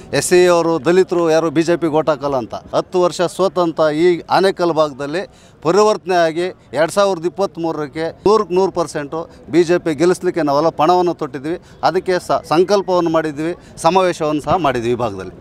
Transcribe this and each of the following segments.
S C ಅವರು ದಲಿತರು ಯಾರು ಬಿ ಜೆ ಪಿಗೆ ಓಟ್ ಹಾಕಲ್ಲ ಅಂತ ಹತ್ತು ವರ್ಷ ಸೋತಂತ ಈ ಆನೇಕಲ್ ಭಾಗದಲ್ಲಿ ಪರಿವರ್ತನೆ ಆಗಿ ಎರಡು ಸಾವಿರದ ಇಪ್ಪತ್ತ್ಮೂರಕ್ಕೆ ನೂರಕ್ಕೆ ನೂರು ಪರ್ಸೆಂಟು ಬಿ ಜೆ ಪಿ ಗೆಲ್ಲಿಸ್ಲಿಕ್ಕೆ ನಾವೆಲ್ಲ ಪಣವನ್ನು ತೊಟ್ಟಿದ್ವಿ ಅದಕ್ಕೆ ಸ ಸಂಕಲ್ಪವನ್ನು ಮಾಡಿದ್ವಿ ಸಮಾವೇಶವನ್ನು ಸಹ ಮಾಡಿದ್ವಿ ಈ ಭಾಗದಲ್ಲಿ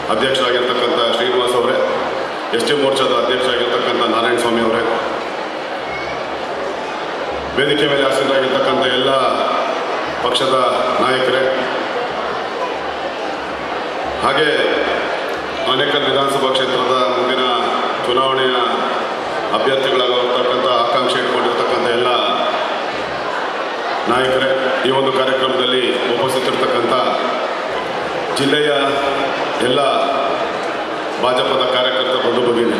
ಅಧ್ಯಕ್ಷರಾಗಿರ್ತಕ್ಕಂಥ ಶ್ರೀನಿವಾಸ್ ಅವರೇ ಎಸ್ ಟಿ ಮೋರ್ಚಾದ ಅಧ್ಯಕ್ಷರಾಗಿರ್ತಕ್ಕಂಥ ನಾರಾಯಣ ಸ್ವಾಮಿ ಅವರೇ ವೇದಿಕೆ ಮೇಲೆ ಆಸೀನರಾಗಿರ್ತಕ್ಕಂಥ ಎಲ್ಲ ಪಕ್ಷದ ನಾಯಕರೇ ಹಾಗೆ ಆನೇಕಲ್ ವಿಧಾನಸಭಾ ಕ್ಷೇತ್ರದ ಮುಂದಿನ ಚುನಾವಣೆಯ ಅಭ್ಯರ್ಥಿಗಳಾಗಿರ್ತಕ್ಕಂಥ ಆಕಾಂಕ್ಷೆ ಇಟ್ಕೊಂಡಿರ್ತಕ್ಕಂಥ ಎಲ್ಲ ನಾಯಕರೇ ಈ ಒಂದು ಕಾರ್ಯಕ್ರಮದಲ್ಲಿ ಉಪಸ್ಥಿತರಿರ್ತಕ್ಕಂಥ ಜಿಲ್ಲೆಯ ಎಲ್ಲ ಭಾಜಪದ ಕಾರ್ಯಕರ್ತ ಬಂಧು ಭಗಿನಿ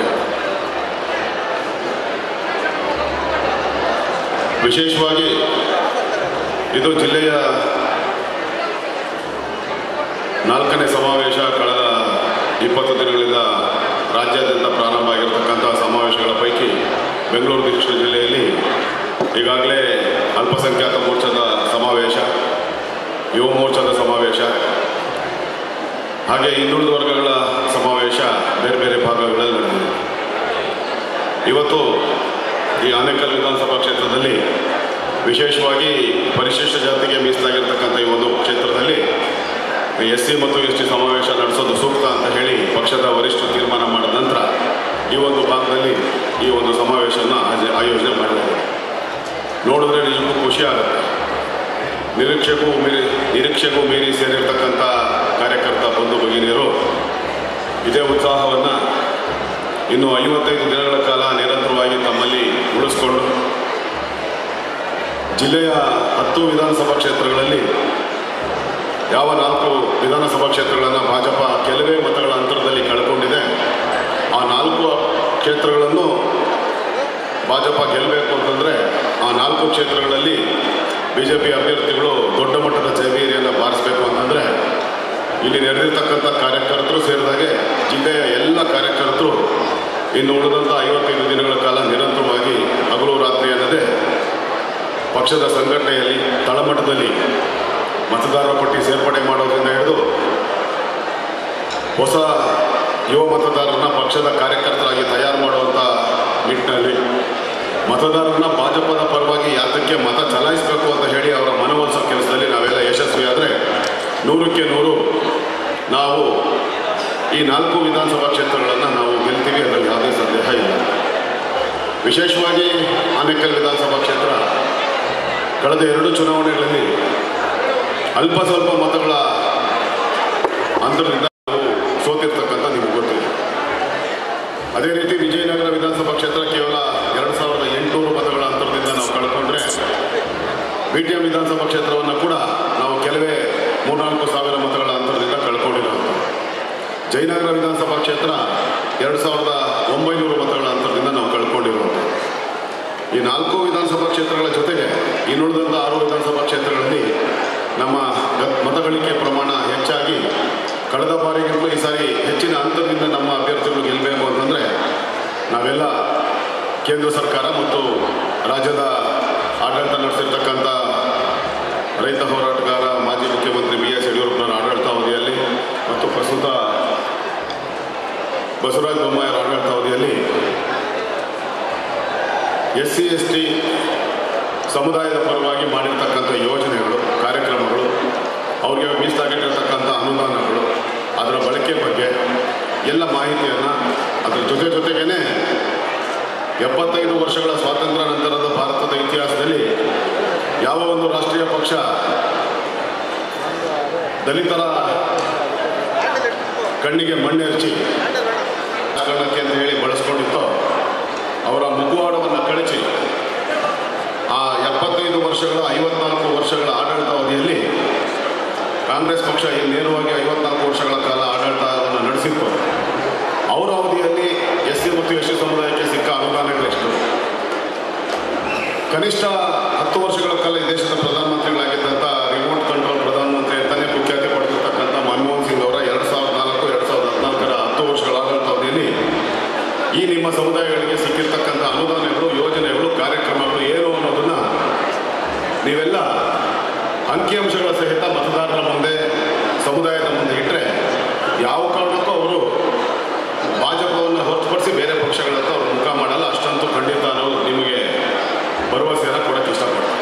ವಿಶೇಷವಾಗಿ ಇದು ಜಿಲ್ಲೆಯ ನಾಲ್ಕನೇ ಸಮಾವೇಶ ಕಳೆದ ಇಪ್ಪತ್ತು ದಿನಗಳಿಂದ ರಾಜ್ಯಾದ್ಯಂತ ಪ್ರಾರಂಭ ಆಗಿರತಕ್ಕಂಥ ಸಮಾವೇಶಗಳ ಪೈಕಿ ಬೆಂಗಳೂರು ದಕ್ಷಿಣ ಜಿಲ್ಲೆಯಲ್ಲಿ ಈಗಾಗಲೇ ಅಲ್ಪಸಂಖ್ಯಾತ ಮೋರ್ಚಾದ ಸಮಾವೇಶ ಯುವ ಮೋರ್ಚಾದ ಸಮಾವೇಶ ಹಾಗೆ ಹಿಂದುಳಿದ ವರ್ಗಗಳ ಸಮಾವೇಶ ಬೇರೆ ಬೇರೆ ಭಾಗಗಳಲ್ಲಿ ನಡೆದಿದೆ ಇವತ್ತು ಈ ಆನೇಕಲ್ ವಿಧಾನಸಭಾ ಕ್ಷೇತ್ರದಲ್ಲಿ ವಿಶೇಷವಾಗಿ ಪರಿಶಿಷ್ಟ ಜಾತಿಗೆ ಮೀಸಲಾಗಿರ್ತಕ್ಕಂಥ ಈ ಒಂದು ಕ್ಷೇತ್ರದಲ್ಲಿ ಎಸ್ ಸಿ ಮತ್ತು ಎಸ್ ಟಿ ಸಮಾವೇಶ ನಡೆಸೋದು ಸೂಕ್ತ ಅಂತ ಹೇಳಿ ಪಕ್ಷದ ವರಿಷ್ಠರು ತೀರ್ಮಾನ ಮಾಡಿದ ನಂತರ ಈ ಒಂದು ಭಾಗದಲ್ಲಿ ಈ ಒಂದು ಸಮಾವೇಶವನ್ನು ಆಜ- ಆಯೋಜನೆ ಮಾಡಿದ್ದಾರೆ ನೋಡಿದ್ರೆ ನಿಜಕ್ಕೂ ಖುಷಿ ಆಗುತ್ತೆ ನಿರೀಕ್ಷೆಗೂ ಮೀರಿ ನಿರೀಕ್ಷೆಗೂ ಮೀರಿ ಸೇರಿರ್ತಕ್ಕಂಥ ಕಾರ್ಯಕರ್ತ ಬಂಧು ಭಗಿನಿಯರು ಇದೇ ಉತ್ಸಾಹವನ್ನು ಇನ್ನು ಐವತ್ತೈದು ದಿನಗಳ ಕಾಲ ನಿರಂತರವಾಗಿ ತಮ್ಮಲ್ಲಿ ಉಳಿಸ್ಕೊಂಡು ಜಿಲ್ಲೆಯ ಹತ್ತು ವಿಧಾನಸಭಾ ಕ್ಷೇತ್ರಗಳಲ್ಲಿ ಯಾವ ನಾಲ್ಕು ವಿಧಾನಸಭಾ ಕ್ಷೇತ್ರಗಳನ್ನು ಭಾಜಪ ಕೆಲವೇ ಮತಗಳ ಅಂತರದಲ್ಲಿ ಕಳ್ಕೊಂಡಿದೆ ಆ ನಾಲ್ಕು ಕ್ಷೇತ್ರಗಳನ್ನು ಭಾಜಪ ಗೆಲ್ಲಬೇಕು ಅಂತಂದರೆ ಆ ನಾಲ್ಕು ಕ್ಷೇತ್ರಗಳಲ್ಲಿ ಬಿ ಜೆ ಪಿ ಅಭ್ಯರ್ಥಿಗಳು ದೊಡ್ಡ ಮಟ್ಟದ ಜಯಭೀರಿಯನ್ನು ಬಾರಿಸಬೇಕು ಅಂತಂದರೆ ಇಲ್ಲಿ ನೆರೆದಿರ್ತಕ್ಕಂಥ ಕಾರ್ಯಕರ್ತರು ಸೇರಿದಾಗೆ ಜಿಲ್ಲೆಯ ಎಲ್ಲ ಕಾರ್ಯಕರ್ತರು ಇನ್ನು ಉಳಿದಂಥ ಐವತ್ತೈದು ದಿನಗಳ ಕಾಲ ನಿರಂತರವಾಗಿ ಹಗಲು ರಾತ್ರಿ ಅನ್ನದೇ ಪಕ್ಷದ ಸಂಘಟನೆಯಲ್ಲಿ ತಳಮಟ್ಟದಲ್ಲಿ ಮತದಾರರ ಪಟ್ಟಿ ಸೇರ್ಪಡೆ ಮಾಡೋದ್ರಿಂದ ಹಿಡಿದು ಹೊಸ ಯುವ ಮತದಾರರನ್ನ ಪಕ್ಷದ ಕಾರ್ಯಕರ್ತರಾಗಿ ತಯಾರು ಮಾಡುವಂಥ ನಿಟ್ಟಿನಲ್ಲಿ ಮತದಾರರನ್ನ ಭಾಜಪದ ಪರವಾಗಿ ಯಾತಕ್ಕೆ ಮತ ಚಲಾಯಿಸಬೇಕು ಅಂತ ಹೇಳಿ ಅವರ ಮನವೊಲಿಸೋ ಕೆಲಸದಲ್ಲಿ ನಾವೆಲ್ಲ ಯಶಸ್ವಿಯಾದರೆ ನೂರಕ್ಕೆ ನೂರು ನಾವು ಈ ನಾಲ್ಕು ವಿಧಾನಸಭಾ ಕ್ಷೇತ್ರಗಳನ್ನು ನಾವು ಗೆಲ್ತೀವಿ ಅದರಲ್ಲಿ ಯಾವುದೇ ಸಂದೇಹ ಇಲ್ಲ ವಿಶೇಷವಾಗಿ ಆನೇಕಲ್ ವಿಧಾನಸಭಾ ಕ್ಷೇತ್ರ ಕಳೆದ ಎರಡು ಚುನಾವಣೆಗಳಲ್ಲಿ ಅಲ್ಪ ಸ್ವಲ್ಪ ಮತಗಳ ಅಂತರದಿಂದ ನಾವು ಸೋತಿರ್ತಕ್ಕಂಥ ನಿಮಗೆ ಗೊತ್ತಿದೆ ಅದೇ ರೀತಿ ವಿಜಯನಗರ ವಿಧಾನಸಭಾ ಕ್ಷೇತ್ರ ಕೇವಲ ಎರಡು ಸಾವಿರದ ಎಂಟುನೂರು ಮತಗಳ ಅಂತರದಿಂದ ನಾವು ಕಳ್ಕೊಂಡ್ರೆ ಬಿ ಟಿ ಎಂ ವಿಧಾನಸಭಾ ಕ್ಷೇತ್ರವನ್ನು ಕೂಡ ನಾವು ಕೆಲವೇ ಮೂರ್ನಾಲ್ಕು ಸಾವಿರ ಮತಗಳ ಅಂತರದಿಂದ ಕಳ್ಕೊಂಡಿರೋದು ಜಯನಗರ ವಿಧಾನಸಭಾ ಕ್ಷೇತ್ರ ಎರಡು ಸಾವಿರದ ಒಂಬೈನೂರು ಮತಗಳ ಅಂತರದಿಂದ ನಾವು ಕಳ್ಕೊಂಡಿರುವಂಥ ಈ ನಾಲ್ಕು ವಿಧಾನಸಭಾ ಕ್ಷೇತ್ರಗಳ ಜೊತೆಗೆ ಇನ್ನುಳಿದಂಥ ಆರು ವಿಧಾನಸಭಾ ಕ್ಷೇತ್ರಗಳಲ್ಲಿ ನಮ್ಮ ಗ- ಮತಗಳಿಕೆ ಪ್ರಮಾಣ ಹೆಚ್ಚಾಗಿ ಕಳೆದ ಬಾರಿಗಿಂತಲೂ ಈ ಸಾರಿ ಹೆಚ್ಚಿನ ಅಂತರದಿಂದ ನಮ್ಮ ಅಭ್ಯರ್ಥಿಗಳು ಗೆಲ್ಲಬೇಕು ಅಂತಂದರೆ ನಾವೆಲ್ಲ ಕೇಂದ್ರ ಸರ್ಕಾರ ಮತ್ತು ರಾಜ್ಯದ ಆಡಳಿತ ನಡೆಸಿರ್ತಕ್ಕಂಥ ರೈತ ಹೋರಾಟಗಾರ ಮಾಜಿ ಮುಖ್ಯಮಂತ್ರಿ ಬಿ ಎಸ್ ಯಡಿಯೂರಪ್ಪನವರ ಆಡಳಿತಾವಧಿಯಲ್ಲಿ ಮತ್ತು ಪ್ರಸ್ತುತ ಬಸವರಾಜ ಬೊಮ್ಮಾಯಿಯವರ ಆಡಳಿತಾವಧಿಯಲ್ಲಿ ಎಸ್ ಸಿ ಎಸ್ ಟಿ ಸಮುದಾಯದ ಪರವಾಗಿ ಮಾಡಿರ್ತಕ್ಕಂಥ ಯೋಜನೆಗಳು ಕಾರ್ಯಕ್ರಮಗಳು ಅವ್ರಿಗೆ ಮೀಸಲಾಗಿಟ್ಟಿರ್ತಕ್ಕಂಥ ಅನುದಾನಗಳು ಅದರ ಬಳಕೆ ಬಗ್ಗೆ ಎಲ್ಲ ಮಾಹಿತಿಯನ್ನು ಅದರ ಜೊತೆ ಜೊತೆಗೇ ಎಪ್ಪತ್ತೈದು ವರ್ಷಗಳ ಸ್ವಾತಂತ್ರ್ಯ ನಂತರದ ಭಾರತದ ಇತಿಹಾಸದಲ್ಲಿ ಯಾವ ಒಂದು ರಾಷ್ಟ್ರೀಯ ಪಕ್ಷ ದಲಿತರ ಕಣ್ಣಿಗೆ ಮಣ್ಣೆರಚಿ ರಾಜಕಾರಣಕ್ಕೆ ಅಂತ ಹೇಳಿ ಬಳಸ್ಕೊಂಡಿತ್ತೋ ಅವರ ಮುಖವಾಡವನ್ನು ಕಳಚಿ ಆ ಎಪ್ಪತ್ತೈದು ವರ್ಷಗಳ ಐವತ್ನಾಲ್ಕು ವರ್ಷಗಳ ಆಡಳಿತಾವಧಿಯಲ್ಲಿ ಕಾಂಗ್ರೆಸ್ ಪಕ್ಷ ಏನು ನೇರವಾಗಿ ಐವತ್ನಾಲ್ಕು ವರ್ಷಗಳ ಕಾಲ ಆಡಳಿತವನ್ನು ನಡೆಸಿತ್ತು ಅವರ ಅವಧಿಯಲ್ಲಿ ಎಸ್ ಸಿ ಮತ್ತು ಎಸ್ ಸಿ ಸಮುದಾಯಕ್ಕೆ ಸಿಕ್ಕ ಅನುದಾನಗಳೆಷ್ಟು ಕನಿಷ್ಠ ಹತ್ತು ವರ್ಷಗಳ ಕಾಲ ಈ ದೇಶದ ಪ್ರಧಾನಮಂತ್ರಿಗಳಾಗಿದ್ದಂಥ ರಿಮೋಟ್ ಕಂಟ್ರೋಲ್ ಪ್ರಧಾನಮಂತ್ರಿ ಅಂತಾನೆ ಕುಖ್ಯಾತಿ ಪಡೆದಿರ್ತಕ್ಕಂಥ ಮನಮೋಹನ್ ಸಿಂಗ್ ಅವರ ಎರಡು ಸಾವಿರದ ನಾಲ್ಕು ಎರಡು ಸಾವಿರದ ಹದಿನಾಲ್ಕರ ಹತ್ತು ವರ್ಷಗಳ ಆಡಳಿತಾವಧಿಯಲ್ಲಿ ಈ ನಿಮ್ಮ ಸಮುದಾಯಗಳಿಗೆ ಸಿಕ್ಕಿರ್ತಕ್ಕಂಥ ಅನುದಾನಗಳು ಯೋಜನೆಗಳು ಕಾರ್ಯಕ್ರಮಗಳು ಏನು ಅನ್ನೋದನ್ನ ನೀವೆಲ್ಲ ಅಂಕಿಅಂಶಗಳ ಸಹಿತ ಮತದಾರರ ಮುಂದೆ ಸಮುದಾಯದ ಮುಂದೆ ಇಟ್ಟರೆ ಯಾವ ಕಾರಣಕ್ಕೂ ಅವರು ಭಾಜಪವನ್ನು ಹೊರತುಪಡಿಸಿ ಬೇರೆ ಪಕ್ಷಗಳತ್ತ ಅವರು ಮುಖ ಮಾಡಲ್ಲ ಅಷ್ಟಂತೂ ಖಂಡಿತ ನಾವು ನಿಮಗೆ ಭರವಸೆಯನ್ನು ಕೊಡೋಕ್ಕೆ ಇಷ್ಟಪಡ್ತೀನಿ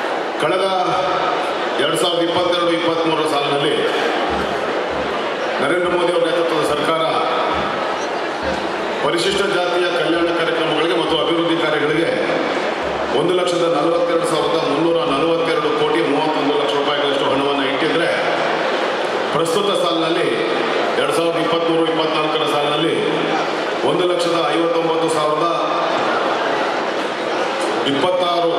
ಕಳೆದ ಎರಡು ಸಾವಿರದ ಇಪ್ಪತ್ತೆರಡು ಇಪ್ಪತ್ತ್ಮೂರರ ಸಾಲಿನಲ್ಲಿ ನರೇಂದ್ರ ನರೇಂದ್ರ ಮೋದಿ ಅವರ ನೇತೃತ್ವದ ಸರ್ಕಾರ ಪರಿಶಿಷ್ಟ ಜಾತಿಯ ಕಲ್ಯಾಣ ಕಾರ್ಯಕ್ರಮಗಳಿಗೆ ಮತ್ತು ಅಭಿವೃದ್ಧಿ ಕಾರ್ಯಗಳಿಗೆ ಒಂದು ಲಕ್ಷದ ನಲವತ್ತೆರಡು ಸಾವಿರದ ಮುನ್ನೂರ ನಲವತ್ತೆರಡು ಕೋಟಿ ಮೂವತ್ತೊಂದು ಲಕ್ಷ ರೂಪಾಯಿಗಳಷ್ಟು ಹಣವನ್ನು ಇಟ್ಟಿದ್ರೆ ಪ್ರಸ್ತುತ ಸಾಲಿನಲ್ಲಿ ಎರಡು ಸಾವಿರದ ಇಪ್ಪತ್ತ್ಮೂರು ಇಪ್ಪತ್ನಾಲ್ಕರ ಸಾಲಿನಲ್ಲಿ ಒಂದು ಲಕ್ಷದ ಐವತ್ತೊಂಬತ್ತು ಸಾವಿರದ ಇಪ್ಪತ್ತಾರು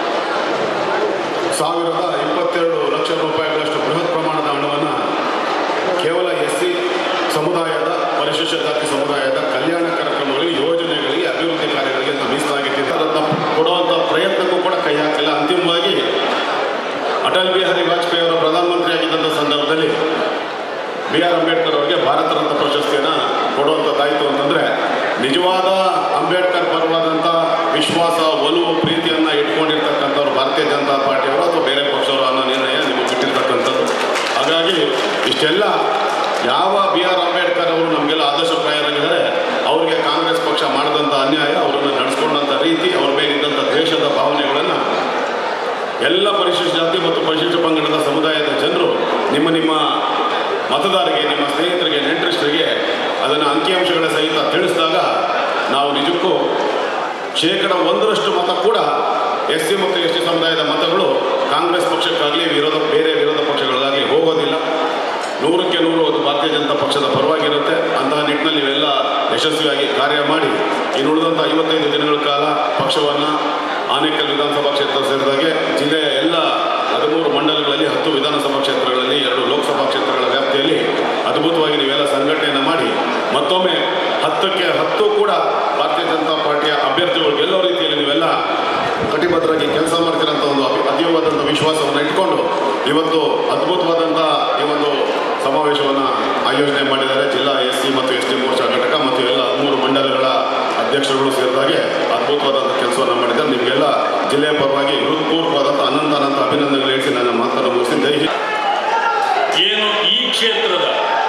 ಸಾವಿರದ ಇಪ್ಪತ್ತೆರಡು ಲಕ್ಷ ರೂಪಾಯಿಗಳಷ್ಟು ಬೃಹತ್ ಪ್ರಮಾಣದ ಹಣವನ್ನು ಕೇವಲ ಎಸ್ ಸಿ ಸಮುದಾಯದ ಪರಿಶಿಷ್ಟ ಜಾತಿ ಸಮುದಾಯದ ಕಲ್ಯಾಣ ಕಾರ್ಯಕ್ರಮಗಳಿಗೆ ಯೋಜನೆಗಳಿಗೆ ಅಭಿವೃದ್ಧಿ ಕಾರ್ಯಗಳಿಗೆ ಅಂತ ಮೀಸಲಾಗಿಟ್ಟಿದೆ ಅದನ್ನು ಕೊಡುವಂಥ ಪ್ರಯತ್ನಕ್ಕೂ ಕೂಡ ಕೈ ಹಾಕಿಲ್ಲ ಅಂತಿಮವಾಗಿ ಅಟಲ್ ಬಿಹಾರಿ ವಾಜಪೇಯಿ ಅವರು ಪ್ರಧಾನಮಂತ್ರಿ ಆಗಿದ್ದಂಥ ಸಂದರ್ಭದಲ್ಲಿ ಬಿ ಆರ್ ಅಂಬೇಡ್ಕರ್ ಅವರಿಗೆ ಭಾರತ ರತ್ನ ಪ್ರಶಸ್ತಿಯನ್ನು ಕೊಡುವಂಥದ್ದಾಯಿತು ಅಂತಂದರೆ ನಿಜವಾದ ಅಂಬೇಡ್ಕರ್ ಪರವಾದಂಥ ವಿಶ್ವಾಸ ಒಲವು ಪ್ರೀತಿಯನ್ನು ಇಟ್ಕೊಂಡಿರ್ತಕ್ಕಂಥವ್ರು ಭಾರತೀಯ ಜನತಾ ಪಾರ್ಟಿಯವರು ಅಥವಾ ಬೇರೆ ಪಕ್ಷವರು ಅನ್ನೋ ನಿರ್ಣಯ ನಿಮಗೆ ಬಿಟ್ಟಿರ್ತಕ್ಕಂಥದ್ದು ಹಾಗಾಗಿ ಇಷ್ಟೆಲ್ಲ ಯಾವ ಬಿ ಆರ್ ಅಂಬೇಡ್ಕರ್ ಅವರು ನಮಗೆಲ್ಲ ಆದರ್ಶಪ್ರಾಯರಾಗಿದ್ದಾರೆ ಅವರಿಗೆ ಕಾಂಗ್ರೆಸ್ ಪಕ್ಷ ಮಾಡಿದಂಥ ಅನ್ಯಾಯ ಅವರನ್ನು ನಡೆಸ್ಕೊಂಡಂಥ ರೀತಿ ಅವ್ರ ಮೇಲಿದ್ದಂಥ ದ್ವೇಷದ ಭಾವನೆಗಳನ್ನು ಎಲ್ಲ ಪರಿಶಿಷ್ಟ ಜಾತಿ ಮತ್ತು ಪರಿಶಿಷ್ಟ ಪಂಗಡದ ಸಮುದಾಯದ ಜನರು ನಿಮ್ಮ ನಿಮ್ಮ ಮತದಾರರಿಗೆ ನಿಮ್ಮ ಸ್ನೇಹಿತರಿಗೆ ನೆಂಟರಿಷ್ಟರಿಗೆ ಅದನ್ನು ಅಂಕಿಅಂಶಗಳ ಸಹಿತ ತಿಳಿಸಿದಾಗ ನಾವು ನಿಜಕ್ಕೂ ಶೇಕಡ ಒಂದರಷ್ಟು ಮತ ಕೂಡ ಎಸ್ ಸಿ ಮತ್ತು ಎಸ್ ಟಿ ಸಮುದಾಯದ ಮತಗಳು ಕಾಂಗ್ರೆಸ್ ಪಕ್ಷಕ್ಕಾಗಲಿ ವಿರೋಧ ಬೇರೆ ವಿರೋಧ ಪಕ್ಷಗಳಿಗಾಗಲಿ ಹೋಗೋದಿಲ್ಲ ನೂರಕ್ಕೆ ನೂರು ಅದು ಭಾರತೀಯ ಜನತಾ ಪಕ್ಷದ ಪರವಾಗಿರುತ್ತೆ ಅಂತಹ ನಿಟ್ಟಿನಲ್ಲಿ ನೀವೆಲ್ಲ ಯಶಸ್ವಿಯಾಗಿ ಕಾರ್ಯ ಮಾಡಿ ಇನ್ನು ಉಳಿದಂಥ ಐವತ್ತೈದು ದಿನಗಳ ಕಾಲ ಪಕ್ಷವನ್ನು ಆನೇಕಲ್ ವಿಧಾನಸಭಾ ಕ್ಷೇತ್ರ ಸೇರಿದಾಗೆ ಜಿಲ್ಲೆಯ ಎಲ್ಲ ಹದಿಮೂರು ಮಂಡಲಗಳಲ್ಲಿ ಹತ್ತು ವಿಧಾನಸಭಾ ಕ್ಷೇತ್ರಗಳಲ್ಲಿ ಎರಡು ಲೋಕಸಭಾ ಕ್ಷೇತ್ರಗಳ ವ್ಯಾಪ್ತಿಯಲ್ಲಿ ಅದ್ಭುತವಾಗಿ ನೀವೆಲ್ಲ ಸಂಘಟನೆಯನ್ನು ಮಾಡಿ ಮತ್ತೊಮ್ಮೆ ಹತ್ತಕ್ಕೆ ಹತ್ತು ಕೂಡ ಭಾರತೀಯ ಜನತಾ ಪಾರ್ಟಿಯ ಅಭ್ಯರ್ಥಿಗಳು ಗೆಲ್ಲೋ ರೀತಿಯಲ್ಲಿ ನೀವೆಲ್ಲ ಕಟಿಬದ್ಧರಾಗಿ ಕೆಲಸ ಮಾಡ್ತಿರೋಂಥ ಒಂದು ಅತಿ- ಅತೀವವಾದಂಥ ವಿಶ್ವಾಸವನ್ನು ಇಟ್ಕೊಂಡು ಇವತ್ತು ಅದ್ಭುತವಾದಂಥ ಈ ಒಂದು ಸಮಾವೇಶವನ್ನು ಆಯೋಜನೆ ಮಾಡಿದ್ದಾರೆ ಜಿಲ್ಲಾ ಎಸ್ ಸಿ ಮತ್ತು ಎಸ್ ಟಿ ಮೋರ್ಚಾ ಘಟಕ ಮತ್ತು ಎಲ್ಲ ಮೂರು ಮಂಡಲಗಳ ಅಧ್ಯಕ್ಷರುಗಳು ಸೇರಿದಾಗೆ ಅದ್ಭುತವಾದಂಥ ಕೆಲಸವನ್ನು ಮಾಡಿದ್ದಾರೆ ನಿಮಗೆಲ್ಲ ಜಿಲ್ಲೆಯ ಪರವಾಗಿ ಹೃತ್ಪೂರ್ವವಾದಂಥ ಅನಂತ ಅನಂತ ಅಭಿನಂದನೆಗಳು ಹೇಳಿಸಿ ನನ್ನ ಮಾತನ್ನು ಮುಗಿಸಿ ಜೈ ಹಿಂದ್. ಏನು ಈ ಕ್ಷೇತ್ರದ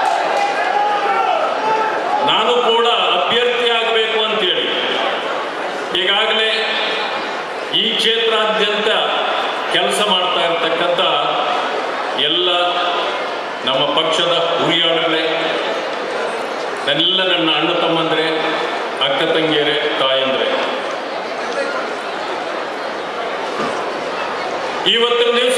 ನಾನು ಕೂಡ ಅಭ್ಯರ್ಥಿ ಆಗಬೇಕು ಅಂತೇಳಿ ಈಗಾಗಲೇ ಈ ಕ್ಷೇತ್ರಾದ್ಯಂತ ಕೆಲಸ ಮಾಡ್ತಾ ಇರತಕ್ಕಂಥ ಎಲ್ಲ ನಮ್ಮ ಪಕ್ಷದ ಹುರಿಯಾಳುಗಳೇ ಎಲ್ಲ ನನ್ನ ಅಣ್ಣ ತಮ್ಮಂದ್ರೆ ಅಕ್ಕ ತಂಗಿಯರೇ ತಾಯಂದ್ರೆ ಇವತ್ತಿನ ದಿವಸ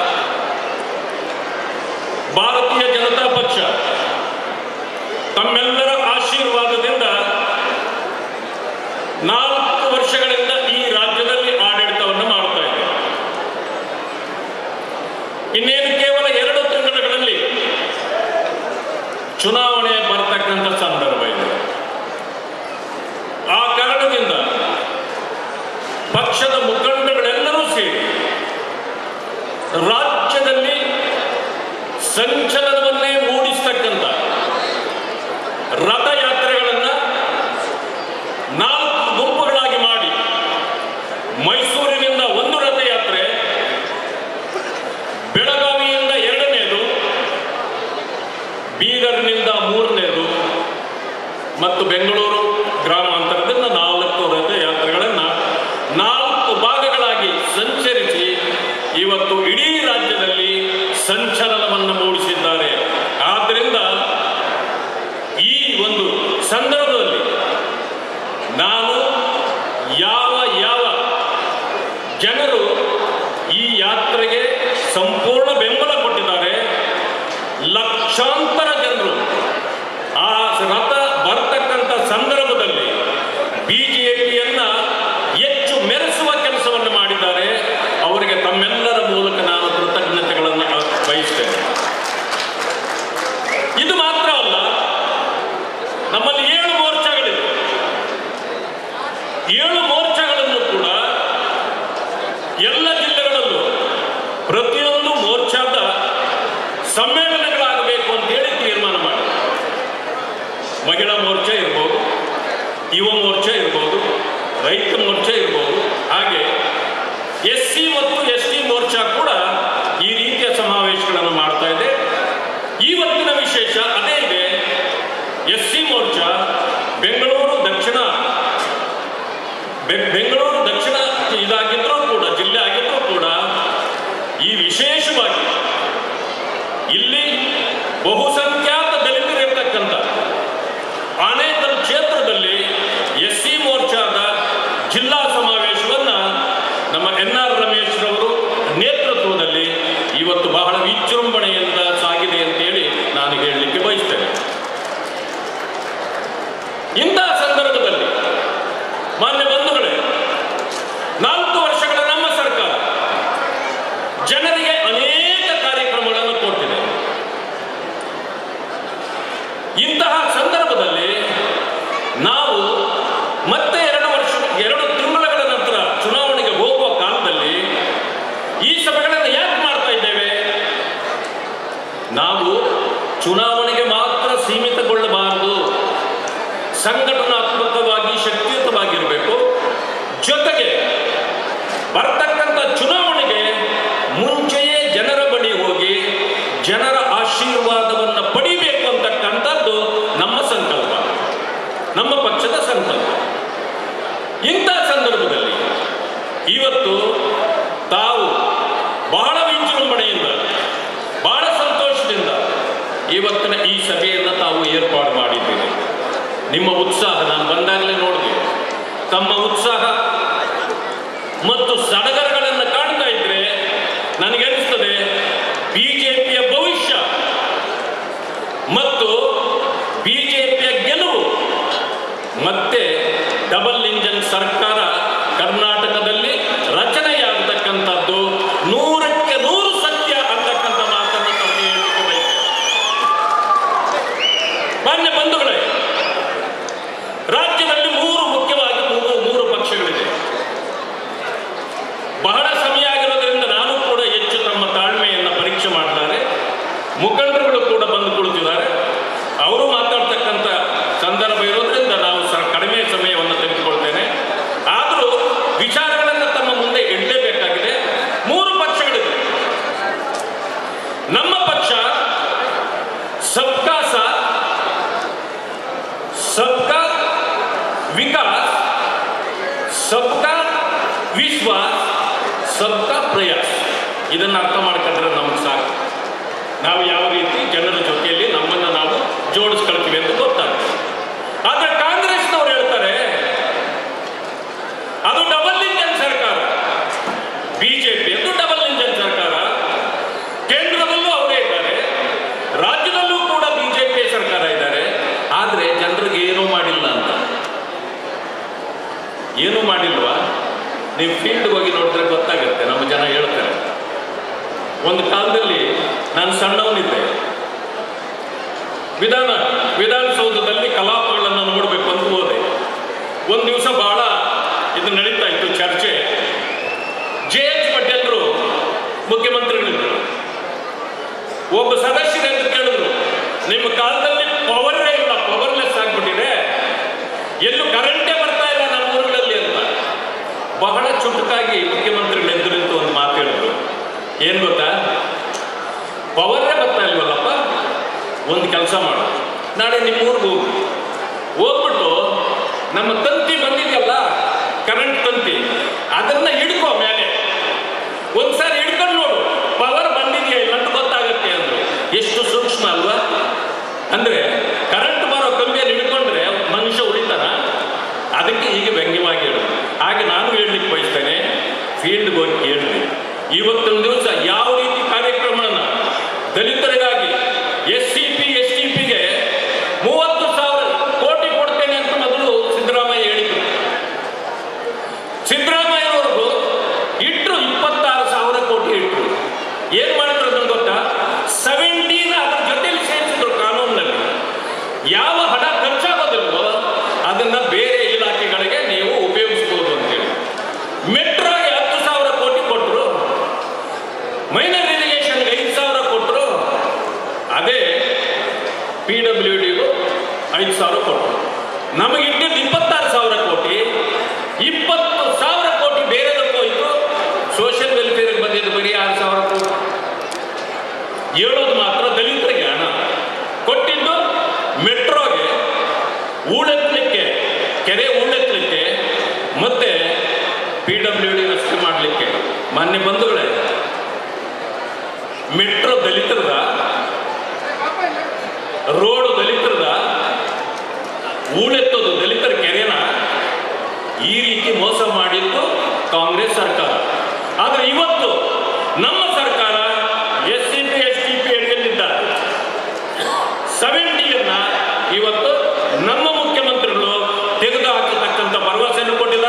ಭಾರತೀಯ ಜನತಾ ಪಕ್ಷ ತಮ್ಮೆಲ್ಲರ ಆಶೀರ್ವಾದದಿಂದ ನಾಲ್ಕು ವರ್ಷಗಳಿಂದ ಈ ರಾಜ್ಯದಲ್ಲಿ ಆಡಳಿತವನ್ನು ಮಾಡ್ತಾ ಇದೆ ಇನ್ನೇನು ಕೇವಲ ಎರಡು ತಿಂಗಳುಗಳಲ್ಲಿ ಚುನಾವಣೆ ಬರ್ತಕ್ಕಂಥ ಸಂದರ್ಭ ಇದೆ ಆ ಕಾರಣದಿಂದ ಪಕ್ಷದ ಮುಖಂಡಗಳೆಲ್ಲರೂ ಸೇರಿ ರಾಜ್ಯದಲ್ಲಿ ಸಂಚಲನವನ್ನೇ ಮೂಡಿಸ್ತಕ್ಕಂಥ ರಥಯಾತ್ರೆಗಳನ್ನು ನಾಲ್ಕು ಗುಂಪುಗಳಾಗಿ ಮಾಡಿ ಮೈಸೂರಿನಿಂದ ಒಂದು ರಥಯಾತ್ರೆ ಬೆಳಗಾವಿಯಿಂದ ಎರಡನೇದು ಬೀದರ್ನಿಂದ ಮೂರನೇದು ಮತ್ತು ಬೆಂಗಳೂರು ಗ್ರಾಮಾಂತರದಿಂದ ನಾಲ್ಕು ರಥಯಾತ್ರೆಗಳನ್ನು ನಾಲ್ಕು ಭಾಗಗಳಾಗಿ ಸಂಚರಿಸಿ ಇವತ್ತು ಇಡೀ ರಾಜ್ಯದಲ್ಲಿ ಸಂಚಲನವನ್ನು ಮೂಡಿಸಿದ್ದಾರೆ ಆದ್ದರಿಂದ ಈ ಒಂದು ಸಂದರ್ಭದಲ್ಲಿ ನಾನು ಯಾವ ಯಾವ ಜನರು ಈ ಯಾತ್ರೆಗೆ ಸಂಪೂರ್ಣ ಬೆಂಬಲ ಕೊಟ್ಟಿದ್ದಾರೆ ಲಕ್ಷಾಂತರ ಜನರು ಆ ರಥ ಬರ್ತಕ್ಕಂಥ ಸಂದರ್ಭದಲ್ಲಿ ಬಿಜೆಪಿಯನ್ನ ಹೆಚ್ಚು ಮೆರೆಸುವ ಕೆಲಸವನ್ನು ಮಾಡಿದ್ದಾರೆ ಅವರಿಗೆ ತಮ್ಮೆಲ್ಲರ ಮೂಲಕ ನಾನು ಕೃತಜ್ಞತೆಗಳನ್ನು ಬಯಸ್ತೇನೆ ಇದು ಮಾತ್ರ ಅಲ್ಲ ನಮ್ಮಲ್ಲಿ ಏಳು ಮೋರ್ಚಾಗಳಿವೆ ಏಳು ಮೋರ್ಚಾಗಳನ್ನು ಕೂಡ ಎಲ್ಲ ಜಿಲ್ಲೆಗಳಲ್ಲೂ ಪ್ರತಿಯೊಂದು ಮೋರ್ಚಾದ ಸಮ್ಮೇಳನಗಳಾಗಬೇಕು ಅಂತೇಳಿ ತೀರ್ಮಾನ ಮಾಡಿ ಮಹಿಳಾ ಮೋರ್ಚಾ ಇರ್ಬೋದು ಯುವ ಮೋರ್ಚಾ ಇರ್ಬೋದು ರೈತ ಮೋರ್ಚಾ ಇರ್ಬೋದು ಹಾಗೆ ಎಸ್ ಸಿ ಮತ್ತು ಎಸ್ ಟಿ ಮೋರ್ಚಾ ಕೂಡ ಈ ರೀತಿಯ ಸಮಾವೇಶಗಳನ್ನು ಮಾಡ್ತಾ ಇದೆ ಇವತ್ತಿನ ವಿಶೇಷ ಅದೇ ಇದೆ ಎಸ್ ಸಿ ಮೋರ್ಚಾ ಬೆಂಗಳೂರು ದಕ್ಷಿಣ ಬೆ- ಬೆಂಗಳೂರು ದಕ್ಷಿಣ ಇದಾಗಿದ್ರೂ ಕೂಡ ಜಿಲ್ಲೆ ಆಗಿದ್ರೂ ಕೂಡ ಈ ವಿಶೇಷವಾಗಿ ಇಲ್ಲಿ ಬಹುಸಂಖ್ಯಾತ ದಲಿತರು ಮಾನ್ಯ ಬಂಧುಗಳೇ ನಾಲ್ಕು ವರ್ಷಗಳ ನಮ್ಮ ಸರ್ಕಾರ ಜನರಿಗೆ ಅನೇಕ ಕಾರ್ಯಕ್ರಮಗಳನ್ನು ಕೊಟ್ಟಿದೆ ಇಂತಹ ಸಂದರ್ಭದಲ್ಲಿ ನಾವು ಮತ್ತೆ ಎರಡು ವರ್ಷ ಎರಡು ತಿಂಗಳ ನಂತರ ಚುನಾವಣೆಗೆ ಹೋಗುವ ಕಾಲದಲ್ಲಿ ಈ ಸಭೆಗಳನ್ನು ಯಾಕೆ ಮಾಡ್ತಾ ಇದ್ದೇವೆ ನಾವು ಚುನಾವಣೆಗೆ ಮಾತ್ರ ಸೀಮಿತಗೊಳ್ಳಬಾರದು ಸಂಘಟನಾತ್ಮಕವಾಗಿ ಶಕ್ತಿಯುತವಾಗಿರಬೇಕು ಜೊತೆಗೆ ಬರ್ತಕ್ಕಂಥ ಚುನಾವಣೆಗೆ ಮುಂಚೆಯೇ ಜನರ ಬಳಿ ಹೋಗಿ ಜನರ ಆಶೀರ್ವಾದವನ್ನು ಪಡಿಬೇಕು ಅಂತಕ್ಕಂಥದ್ದು ನಮ್ಮ ಸಂಕಲ್ಪ ನಮ್ಮ ಪಕ್ಷದ ಸಂಕಲ್ಪ ಇಂಥ ಸಂದರ್ಭದಲ್ಲಿ ಇವತ್ತು ತಾವು ಬಹಳ ವಿಜೃಂಭಣೆಯಿಂದ ಬಹಳ ಸಂತೋಷದಿಂದ ಇವತ್ತಿನ ಈ ಸಭೆಯನ್ನು ತಾವು ಏರ್ಪಾಡು ಮಾಡಿದ್ದೀರಿ ನಿಮ್ಮ ಉತ್ಸಾಹ ನಾನು ಬಂದಾಗಲೇ ನೋಡಿದೆ ತಮ್ಮ ಉತ್ಸಾಹ ಮತ್ತು ಸಡಗರಗಳನ್ನು ಕಾಣ್ತಾ ಇದ್ರೆ ನನಗೆ ಅನಿಸ್ತದೆ ಬಿಜೆಪಿಯ ಭವಿಷ್ಯ ಮತ್ತು ಬಿಜೆಪಿಯ ಗೆಲುವು ಮತ್ತೆ ಡಬಲ್ ಇಂಜನ್ ಸರ್ಕಾರ ಕರ್ನಾಟಕದಲ್ಲಿ ರಚನೆಯಾಗತಕ್ಕಂಥದ್ದು ನೂರಕ್ಕೆ ನೂರು ಸತ್ಯ ಅಂತಕ್ಕಂಥ ಮಾತನ್ನು ತಮಗೆ ಹೇಳಲಿಕ್ಕೆ ಬಯಸ್ತೇನೆ. ಮಾನ್ಯ ಬಂಧುಗಳೇ ರಾಜ್ಯದಲ್ಲಿ ಮೂರು ಮುಖ್ಯವಾಗಿ ಮೂರು ಮೂರು ಪಕ್ಷಗಳಿದೆ ಬಹಳ ಸಮಯ ಆಗಿರೋದ್ರಿಂದ ನಾನು ಕೂಡ ಹೆಚ್ಚು ತಮ್ಮ ತಾಳ್ಮೆಯನ್ನು ಪರೀಕ್ಷೆ ಮಾಡ್ತಾರೆ ಮುಖಂಡರುಗಳು ಕೂಡ ಬಂದು ಕುಳಿತಿದ್ದಾರೆ ಅವರು ಮಾತಾಡ್ತಕ್ಕಂಥ ಸಂದರ್ಭ ಇರೋದ್ರಿಂದ ನಾವು ಸ ಕಡಿಮೆ ಸಮಯವನ್ನು ತೆಗೆದುಕೊಳ್ತೇನೆ ಆದರೂ ವಿಚಾರಗಳನ್ನು ತಮ್ಮ ಮುಂದೆ ಇಡಲೇಬೇಕಾಗಿದೆ ಮೂರು ಪಕ್ಷಗಳಿದೆ ನಮ್ಮ ಪಕ್ಷ ಸಬ್ಕಾ ಸಾಥ್ ಸಬ್ಕಾ ವಿಕಾಸ್ ಸಬ್ಕಾ ವಿಶ್ವಾಸ್ ಸಬ್ಕಾ ಪ್ರಯಾಸ್ ಇದನ್ನು ಅರ್ಥ ಮಾಡ್ಕೊಂಡ್ರೆ ನಮಗೆ ಸಾಕು ನಾವು ಯಾವ ರೀತಿ ಜನರ ಜೊತೆಯಲ್ಲಿ ನಮ್ಮನ್ನು ನಾವು ಜೋಡಿಸ್ಕೊಳ್ತೀವಿ ಅಂತ ಗೊತ್ತಾಗ್ತದೆ ಆದರೆ ಕಾಂಗ್ರೆಸ್ನವ್ರು ಹೇಳ್ತಾರೆ ಅದು ಡಬಲ್ ಇಂಜನ್ ಸರ್ಕಾರ ಬಿಜೆಪಿ ಅದು ಡಬಲ್ ಇಂಜನ್ ಸರ್ಕಾರ ಕೇಂದ್ರದಲ್ಲೂ ಅವರೇ ಇದ್ದಾರೆ ರಾಜ್ಯದಲ್ಲೂ ಕೂಡ ಬಿಜೆಪಿ ಸರ್ಕಾರ ಇದ್ದಾರೆ ಆದರೆ ಜನರಿಗೆ ಏನೂ ಮಾಡಿಲ್ಲ ಅಂತ ಏನೂ ಮಾಡಿಲ್ವಾ ನೀವು ಫೀಲ್ಡ್ಗೆ ಹೋಗಿ ನೋಡಿದ್ರೆ ಗೊತ್ತಾಗುತ್ತೆ ನಮ್ಮ ಜನ ಹೇಳ್ತಾರೆ ಒಂದು ಕಾಲದಲ್ಲಿ ನಾನು ಸಣ್ಣವನಿದ್ದೆ ವಿಧಾನ ವಿಧಾನಸೌಧದಲ್ಲಿ ಕಲಾಪಗಳನ್ನು ನೋಡಬೇಕು ಅಂತ ಹೋದೆ ಒಂದು ದಿವಸ ಬಹಳ ಇದು ನಡೀತಾ ಇತ್ತು ಚರ್ಚೆ ಜೆ ಎಚ್ ಪಟೇಲ್ರು ಮುಖ್ಯಮಂತ್ರಿಗಳಿದ್ದರು ಒಬ್ಬ ಸದಸ್ಯರು ಎಂದು ಕೇಳಿದ್ರು ನಿಮ್ಮ ಕಾಲದಲ್ಲಿ ಪವರೇ ಇಲ್ಲ ಪವರ್ಲೆಸ್ ಆಗ್ಬಿಟ್ಟಿದೆ ಎಲ್ಲೂ ಕರೆಂಟೇ ಬರ್ತಾ ಇಲ್ಲ ನಮ್ಮ ಊರುಗಳಲ್ಲಿ ಅಂತ ಬಹಳ ಚುಟುಕಾಗಿ ಮುಖ್ಯಮಂತ್ರಿಗಳು ಎದ್ದು ನಿಂತು ಒಂದು ಮಾತು ಹೇಳಿದ್ರು ಏನು ಗೊತ್ತಾ ಪವರೇ ಬರ್ತಾ ಇಲ್ವಲ್ಲಪ್ಪ ಒಂದು ಕೆಲಸ ಮಾಡು ನಾಳೆ ನಿಮ್ಮ ಊರಿಗೆ ಹೋಗು ಹೋಗ್ಬಿಟ್ಟು ನಮ್ಮ ತಂತಿ ಬಂದಿದೆಯಲ್ಲ ಕರೆಂಟ್ ತಂತಿ ಅದನ್ನ ಹಿಡ್ಕೋ ಮೇಲೆ ಒಂದ್ಸಾರಿ ಹಿಡ್ಕೊಂಡು ನೋಡು ಪವರ್ ಬಂದಿದೆಯಾ ಇಲ್ಲ ಅಂತ ಗೊತ್ತಾಗುತ್ತೆ ಅಂದ್ರು ಎಷ್ಟು ಸೂಕ್ಷ್ಮ ಅಲ್ವಾ ಅಂದ್ರೆ ಕರೆಂಟ್ ಬರೋ ಕಂಬಿಯಲ್ಲಿ ಹಿಡ್ಕೊಂಡ್ರೆ ಮನುಷ್ಯ ಉಳಿತಾನ ಅದಕ್ಕೆ ಹೀಗೆ ವ್ಯಂಗ್ಯವಾಗಿ ಹೇಳು ಹಾಗೆ ನಾನು ಹೇಳಲಿಕ್ಕೆ ಬಯಸ್ತೇನೆ ಫೀಲ್ಡ್ಗೆ ಹೋಗಿ ಕೇಳಿ ಇವತ್ತಿನ ದಿವಸ ಯಾವ ರೀತಿ ಕಾರ್ಯಕ್ರಮನ ದಲಿತರಿಗಾಗಿ S C P S T ಪಿಗೆ ಮೂವತ್ತು ಸಾವಿರ ಕೋಟಿ ಕೊಡ್ತೇನೆ ಅಂತ ಮೊದಲು ಸಿದ್ದರಾಮಯ್ಯ ಹೇಳಿದ್ರು ಸಿದ್ದರಾಮಯ್ಯನವ್ರಿಗೂ ಇಟ್ಟರು ಇಪ್ಪತ್ತಾರು ಸಾವಿರ ಕೋಟಿ ಇಟ್ಟರು ಏನ್ ಮಾಡಿದ್ರು ಅದನ್ನು ಗೊತ್ತಾ ಸೆವೆಂಟೀನ್ ಅದರ ಜೊತೆಲಿ ಸೇರಿಸಿದ್ರು ಕಾನೂನಿನಲ್ಲಿ ಯಾವ ಹಣ ಖರ್ಚಾಗೋದಿಲ್ವೋ ಅದನ್ನ ಬೇರೆ ಇಲಾಖೆಗಳಿಗೆ ನೀವು ಉಪಯೋಗಿಸ್ಬೋದು ಅಂತೇಳಿ ಮೆಟ್ರೋಗೆ ಹತ್ತು ಸಾವಿರ ಕೋಟಿ ಕೊಟ್ಟರು ಮೈನರ್ ಇರಿಗೇಷನ್ಗೆ ಐದು ಸಾವಿರ ಕೊಟ್ಟರು ಅದೇ ಪಿ ಡಬ್ಲ್ಯೂ ಡಿಗೂ ಐದು ಸಾವಿರ ಕೊಟ್ಟರು ನಮಗೆ ಇಟ್ಟಿದ್ದು ಇಪ್ಪತ್ತಾರು ಸಾವಿರ ಕೋಟಿ ಇಪ್ಪತ್ತು ಸಾವಿರ ಕೋಟಿ ಬೇರೆದಕ್ಕೆ ಹೋಯ್ತು ಸೋಷಿಯಲ್ ವೆಲ್ಫೇರ್ಗೆ ಬಂದಿದ್ದು ಬರೀ ಆರು ಸಾವಿರ ಕೋಟಿ ಹೇಳೋದು ಮಾತ್ರ ದಲಿತರಿಗೆ ಹಣ ಕೊಟ್ಟಿದ್ದು ಮೆಟ್ರೋಗೆ ಹೂಳೆತ್ತಲಿಕ್ಕೆ ಕೆರೆ ಹೂಳೆತ್ತಲಿಕ್ಕೆ ಮತ್ತೆ ಪಿ ಡಬ್ಲ್ಯೂ ಡಿ ರಸ್ತೆ ಮಾಡಲಿಕ್ಕೆ ಮಾನ್ಯ ಬಂಧುಗಳೇ ಮೆಟ್ರೋ ದಲಿತರದ ರೋಡು ದಲಿತರದ ಹೂಳೆತ್ತೋದು ದಲಿತರ ಕೆರೆನ ಈ ರೀತಿ ಮೋಸ ಮಾಡಿದ್ದು ಕಾಂಗ್ರೆಸ್ ಸರ್ಕಾರ ಆದರೆ ಇವತ್ತು ನಮ್ಮ ಸರ್ಕಾರ S C P S T P ಅಡಿಯಲ್ಲಿದ್ದಾರೆ ಸೆವೆಂಟಿಯನ್ನ ಇವತ್ತು ನಮ್ಮ ಮುಖ್ಯಮಂತ್ರಿಗಳು ತೆಗೆದು ಹಾಕತಕ್ಕಂಥ ಭರವಸೆಯನ್ನು ಕೊಟ್ಟಿದ್ದಾರೆ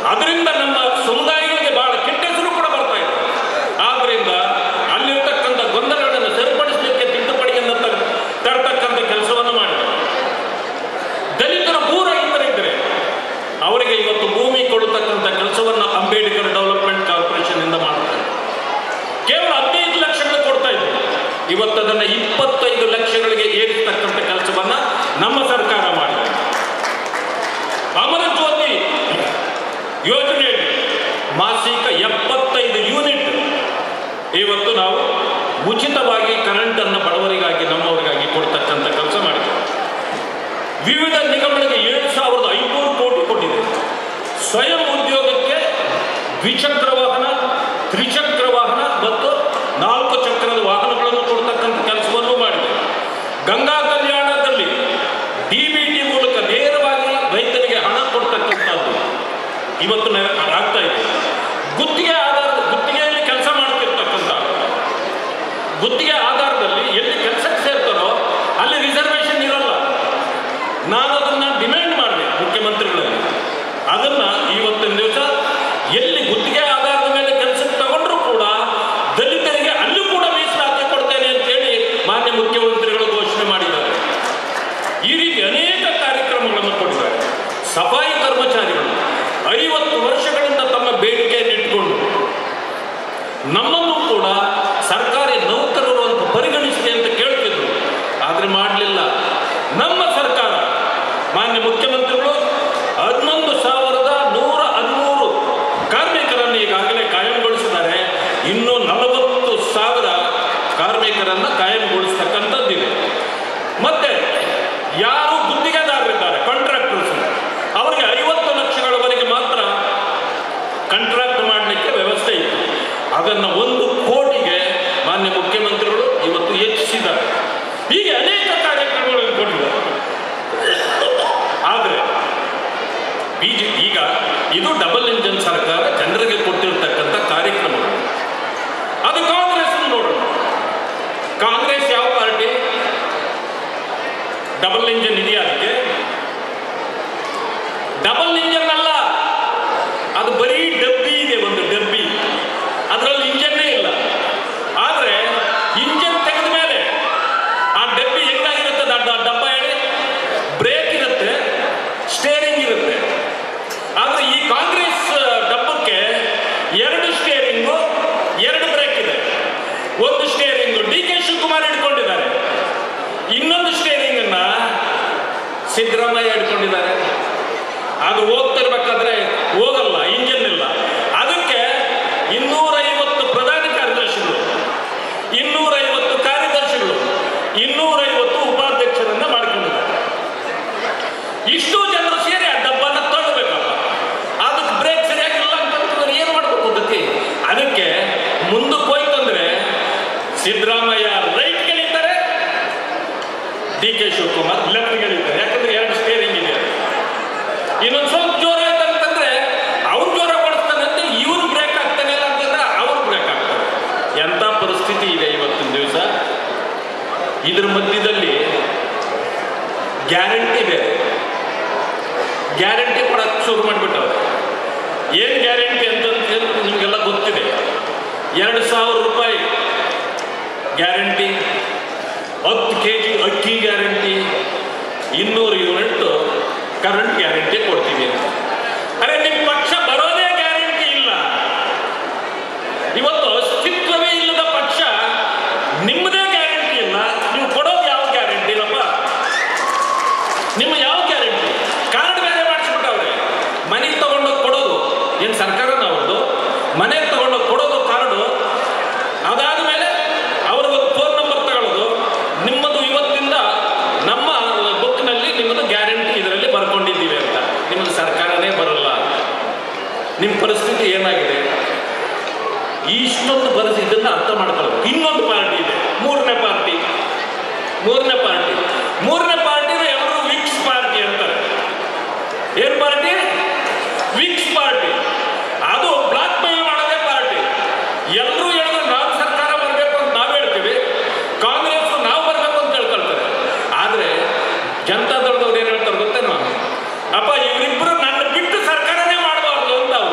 ಅದರಿಂದ ನಮ್ಮ ಸಮುದಾಯಗಳಿಗೆ ಬಹಳ ಕೆಟ್ಟ ಹೆಸರು ಕೂಡ ಬರ್ತಾ ಇದೆ ಆದ್ರಿಂದ ಅಲ್ಲಿರ್ತಕ್ಕಂಥ ಗೊಂದಲಗಳನ್ನು ಸರಿಪಡಿಸಲಿಕ್ಕೆ ತಿದ್ದುಪಡಿಯನ್ನು ತ- ತರ್ತಕ್ಕಂಥ ಕೆಲಸವನ್ನು ಮಾಡಿದೆ ದಲಿತರ ಭೂ ರೈತರಿದ್ದರೆ ಅವರಿಗೆ ಇವತ್ತು ಭೂಮಿ ಕೊಡತಕ್ಕಂಥ ಕೆಲಸವನ್ನು ಅಂಬೇಡ್ಕರ್ ಡೆವಲಪ್ಮೆಂಟ್ ಕಾರ್ಪೊರೇಷನ್ ಇಂದ ಮಾಡ್ತಾರೆ ಕೇವಲ ಹದಿನೈದು ಲಕ್ಷಗಳು ಕೊಡ್ತಾ ಇದ್ರು ಇವತ್ತು ಅದನ್ನು ಇಪ್ಪತ್ತೈದು ಲಕ್ಷಗಳಿಗೆ ಏರಿಸ್ತಕ್ಕಂಥ ಕೆಲಸವನ್ನ ನಮ್ಮ ಸರ್ಕಾರ ಮಾಡಿದೆ ಅಮರ ಜ್ಯೋತಿ ಯೋಜನೆಯಲ್ಲಿ ಮಾಸಿಕ ಎಪ್ಪತ್ತೈದು ಯೂನಿಟ್ ಇವತ್ತು ನಾವು ಉಚಿತವಾಗಿ ಕರೆಂಟನ್ನು ಬಡವರಿಗಾಗಿ ನಮ್ಮವರಿಗಾಗಿ ಕೊಡ್ತಕ್ಕಂಥ ಕೆಲಸ ಮಾಡಿದ್ದೇವೆ ವಿವಿಧ ನಿಗಮಗಳಿಗೆ ಏಳು ಸಾವಿರದ ಐನೂರು ಕೋಟಿ ಕೊಟ್ಟಿದೆ ಸ್ವಯಂ ಉದ್ಯೋಗಕ್ಕೆ ದ್ವಿಚಕ್ರ ವಾಹನ ತ್ರಿಚಕ್ರ ವಾಹನ ಮತ್ತು ನಾಲ್ಕು ಚಕ್ರದ ವಾಹನಗಳನ್ನು ಕೊಡ್ತಕ್ಕಂಥ ಕೆಲಸವನ್ನು ಮಾಡಿದೆ ಗಂಗಾ ಕಲ್ಯಾಣದಲ್ಲಿ ಡಿಬಿಟಿ ಮೂಲಕ ನೇರವಾಗಿ ರೈತರಿಗೆ ಹಣ ಕೊಡ್ತಕ್ಕಂಥದ್ದು ಇವತ್ತು ನೆ- ಆಗ್ತಾ ಇದೆ ಗುತ್ತಿಗೆ ಆಧಾರದ ಗುತ್ತಿಗೆಯಲ್ಲಿ ಕೆಲಸ ಮಾಡ್ತಿರ್ತಕ್ಕಂಥ ಗುತ್ತಿಗೆ ಆಧಾರದಲ್ಲಿ ಎಲ್ಲಿ ಕೆಲಸಕ್ಕೆ ಸೇರ್ತಾರೋ ಅಲ್ಲಿ ರಿಸರ್ವೇಷನ್ ಇರಲ್ಲ ನಾನು ಅದನ್ನ ಡಿಮ್ಯಾಂಡ್ ಮಾಡಿದೆ ಮುಖ್ಯಮಂತ್ರಿಗಳಲ್ಲಿ ಅದನ್ನ ಇವತ್ತಿನ ದಿವಸ ಎಲ್ಲಿ ಗುತ್ತಿಗೆ ಆಧಾರದ ಮೇಲೆ ಕೆಲಸಕ್ಕೆ ತಗೊಂಡ್ರು ಕೂಡ ದಲಿತರಿಗೆ ಅಲ್ಲೂ ಕೂಡ ಮೀಸಲಾತಿ ಕೊಡ್ತೇನೆ ಅಂತೇಳಿ ಮಾನ್ಯ ಮುಖ್ಯಮಂತ್ರಿಗಳು ಘೋಷಣೆ ಮಾಡಿದ್ದಾರೆ ಈ ರೀತಿ ಅನೇಕ ಕಾರ್ಯಕ್ರಮಗಳನ್ನು ಕೊಟ್ಟಿದ್ದಾರೆ ಸಫಾಯಿ ಕರ್ಮಚಾರಿಗಳು ಐವತ್ತು ವರ್ಷಗಳಿಂದ ತಮ್ಮ ಬೇಡಿಕೆಯನ್ನು ಇಟ್ಕೊಂಡು ನಮ್ಮನ್ನು ಕೂಡ ಸರ್ಕಾರಿ ನೌಕರರು ಅಂತ ಪರಿಗಣಿಸಿದೆ ಅಂತ ಕೇಳ್ತಿದ್ರು ಆದರೆ ಮಾಡಲಿಲ್ಲ ನಮ್ಮ ಸರ್ಕಾರ ಮಾನ್ಯ ಮುಖ್ಯಮಂತ್ರಿಗಳು ಹನ್ನೊಂದು ಸಾವಿರದ ನೂರ ಹದಿಮೂರು ಕಾರ್ಮಿಕರನ್ನು ಈಗಾಗಲೇ ಕಾಯಂಗೊಳಿಸಿದ್ದಾರೆ ಇನ್ನೂ ನಲವತ್ತು ಸಾವಿರ ಕಾರ್ಮಿಕರನ್ನು ಕಾಯಂಗೊಳಿಸ್ತಕ್ಕಂಥದ್ದಿದೆ ಮತ್ತೆ ಯಾರು ಗುತ್ತಿಗೆದಾರರಿದ್ದಾರೆ ಕಾಂಟ್ರಾಕ್ಟರ್ಸ್ ಅವರಿಗೆ ಐವತ್ತು ಲಕ್ಷಗಳವರೆಗೆ ಮಾತ್ರ ಕಾಂಟ್ರಾಕ್ಟ್ ಮಾಡಲಿಕ್ಕೆ ವ್ಯವಸ್ಥೆ ಇತ್ತು ಅದನ್ನು ಒಂದು ಕೋಟಿಗೆ ಮಾನ್ಯ ಮುಖ್ಯಮಂತ್ರಿಗಳು ಇವತ್ತು ಹೆಚ್ಚಿಸಿದ್ದಾರೆ ಹೀಗೆ ಅನೇಕ ಕಾರ್ಯಕ್ರಮಗಳನ್ನು ಕೊಟ್ಟಿದ್ದಾರೆ ಆದರೆ ಬಿಜೆ ಈಗ ಇದು ಡಬಲ್ ಇಂಜನ್ ಸರ್ಕಾರ ಜನರಿಗೆ ಕೊಟ್ಟಿರ್ತಕ್ಕಂಥ ಕಾರ್ಯಕ್ರಮಗಳು ಅದು ಕಾಂಗ್ರೆಸ್ ನೋಡೋಣ ಕಾಂಗ್ರೆಸ್ ಯಾವ ಪಾರ್ಟಿ ಡಬಲ್ ಇಂಜನ್ ಇದೆಯಾ ಅದಕ್ಕೆ ಡಬಲ್ ಇಂಜನ್ ಅಲ್ಲ ಅದು ಬರೀ ಡಬ್ಬಿ ಇದೆ ಒಂದು ಡಬ್ಬಿ ಅದರಲ್ಲಿ ಇಂಜನ್ನೇ ಇಲ್ಲ ಆದರೆ ಇಂಜನ್ ತೆಗೆದ ಮೇಲೆ ಆ ಡಬ್ಬಿ ಹೆಂಗಾಗಿರುತ್ತೆ ದಡ್ಡ ಡಬ್ಬ ಹೇಳಿ ಬ್ರೇಕ್ ಇರುತ್ತೆ ಸ್ಟೇರಿಂಗ್ ಇರುತ್ತೆ ಆದರೆ ಈ ಕಾಂಗ್ರೆಸ್ ಡಬ್ಬಕ್ಕೆ ಎರಡು ಸ್ಟೇರಿಂಗು ಎರಡು ಬ್ರೇಕ್ ಇದೆ ಒಂದು ಸ್ಟೇರಿಂಗು ಡಿ ಕೆ ಶಿವಕುಮಾರ್ ಹಿಡ್ಕೊಂಡಿದ್ದಾರೆ ಇನ್ನೊಂದು ಸ್ಟೇರಿಂಗ್ ಅನ್ನ ಸಿದ್ದರಾಮಯ್ಯ ಹಿಡ್ಕೊಂಡಿದ್ದಾರೆ ಅದು ಹೋಗ್ತಿರ್ಬೇಕಾದ್ರೆ ಹೋಗಲ್ಲ ಇಂಜಿನ್ ಇಲ್ಲ ಅದಕ್ಕೆ ಇನ್ನೂರೈವತ್ತು ಪ್ರಧಾನ ಕಾರ್ಯದರ್ಶಿಗಳು ಇನ್ನೂರೈವತ್ತು ಕಾರ್ಯದರ್ಶಿಗಳು ಇನ್ನೂರೈವತ್ತು ಉಪಾಧ್ಯಕ್ಷರನ್ನ ಮಾಡ್ಕೊಂಡಿದ್ದಾರೆ ಇಷ್ಟು ಜನರು ಸೇರಿ ಆ ಡಬ್ಬನ ತಳ್ಳಬೇಕಲ್ಲ ಅದಕ್ಕೆ ಬ್ರೇಕ್ ಸರಿಯಾಗಿಲ್ಲ ಅಂತಂದ್ರೆ ಏನು ಮಾಡಬೇಕು ಅದಕ್ಕೆ ಅದಕ್ಕೆ ಮುಂದಕ್ಕೆ ಹೋಯ್ತಂದ್ರೆ ಸಿದ್ದರಾಮಯ್ಯ ರೈಟ್ ಗೆಲ್ಲಿದ್ದಾರೆ ಡಿ ಕೆ ಶಿವಕುಮಾರ್ ಲೆಫ್ಟ್ ಗೆಲ್ಲಿದ್ದಾರೆ ಯಾಕಂದ್ರೆ ಎರಡು ಸ್ಟೇರಿಂಗ್ ಇದೆ ಇನ್ನೊಂದು ಸ್ವಲ್ಪ ಜೋರ ಆಯ್ತು ಅಂತಂದ್ರೆ ಅವ್ರು ಜೋರ ಕೊಡ್ತಾನಂತೆ ಇವ್ರು ಬ್ರೇಕ್ ಆಗ್ತಾನೆ ಇಲ್ಲ ಅಂತಂದ್ರೆ ಅವ್ರು ಬ್ರೇಕ್ ಆಗ್ತಾರೆ ಎಂಥ ಪರಿಸ್ಥಿತಿ ಇದೆ ಇವತ್ತಿನ ದಿವಸ ಇದ್ರ ಮಧ್ಯದಲ್ಲಿ ಗ್ಯಾರಂಟಿ ಬೇರೆ ಗ್ಯಾರಂಟಿ ಕೊಡಕ್ಕೆ ಶುರು ಮಾಡಿಬಿಟ್ಟವ್ರೆ ಏನು ಗ್ಯಾರಂಟಿ ಅಂತ ಹೇಳಿದ್ರೆ ನಿಮಗೆಲ್ಲ ಗೊತ್ತಿದೆ ಎರಡು ಸಾವಿರ ರೂಪಾಯಿ ಗ್ಯಾರಂಟಿ ಹತ್ತು ಕೆ ಜಿ ಅಕ್ಕಿ ಗ್ಯಾರಂಟಿ ಇನ್ನೂರು ಯೂನಿಟ್ ಕರೆಂಟ್ ಗ್ಯಾರಂಟಿ ಕೊಡ್ತೀವಿ ಅಂತ ಅರೆ ನಿಮ್ಮ ಪಕ್ಷ ಬರೋದೇ ಗ್ಯಾರಂಟಿ ಇಲ್ಲ ಇವತ್ತು ಅಸ್ತಿತ್ವವೇ ಇಲ್ಲದ ಪಕ್ಷ ನಿಮ್ಮದೇ ಗ್ಯಾರಂಟಿ ಇಲ್ಲ ನೀವು ಕೊಡೋದು ಯಾವ ಗ್ಯಾರಂಟಿ ಇಲ್ಲಪ್ಪ ನಿಮ್ಮ ಯಾವ ಗ್ಯಾರಂಟಿ ಕಾರ್ಡ್ ಬೇರೆ ಮಾಡಿಸ್ಬಿಟ್ಟವ್ರೆ ಮನೆಗೆ ತಗೊಂಡೋಗಿ ಕೊಡೋದು ಏನು ಸರ್ಕಾರನ ಅವ್ರದ್ದು ಮನೆಗೆ ತಗೊಂಡೋಗಿ ಕೊಡೋದು ಕಾರ್ಡು ಅದಾದ ಮೇಲೆ ಅವ್ರಿಗೊಂದು ಫೋನ್ ನಂಬರ್ ತಗೊಳ್ಳೋದು ನಿಮ್ಮದು ಇವತ್ತಿಂದ ನಮ್ಮ ಬುಕ್ನಲ್ಲಿ ನಿಮ್ಮದು ಗ್ಯಾರಂಟಿ ಇದರಲ್ಲಿ ಬರ್ಕೊಂಡಿದ್ದೀವಿ ಅಂತ ನಿಮ್ಮದು ಸರ್ಕಾರನೇ ಬರಲ್ಲ ನಿಮ್ಮ ಪರಿಸ್ಥಿತಿ ಏನಾಗಿದೆ ಇಷ್ಟೊಂದು ಪರಿಸ್ಥಿತಿ ಇದನ್ನ ಅರ್ಥ ಮಾಡ್ಕೊಳ್ಬೇಕು ಇನ್ನೊಂದು ಪಾರ್ಟಿ ಇದೆ ಮೂರನೇ ಪಾರ್ಟಿ ಮೂರನೇ ಪಾರ್ಟಿ ಮೂರನೇ ಪಾರ್ಟಿನ ಎಲ್ಲರೂ ವಿಕ್ಸ್ ಪಾರ್ಟಿ ಅಂತಾರೆ ಏನ್ ಪಾರ್ಟಿ ವಿಕ್ಸ್ ಪಾರ್ಟಿ ಅದು ಬ್ಲಾಕ್ ಮೇಲ್ ಮಾಡೋದೇ ಪಾರ್ಟಿ ಎಲ್ಲರೂ ಹೇಳಿದ್ರೆ ನಾವು ಸರ್ಕಾರ ಬರಬೇಕು ಅಂತ ನಾವು ಹೇಳ್ತೀವಿ ಕಾಂಗ್ರೆಸ್ ನಾವು ಬರಬೇಕು ಅಂತ ಹೇಳ್ಕೊಳ್ತಾರೆ ಆದ್ರೆ ಜನತಾ ದಳದವ್ರು ಏನು ಹೇಳ್ತಾರೆ ಗೊತ್ತೇನೋ ಅಪ್ಪ ಇವರಿಬ್ಬರು ನನ್ನ ಬಿಟ್ಟು ಸರ್ಕಾರನೇ ಮಾಡಬಾರ್ದು ಅಂತ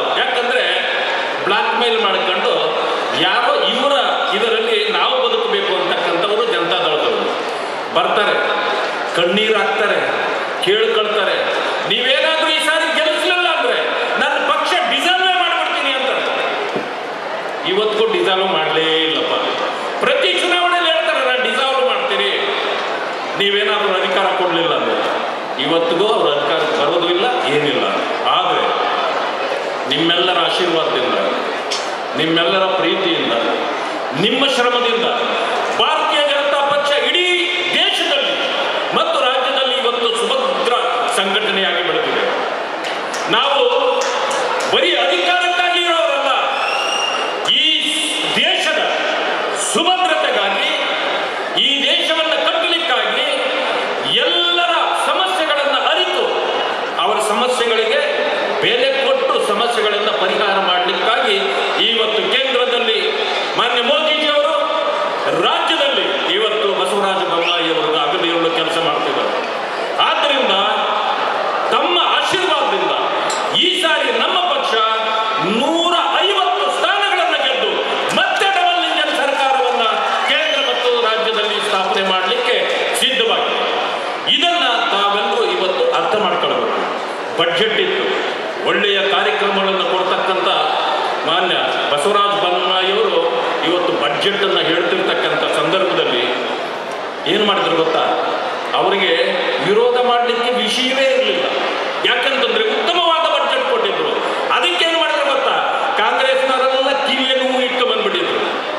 ಬ್ಲಾಕ್ ಮೇಲ್ ಮಾಡ್ಕೊಂಡು ಯಾರೋ ಇವರ ಇದರಲ್ಲಿ ನಾವು ಬದುಕಬೇಕು ಅಂತಕ್ಕಂಥವರು ಜನತಾದಳದವರು ಬರ್ತಾರೆ ಕಣ್ಣೀರು ಹಾಕ್ತಾರೆ ಕೇಳ್ಕೊಳ್ತಾರೆ ನೀವೇನಾದ್ರೂ ಈ ಸಾರಿ ಗೆಲ್ಲಿಸ್ಲಿಲ್ಲ ಅಂದ್ರೆ ನನ್ನ ಪಕ್ಷ ಡಿಸಾಲ್ವೇ ಮಾಡ್ಬಿಡ್ತೀನಿ ಅಂತಾರೆ ಇವತ್ತಿಗೂ ಡಿಸಾಲ್ವ್ ಮಾಡಲೇ ಇಲ್ಲಪ್ಪ ಪ್ರತಿ ಚುನಾವಣೆಯಲ್ಲಿ ಹೇಳ್ತಾರೆ ನಾನು ಡಿಸಾಲ್ವ್ ಮಾಡ್ತೀನಿ ನೀವೇನಾದ್ರೂ ಅಧಿಕಾರ ಕೊಡಲಿಲ್ಲ ಅಂದ್ರೆ ಇವತ್ತಿಗೂ ಅವ್ರ ಅಧಿಕಾರ ಬರೋದು ಇಲ್ಲ ಏನಿಲ್ಲ ಆದರೆ ನಿಮ್ಮೆಲ್ಲರ ಆಶೀರ್ವಾದದಿಂದ ನಿಮ್ಮೆಲ್ಲರ ಪ್ರೀತಿಯಿಂದ ನಿಮ್ಮ ಶ್ರಮದಿಂದ ಭಾರತೀಯ ಜನತಾ ಪಕ್ಷ ಇಡೀ ದೇಶದಲ್ಲಿ ಮತ್ತು ರಾಜ್ಯದಲ್ಲಿ ಇವತ್ತು ಸುಭದ್ರ ಸಂಘಟನೆಯಾಗಿ ಬೆಳೆದಿದೆ ನಾವು ಬರೀ ಅಧಿಕಾರಕ್ಕಾಗಿ ಇರೋರಲ್ಲ ಈ ದೇಶದ ಸುಭದ್ರತೆಗಾಗಿ ಈ ದೇಶವನ್ನು ಕಟ್ಟಲಿಕ್ಕಾಗಿ ಎಲ್ಲರ ಸಮಸ್ಯೆಗಳನ್ನು ಅರಿತು ಅವರ ಸಮಸ್ಯೆಗಳಿಗೆ ಬೆಲೆ ಕೊಟ್ಟು ಸಮಸ್ಯೆಗಳನ್ನು ಪರಿಹಾರ ಮಾಡಲಿಕ್ಕಾಗಿ ಇವತ್ತು ಕೇಂದ್ರದಲ್ಲಿ ಮಾನ್ಯ ಮೋದಿಜಿಯವರು ರಾಜ್ಯದಲ್ಲಿ ಇವತ್ತು ಬಸವರಾಜ ಬೊಮ್ಮಾಯಿಯವರು ಅಗಲಿರುಳು ಕೆಲಸ ಮಾಡ್ತಿದ್ದಾರೆ ಆದ್ದರಿಂದ ತಮ್ಮ ಆಶೀರ್ವಾದದಿಂದ ಈ ಸಾರಿ ನಮ್ಮ ಪಕ್ಷ ನೂರ ಐವತ್ತು ಸ್ಥಾನಗಳನ್ನು ಗೆದ್ದು ಮತ್ತೆ ಡಬಲ್ ಇಂಜನ್ ಸರ್ಕಾರವನ್ನ ಕೇಂದ್ರ ಮತ್ತು ರಾಜ್ಯದಲ್ಲಿ ಸ್ಥಾಪನೆ ಮಾಡಲಿಕ್ಕೆ ಸಿದ್ಧವಾಗಿದೆ ಇದನ್ನ ತಾವೆಲ್ಲರೂ ಇವತ್ತು ಅರ್ಥ ಮಾಡ್ಕೊಳ್ಬೇಕು ಬಡ್ಜೆಟ್ ಇತ್ತು ಒಳ್ಳೆಯ ಕಾರ್ಯಕ್ರಮಗಳನ್ನು ಕೊಡ್ತಕ್ಕಂಥ ಮಾನ್ಯ ಬಸವರಾಜ ಬೊಮ್ಮಾಯಿಯವರು ಇವತ್ತು ಬಡ್ಜೆಟ್ ಅನ್ನ ಹೇಳ್ತಿರ್ತಕ್ಕಂಥ ಸಂದರ್ಭದಲ್ಲಿ ಏನು ಮಾಡಿದ್ರು ಗೊತ್ತಾ ಅವರಿಗೆ ವಿರೋಧ ಮಾಡಲಿಕ್ಕೆ ವಿಷಯವೇ ಇರಲಿಲ್ಲ ಯಾಕಂತಂದ್ರೆ ಉತ್ತಮವಾದ ಬಡ್ಜೆಟ್ ಕೊಟ್ಟಿದ್ರು ಅದಕ್ಕೆ ಏನು ಮಾಡಿದ್ರು ಗೊತ್ತಾ ಕಾಂಗ್ರೆಸ್ನವರೆಲ್ಲ ಕಿವಿಯನ್ನು ಹೂ ಇಟ್ಟು ಬಂದ್ಬಿಟ್ಟಿದ್ರು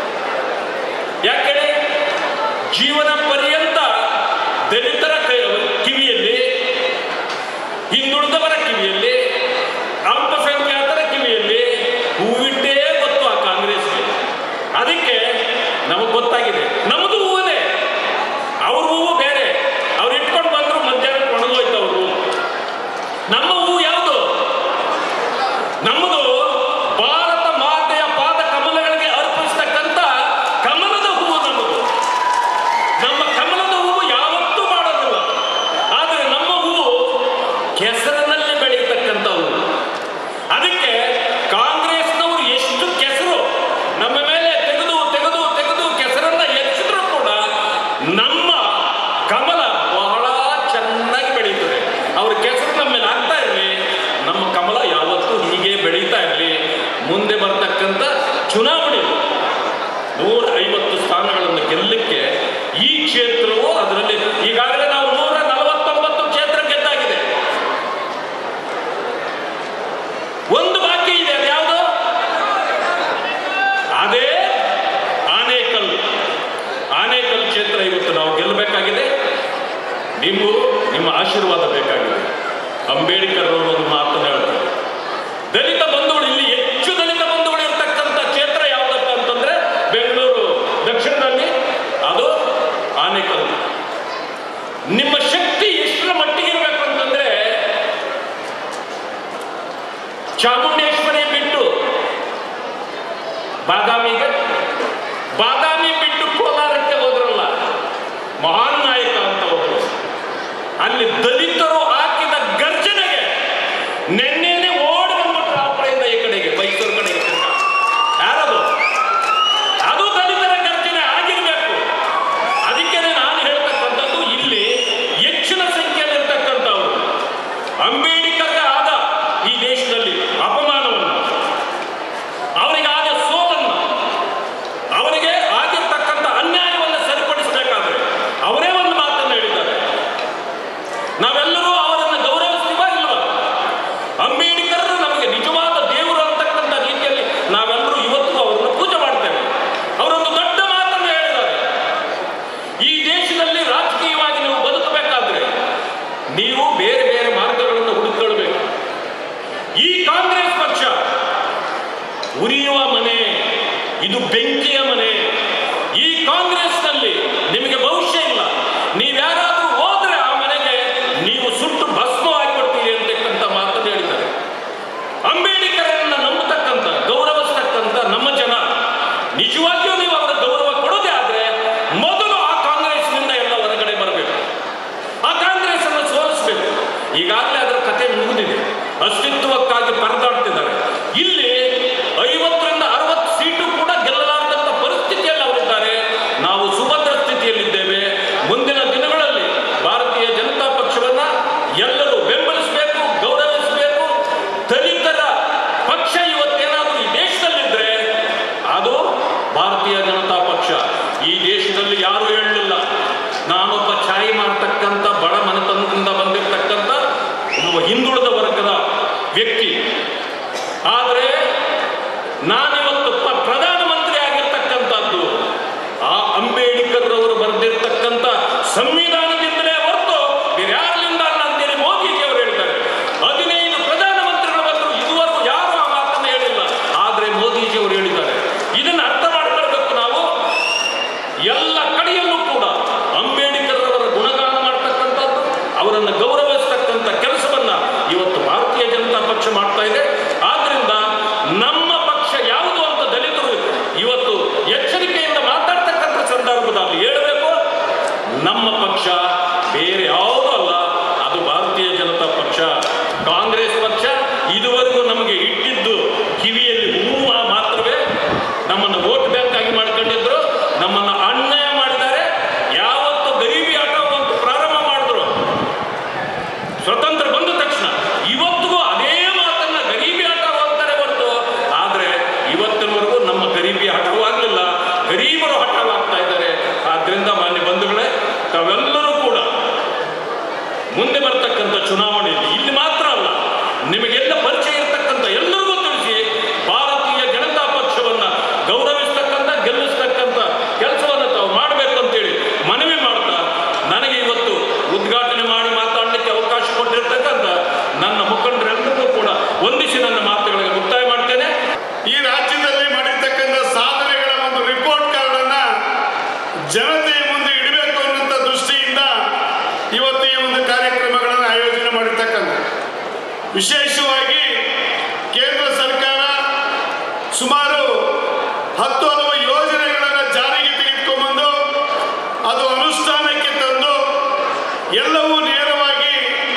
ಯಾಕೆ ಜೀವನ ಪರ್ಯಂತ ದಲಿತರ ಕೈ- ಕಿವಿಯಲ್ಲಿ ಹಿಂದುಳಿದವರ ಕಿವಿಯಲ್ಲಿ ಅಲ್ಪಸಂಖ್ಯಾತರ ಕಿವಿಯಲ್ಲಿ ಹೂವಿಟ್ಟೇ ಗೊತ್ತು ಆ ಕಾಂಗ್ರೆಸ್ಗೆ ಅದಕ್ಕೆ ನಮಗೆ ಗೊತ್ತಾಗಿದೆ ನಮ್ಮದು ಹೂವೇ ಅವ್ರ ಹೂವು ಬೇರೆ ಅವ್ರು ಇಟ್ಕೊಂಡು ಬಂದ್ರು ಮಧ್ಯಾಹ್ನ ಒಣಗೋಯ್ತು ಅವರು ನಮ್ಮ ಹೂವು ಯಾವುದು ನಮ್ಮದು ಭಾರತ ಮಾತೆಯ ಪಾದ ಕಮಲಗಳಿಗೆ ಅರ್ಪಿಸ್ತಕ್ಕಂಥ ಕಮಲದ ಹೂವು ನಮ್ಮದು ನಮ್ಮ ಕಮಲದ ಹೂವು ಯಾವತ್ತೂ ಮಾಡೋದಿಲ್ಲ ಆದರೆ ನಮ್ಮ ಹೂವು ಕೆಸರಿನಲ್ಲಿ ಬೆಳೆಯತಕ್ಕಂಥ ಹೂವು ಅದಕ್ಕೆ ಕಾಂಗ್ರೆಸ್ನವರು ಎಷ್ಟು ಕೆಸರು ನಮ್ಮ ಮೇಲೆ ತೆಗೆದು ತೆಗೆದು ತೆಗೆದು ಕೆಸರನ್ನ ಎಚ್ಚಿದ್ರು ಕೂಡ ನಮ್ಮ ಕಮಲ ಬಹಳ ಚೆನ್ನಾಗಿ ಬೆಳೀತದೆ ಅವ್ರ ಕೆಸರು ನಮ್ಮ ಮೇಲೆ ಆಗ್ತಾ ಇರಲಿ ನಮ್ಮ ಕಮಲ ಯಾವತ್ತೂ ಹೀಗೆ ಬೆಳೀತಾ ಇರಲಿ ಮುಂದೆ ಬರ್ತಕ್ಕಂಥ ಚುನಾವಣೆ ನೂರ ಐವತ್ತು ಸ್ಥಾನಗಳನ್ನು ಗೆಲ್ಲಕ್ಕೆ ಈ ಕ್ಷೇತ್ರವು ಅದರಲ್ಲಿ ಈಗಾಗಲೇ ನಾವು ನೂರ ನಲವತ್ತೊಂಬತ್ತು ಕ್ಷೇತ್ರ ಗೆದ್ದಾಗಿದೆ ಒಂದು ಬಾಕಿ ಇದೆ ಅದ್ಯಾವುದು ಅದೇ ಆನೇಕಲ್ ಆನೇಕಲ್ ಕ್ಷೇತ್ರ ಇವತ್ತು ನಾವು ಗೆಲ್ಲಬೇಕಾಗಿದೆ ನೀವು ನಿಮ್ಮ ಆಶೀರ್ವಾದ ಬೇಕಾಗಿದೆ ಅಂಬೇಡ್ಕರ್ ಅವರು ಒಂದು ಮಾತನ್ನು ಹೇಳ್ತಾರೆ ದಲಿತ ಬಂಧುಗಳು ಇಲ್ಲಿ ಹೆಚ್ಚು ದಲಿತ ಬಂಧುಗಳು ಇರ್ತಕ್ಕಂಥ ಕ್ಷೇತ್ರ ಯಾವುದಪ್ಪ ಅಂತಂದ್ರೆ ಬೆಂಗಳೂರು ದಕ್ಷಿಣದಲ್ಲಿ ಅದು ಆನೇಕಲ್ ನಿಮ್ಮ ಶಕ್ತಿ ಎಷ್ಟರ ಮಟ್ಟಿಗೆ ಇರಬೇಕು ಅಂತಂದ್ರೆ ಚಾಮುಂಡೇಶ್ವರಿ ಬಿಟ್ಟು ಬಾದಾಮಿಗೆ ಬಾದಾಮಿ ಬಿಟ್ಟು ಕೋಲಾರಕ್ಕೆ ಹೋದ್ರಲ್ಲ ಮಹಾನ್ ನಾಯಕ ಅಂತ ಹೋದ್ರು ಅಲ್ಲಿ ದಲಿತರು ಹಾಕಿದ ಗರ್ಜನೆಗೆ ನೆನ್ನೆನೆ ಓಡಿ ಬಂದ್ಬಿಟ್ರು ಆ ಕಡೆಯಿಂದ ಈ ಕಡೆಗೆ ಮೈಸೂರು ಕಡೆಗೆ ತಿರ್ಗಾ. ಯಾರದು ಅದು ದಲಿತರ ಗರ್ಜನೆ ಆಗಿರ್ಬೇಕು ಅದಕ್ಕೆ ನಾನು ಹೇಳ್ತಕ್ಕಂಥದ್ದು ಇಲ್ಲಿ ಹೆಚ್ಚಿನ ಸಂಖ್ಯೆಯಲ್ಲಿ ಇರ್ತಕ್ಕಂಥವ್ರು ಅಂಬೇಡ್ಕರ್ಗೆ ಆದ ಈ ದೇಶದಲ್ಲಿ ಅಪಮಾನವನ್ನು ಅವರಿಗೆ ಆದ ಸೋಲನ್ನು ಅವರಿಗೆ ಆಗಿರ್ತಕ್ಕಂಥ ಅನ್ಯಾಯವನ್ನು ಸರಿಪಡಿಸಬೇಕಾದ್ರೆ ಅವರೇ ಒಂದು ಮಾತನ್ನು ಹೇಳಿದ್ದಾರೆ ನಾವೆಲ್ಲರೂ ಅವರನ್ನು ಗೌರವಿಸ್ತೀವಾ ಇಲ್ವಾ ಅಂಬೇಡ್ಕರ್ ನಮಗೆ ನಿಜವಾದ ದೇವರು ಅಂತಕ್ಕಂಥ ರೀತಿಯಲ್ಲಿ ನಾವೆಲ್ಲರೂ ಇವತ್ತು ಅವರನ್ನು ಪೂಜೆ ಮಾಡ್ತೇವೆ ಅವರೊಂದು ದೊಡ್ಡ ಮಾತನ್ನು ಹೇಳಿದ್ದಾರೆ ಈ ದೇಶದಲ್ಲಿ ರಾಜಕೀಯವಾಗಿ ನೀವು ಬದುಕಬೇಕಾದ್ರೆ ನೀವು ಬೇರೆ ಬೇರೆ ಮಾರ್ಗಗಳನ್ನು ಹುಡುಕೊಳ್ಬೇಕು ಈ ಕಾಂಗ್ರೆಸ್ ಪಕ್ಷ ಉರಿಯುವ ಮನೆ ಇದು ಬೆಂಕಿಯ ಮನೆ ಈ ಕಾಂಗ್ರೆಸ್ನಲ್ಲಿ ನಿಮಗೆ ಭವಿಷ್ಯ ಇಲ್ಲ ನೀವ್ಯಾರಾದ್ರೂ ಹೋದ್ರೆ ಆ ಮನೆಗೆ ನೀವು ಸುಟ್ಟು ಭಸ್ಮ ಆಗಿಬಿಡ್ತೀರಿ ಅಂತಕ್ಕಂಥ ಮಾತನ್ನು ಹೇಳಿದ್ದಾರೆ ಅಂಬೇಡ್ಕರನ್ನ ನಂಬತಕ್ಕಂಥ ಗೌರವಿಸ್ತಕ್ಕಂಥ ನಮ್ಮ ಜನ ನಿಜವಾಗಿಯೂ ನೀವು ಅವರ ಗೌರವ ಕೊಡೋದೇ ಆದ್ರೆ ಮೊದಲು ಆ ಕಾಂಗ್ರೆಸ್ನಿಂದ ಎಲ್ಲ ಹೊರಗಡೆ ಬರಬೇಕು ಆ ಕಾಂಗ್ರೆಸ್ ಅನ್ನು ಸೋಲಿಸಬೇಕು ಈಗಾಗಲೇ ಅದರ ಕತೆ ಮುಗಿದಿದೆ ಅಸ್ತಿತ್ವಕ್ಕಾಗಿ ಪರದಾಡ್ತಿದ್ದಾರೆ ಇಲ್ಲಿ ಐವತ್ತರ ಆದರೆ ನಾನಿವತ್ತು ಪ- ಪ್ರಧಾನಮಂತ್ರಿ ಆಗಿರ್ತಕ್ಕಂಥದ್ದು ಆ ಅಂಬೇಡ್ಕರ್ ಅವರು ಬರೆದಿರ್ತಕ್ಕಂಥ ಸಂವಿಧಾನದಿಂದಲೇ ಹೊರತು ಬೇರೆ ಯಾರಿಂದ ಅಲ್ಲ ಅಂತೇಳಿ ಮೋದಿಜಿ ಅವರು ಹೇಳ್ತಾರೆ ಹದಿನೈದು ಪ್ರಧಾನಮಂತ್ರಿಗಳು ಬಂದರು ಇದುವರೆಗೂ ಯಾರು ಆ ಮಾತನ್ನು ಹೇಳಿಲ್ಲ ಆದರೆ ಮೋದಿಜಿ ಅವರು ಹೇಳಿದ್ದಾರೆ ಇದನ್ನು ಅರ್ಥ ಮಾಡ್ಕೊಳ್ಬೇಕು ನಾವು ಎಲ್ಲ ಕಡೆಯಲ್ಲೂ ಕೂಡ ಅಂಬೇಡ್ಕರ್ ಅವರ ಗುಣಗಾನ ಮಾಡ್ತಕ್ಕಂಥದ್ದು ಅವರನ್ನು ಗೌರವಿಸ್ತಕ್ಕಂಥ ಕೆಲಸವನ್ನ ಇವತ್ತು ಭಾರತೀಯ ಜನತಾ ಪಕ್ಷ ಮಾಡ್ತಾ ಇದೆ ಆದ್ರಿಂದ ನಮ್ಮ ಪಕ್ಷ ಯಾವುದು ಅಂತ ದಲಿತರು ಇವತ್ತು ಎಚ್ಚರಿಕೆಯಿಂದ ಮಾತಾಡ್ತಕ್ಕಂಥ ಸಂದರ್ಭದಲ್ಲಿ ಹೇಳಬೇಕು ನಮ್ಮ ಪಕ್ಷ ಬೇರೆ ಯಾವುದೂ ಅಲ್ಲ ಅದು ಭಾರತೀಯ ಜನತಾ ಪಕ್ಷ ಕಾಂಗ್ರೆಸ್ ಪಕ್ಷ ಇದುವರೆಗೂ ನಮಗೆ ಇಟ್ಟಿದ್ದು ಕಿವಿಯಲ್ಲಿ ಹೂವು ಮಾತ್ರವೇ ನಮ್ಮನ್ನು ವೋಟ್ ಬ್ಯಾಂಕ್ ಆಗಿ ಮಾಡ್ಕೊಂಡಿದ್ರು ನಮ್ಮನ್ನು ಅನ್ಯಾಯ ಮಾಡಿದ್ದಾರೆ ಯಾವತ್ತು ಗರೀಬಿ ಆಟ ಒಂದು ಪ್ರಾರಂಭ ಮಾಡಿದ್ರು ಸ್ವತಂತ್ರ ಬಂದ ತಕ್ಷಣ ಇವತ್ತಿಗೂ ಅದೇ ಮಾತನ್ನ ಗರೀಬಿ ಆಟ ಅಂತಾರೆ ಹೊರತು ಆದ್ರೆ ಇವತ್ತಿನವರೆಗೂ ನಮ್ಮ ಗರೀಬಿ ಹಠವಾಗಲಿಲ್ಲ ಗರೀಬರು ಹಠವಾಗ್ತಾ ಇದ್ದಾರೆ ಆದ್ರಿಂದ ಮಾನ್ಯ ಬಂಧುಗಳೇ ತಾವೆಲ್ಲರೂ ಕೂಡ ಮುಂದೆ ಬರ್ತಕ್ಕಂಥ ಚುನಾವಣೆಯಲ್ಲಿ ಇಲ್ಲಿ ಮಾತ್ರ ಅಲ್ಲ ನಿಮಗೆಲ್ಲ ಪರಿಚಯ ಇರ್ತಕ್ಕಂಥ ಎಲ್ಲರಿಗೂ ತಿಳಿಸಿ ಭಾರತೀಯ ಜನತಾ ಪಕ್ಷವನ್ನ ಗೌರವಿಸ್ತಕ್ಕಂಥ ಗೆಲ್ಲಿಸ್ತಕ್ಕಂಥ ಕೆಲಸವನ್ನು ತಾವು ಮಾಡಬೇಕು ಅಂತೇಳಿ ಮನವಿ ಮಾಡ್ತಾ ನನಗೆ ಇವತ್ತು ಉದ್ಘಾಟನೆ ಮಾಡಿ ಮಾತಾಡಲಿಕ್ಕೆ ಅವಕಾಶ ಕೊಟ್ಟಿರ್ತಕ್ಕಂಥ ನನ್ನ ಮುಖಂಡರೆಲ್ಲರಿಗೂ ಕೂಡ ವಂದಿಸಿ ನನ್ನ ಮಾತುಗಳಿಗೆ ಮುಕ್ತಾಯ ಮಾಡ್ತೇನೆ ಈ ರಾಜ್ಯದಲ್ಲಿ ಮಾಡಿರ್ತಕ್ಕಂಥ ಸಾಧನೆಗಳ ಒಂದು ರಿಪೋರ್ಟ್ ಕಾರ್ಡ್ ಅನ್ನ ಜನತೆಯ ಮುಂದೆ ಇಡಬೇಕು ಅನ್ನುವಂಥ ದೃಷ್ಟಿಯಿಂದ ಇವತ್ತು ಈ ಒಂದು ಕಾರ್ಯಕ್ರಮಗಳನ್ನು ಆಯೋಜನೆ ಮಾಡಿರ್ತಕ್ಕಂಥ ವಿಶೇಷವಾಗಿ ಕೇಂದ್ರ ಸರ್ಕಾರ ಸುಮಾರು ಹತ್ತು ಹಲವು ಯೋಜನೆಗಳನ್ನು ಜಾರಿಗೆ ತೆಗೆದುಕೊಂಡ್ಬಂದು ಅದು ಅನುಷ್ಠಾನಕ್ಕೆ ತಂದು ಎಲ್ಲವೂ ನೇರವಾಗಿ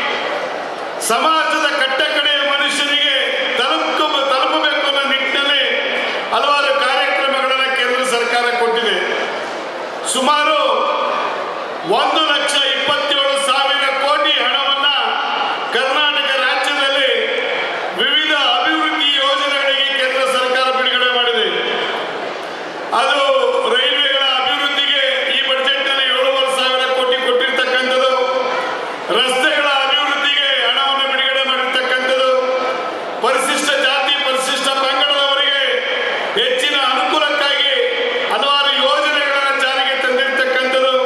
ಸಮಾಜದ ಕಟ್ಟಕಡೆಯ ಮನುಷ್ಯನಿಗೆ ತಲುಪ ತಲುಪಬೇಕು ಅನ್ನೋ ನಿಟ್ಟಿನಲ್ಲಿ ಹಲವಾರು ಕಾರ್ಯಕ್ರಮಗಳನ್ನು ಕೇಂದ್ರ ಸರ್ಕಾರ ಕೊಟ್ಟಿದೆ ಸುಮಾರು ಒಂದು ಲಕ್ಷ ಇಪ್ಪತ್ತೇಳು ಸಾವಿರ ಕೋಟಿ ಹಣವನ್ನ ಕರ್ನಾಟಕ ರಾಜ್ಯದಲ್ಲಿ ವಿವಿಧ ಅಭಿವೃದ್ಧಿ ಯೋಜನೆಗಳಿಗೆ ಕೇಂದ್ರ ಸರ್ಕಾರ ಬಿಡುಗಡೆ ಮಾಡಿದೆ ಅದು ರೈಲ್ವೆಗಳ ಅಭಿವೃದ್ಧಿಗೆ ಈ ಬಜೆಟ್ನಲ್ಲಿ ಏಳುವರೆ ಸಾವಿರ ಕೋಟಿ ಕೊಟ್ಟಿರ್ತಕ್ಕಂಥದ್ದು ರಸ್ತೆಗಳ ಅಭಿವೃದ್ಧಿಗೆ ಹಣವನ್ನು ಬಿಡುಗಡೆ ಮಾಡಿರ್ತಕ್ಕಂಥದ್ದು ಪರಿಶಿಷ್ಟ ಜಾತಿ ಪರಿಶಿಷ್ಟ ಪಂಗಡದವರಿಗೆ ಹೆಚ್ಚಿನ ಅನುಕೂಲಕ್ಕಾಗಿ ಹಲವಾರು ಯೋಜನೆಗಳನ್ನು ಜಾರಿಗೆ ತಂದಿರತಕ್ಕಂಥದ್ದು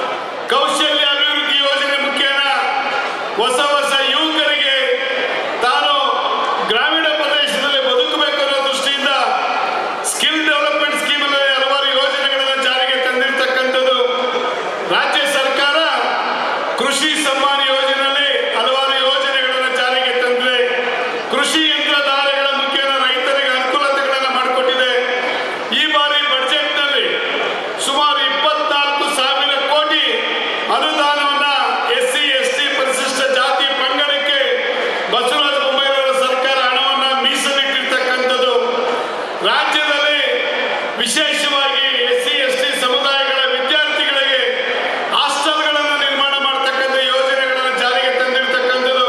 ಕೌಶಲ್ಯ ಅಭಿವೃದ್ಧಿ ಯೋಜನೆ ಮುಖೇನ ಹೊಸ ಹೊಸ ಯುವಕರಿಗೆ ತಾನು ಗ್ರಾಮೀಣ ಪ್ರದೇಶದಲ್ಲಿ ಬದುಕಬೇಕು ಅನ್ನೋ ದೃಷ್ಟಿಯಿಂದ ಸ್ಕಿಲ್ ಡೆವಲಪ್ಮೆಂಟ್ ಸ್ಕೀಮ್ ಅಲ್ಲಿ ಹಲವಾರು ಯೋಜನೆಗಳನ್ನು ಜಾರಿಗೆ ತಂದಿರತಕ್ಕಂಥದ್ದು ರಾಜ್ಯ ಸರ್ಕಾರ ಕೃಷಿ ಸಮ್ಮಾನ ಯೋಜನೆಯಲ್ಲಿ ಹಲವಾರು ಯೋಜನೆಗಳನ್ನು ಜಾರಿಗೆ ತಂದಿದೆ ಕೃಷಿ ಯಂತ್ರಧಾರೆಗಳ ಮುಖೇನ ರೈತರಿಗೆ ಅನುಕೂಲತೆಗಳನ್ನು ಮಾಡಿಕೊಟ್ಟಿದೆ ಈ ಬಾರಿ ಬಜೆಟ್ನಲ್ಲಿ ಸುಮಾರು ಇಪ್ಪತ್ನಾಲ್ಕು ಸಾವಿರ ಕೋಟಿ ಅನುದಾನವನ್ನ ಎಸ್ ಸಿ ಎಸ್ ಟಿ ಪರಿಶಿಷ್ಟ ಜಾತಿ ಪಂಗಡಕ್ಕೆ ಬಸವರಾಜ ಬೊಮ್ಮಾಯಿಯವರ ಸರ್ಕಾರ ಹಣವನ್ನ ಮೀಸಲಿಟ್ಟಿರ್ತಕ್ಕಂಥದ್ದು ರಾಜ್ಯದಲ್ಲಿ ವಿಶೇಷವಾಗಿ ಎಸ್ ಸಿ ಎಸ್ ಟಿ ಸಮುದಾಯಗಳ ವಿದ್ಯಾರ್ಥಿಗಳಿಗೆ ಹಾಸ್ಟೆಲ್ಗಳನ್ನು ನಿರ್ಮಾಣ ಮಾಡತಕ್ಕಂಥ ಯೋಜನೆಗಳನ್ನು ಜಾರಿಗೆ ತಂದಿರತಕ್ಕಂಥದ್ದು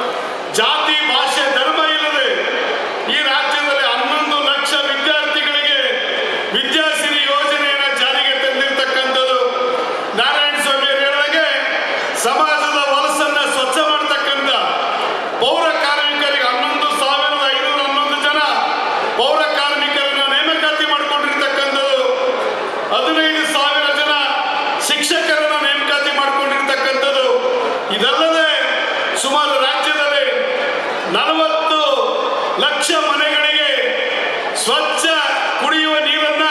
ಜಾತಿ ಭಾಷೆ ಧರ್ಮ ಇಲ್ಲದೆ ಈ ರಾಜ್ಯದಲ್ಲಿ ಹನ್ನೊಂದು ಲಕ್ಷ ವಿದ್ಯಾರ್ಥಿಗಳಿಗೆ ವಿದ್ಯಾಸಿರಿ ಯೋಜನೆಯನ್ನು ಜಾರಿಗೆ ತಂದಿರತಕ್ಕಂಥದ್ದು ನಾರಾಯಣ ಸ್ವಾಮಿ ಹೇಳಿದಾಗೆ ಸಮಾಜದ ಹೊಲಸನ್ನ ಸ್ವಚ್ಛ ಮಾಡತಕ್ಕಂಥ ಪೌರ ಕಾರ್ಮಿಕರಿಗೆ ಹನ್ನೊಂದು ಸಾವಿರದ ಐನೂರ ಹನ್ನೊಂದು ಜನ ಪೌರ ಕಾರ್ಮಿಕರನ್ನ ನೇಮಕಾತಿ ಮಾಡಿಕೊಂಡಿರ್ತಕ್ಕಂಥದ್ದು ಹದಿನೈದು ಸಾವಿರ ಜನ ಶಿಕ್ಷಕರನ್ನ ನೇಮಕಾತಿ ಮಾಡಿಕೊಂಡಿರ್ತಕ್ಕಂಥದ್ದು ಇದಲ್ಲದೆ ಸುಮಾರು ರಾಜ್ಯದಲ್ಲಿ ನಲವತ್ತು ಲಕ್ಷ ಮನೆಗಳಿಗೆ ಸ್ವಚ್ಛ ಕುಡಿಯುವ ನೀರನ್ನ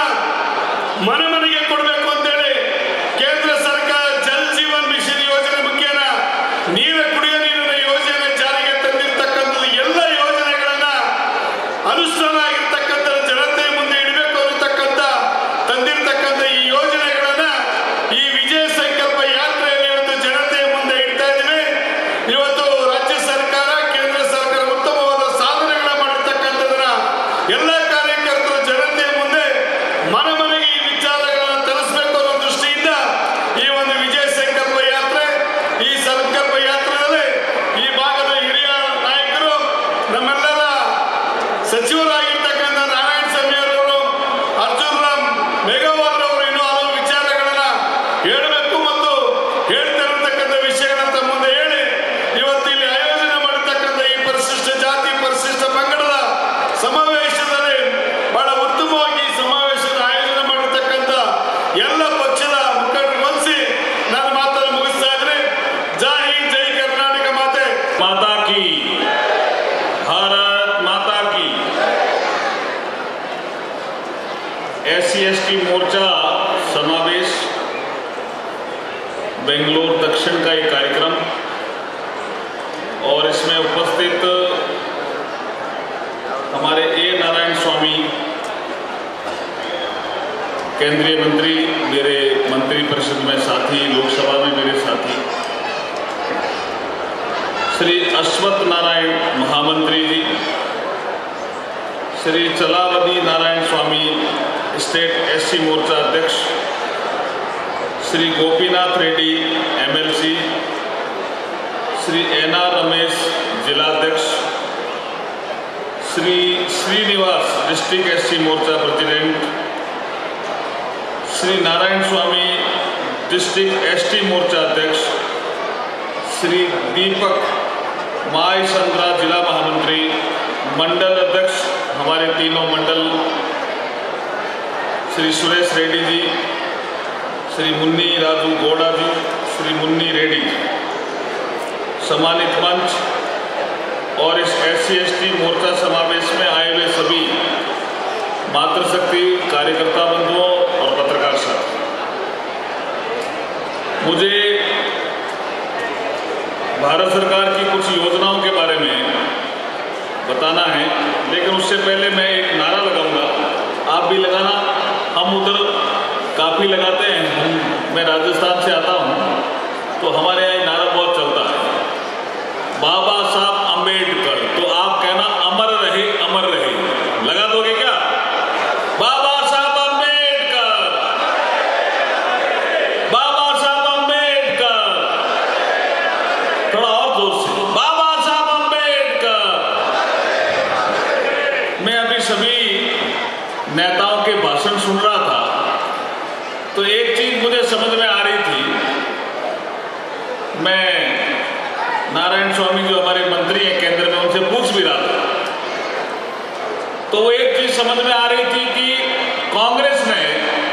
ಮನೆ ಮನೆಗೆ ಕೊಡಬೇಕು ಅಂತೇಳಿ ಕೇಂದ್ರ ಸರ್ಕಾರ ಜಲ್ ಜೀವನ್ ಮಿಷನ್ ಯೋಜನೆ ಮುಖೇನ ನೀರ ಕುಡಿಯುವ ನೀರಿನ ಯೋಜನೆ ಜಾರಿಗೆ ತಂದಿರತಕ್ಕಂಥದ್ದು ಎಲ್ಲ ಯೋಜನೆಗಳನ್ನ ಅನುಷ್ಠಾನ ಆಗಿರ್ತಕ್ಕಂಥ ಜನತೆ ಮುಂದೆ ಇಡಬೇಕು ಅನ್ನತಕ್ಕಂಥ ತಂದಿರತಕ್ಕಂಥ ಈ ಯೋಜನೆಗಳನ್ನ ಈ ವಿಜಯ ಸಂಕಲ್ಪ ಯಾತ್ರೆಯಲ್ಲಿ ಇವತ್ತು ಜನತೆಯ ಮುಂದೆ ಇಡ್ತಾ ಇದ್ದೀವಿ ಇವತ್ತು ರಾಜ್ಯ ಸರ್ಕಾರ ಕೇಂದ್ರ ಸರ್ಕಾರ ಉತ್ತಮವಾದ ಸಾಧನೆಗಳ ಮಾಡಿರ್ತಕ್ಕಂಥದನ್ನ ಎಲ್ಲ ಕಾರ್ಯಕರ್ತರು ಜನತೆಯ ಮುಂದೆ ಮನೆ ಮನೆಗೆ ಈ ವಿಚಾರಗಳನ್ನು ತರಿಸಬೇಕು ಅನ್ನೋ ದೃಷ್ಟಿಯಿಂದ ಈ ಒಂದು ವಿಜಯ ಸಂಕಲ್ಪ ಯಾತ್ರೆ ಈ ಸಂಕಲ್ಪ ಯಾತ್ರೆಯಲ್ಲಿ ಈ ಭಾಗದ ಹಿರಿಯ ನಾಯಕರು ನಮ್ಮೆಲ್ಲರ ಸಚಿವರಾಗಿರ್ತಕ್ಕಂಥ ನಾರಾಯಣ ಸ್ವಾಮಿ ಅವರು ಅರ್ಜುನ್ ರಾಮ್ ಮೇಘವಾಲ್ ಅವರು ಇನ್ನೂ ಹಲವು ವಿಚಾರಗಳನ್ನ ಹೇಳಬೇಕು ಮತ್ತು ಹೇಳ್ತಾ ಇರತಕ್ಕಂಥ ವಿಷಯಗಳನ್ನ ತಮ್ಮ ಮುಂದೆ ಹೇಳಿ ಇವತ್ತು ಇಲ್ಲಿ ಆಯೋಜನೆ ಮಾಡಿರ್ತಕ್ಕಂಥ ಈ ಪರಿಶಿಷ್ಟ ಜಾತಿ ಪರಿಶಿಷ್ಟ ಪಂಗಡದ एस सी एस टी मोर्चा समावेश बेंगलोर दक्षिण का एक कार्यक्रम और इसमें उपस्थित हमारे ए नारायण स्वामी केंद्रीय मंत्री मेरे मंत्री परिषद में साथी लोकसभा में मेरे साथी श्री अश्वत्थ नारायण महामंत्री जी श्री चलावदी नारायण स्वामी स्टेट एससी मोर्चा अध्यक्ष Shri Gopinath Reddy MLC Shri N R Ramesh जिलाध्यक्ष श्री श्रीनिवास डिस्ट्रिक्ट एससी मोर्चा president Shri Narayana Swamy district ST मोर्चा अध्यक्ष श्री दीपक माई संद्रा जिला महामंत्री मंडल अध्यक्ष हमारे तीनों मंडल श्री सुरेश रेड्डी जी श्री मुन्नी राजू गौड़ा जी श्री मुन्नी रेड्डी सम्मानित मंच और इस एस सी मोर्चा समावेश में आए हुए सभी मातृशक्ति कार्यकर्ता बंधुओं और पत्रकार साथी मुझे भारत सरकार की कुछ योजनाओं के बारे में बताना है लेकिन उससे पहले मैं एक नारा लगाऊंगा आप भी लगाना हम उधर काफ़ी लगाते हैं हम मैं राजस्थान से आता हूँ तो हमारे यहाँ ये नारा बहुत चलता है बाबा साहब अम्बेडकर तो आप कहना अमर रहे अमर रहे लगा दोगे क्या बाबा साहब अम्बेडकर बाबा साहब अम्बेडकर थोड़ा और जोर से बाबा साहब अम्बेडकर मैं अभी सभी नेताओं के भाषण सुन रहा था तो एक चीज मुझे समझ में आ रही थी मैं नारायण स्वामी जो हमारे मंत्री हैं केंद्र में उनसे पूछ भी रहा था तो वो एक चीज समझ में आ रही थी कि कांग्रेस ने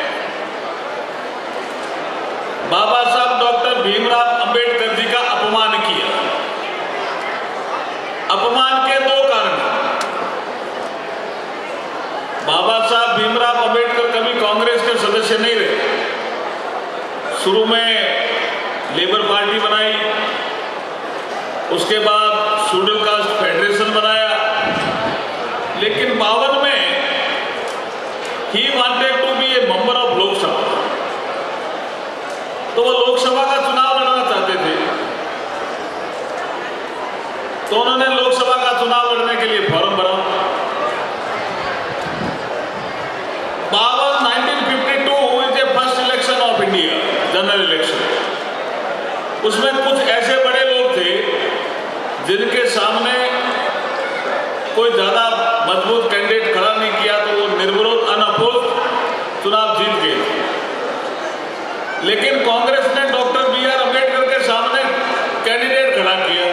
बाबा साहब डॉक्टर भीमराव अंबेडकर जी का अपमान किया अपमान के दो कारण बाबा साहब भीमराव अंबेडकर कभी कांग्रेस के सदस्य नहीं रहे शुरू में लेबर पार्टी बनाई उसके बाद शेड्यूल कास्ट फेडरेशन बनाया लेकिन बावन में ही wanted to be a member of Lok Sabha तो वो लोकसभा का चुनाव लड़ना चाहते थे तो उन्होंने लोकसभा का चुनाव लड़ने के लिए फॉर्म भरा बावन 1952 is a first election of India general election उसमें कुछ ऐसे बड़े लोग थे जिनके सामने कोई ज़्यादा मजबूत कैंडिडेट खड़ा नहीं किया तो वो निर्विरोध अनअपोज चुनाव जीत गए लेकिन कांग्रेस ने डॉक्टर बी आर अम्बेडकर के सामने कैंडिडेट खड़ा किया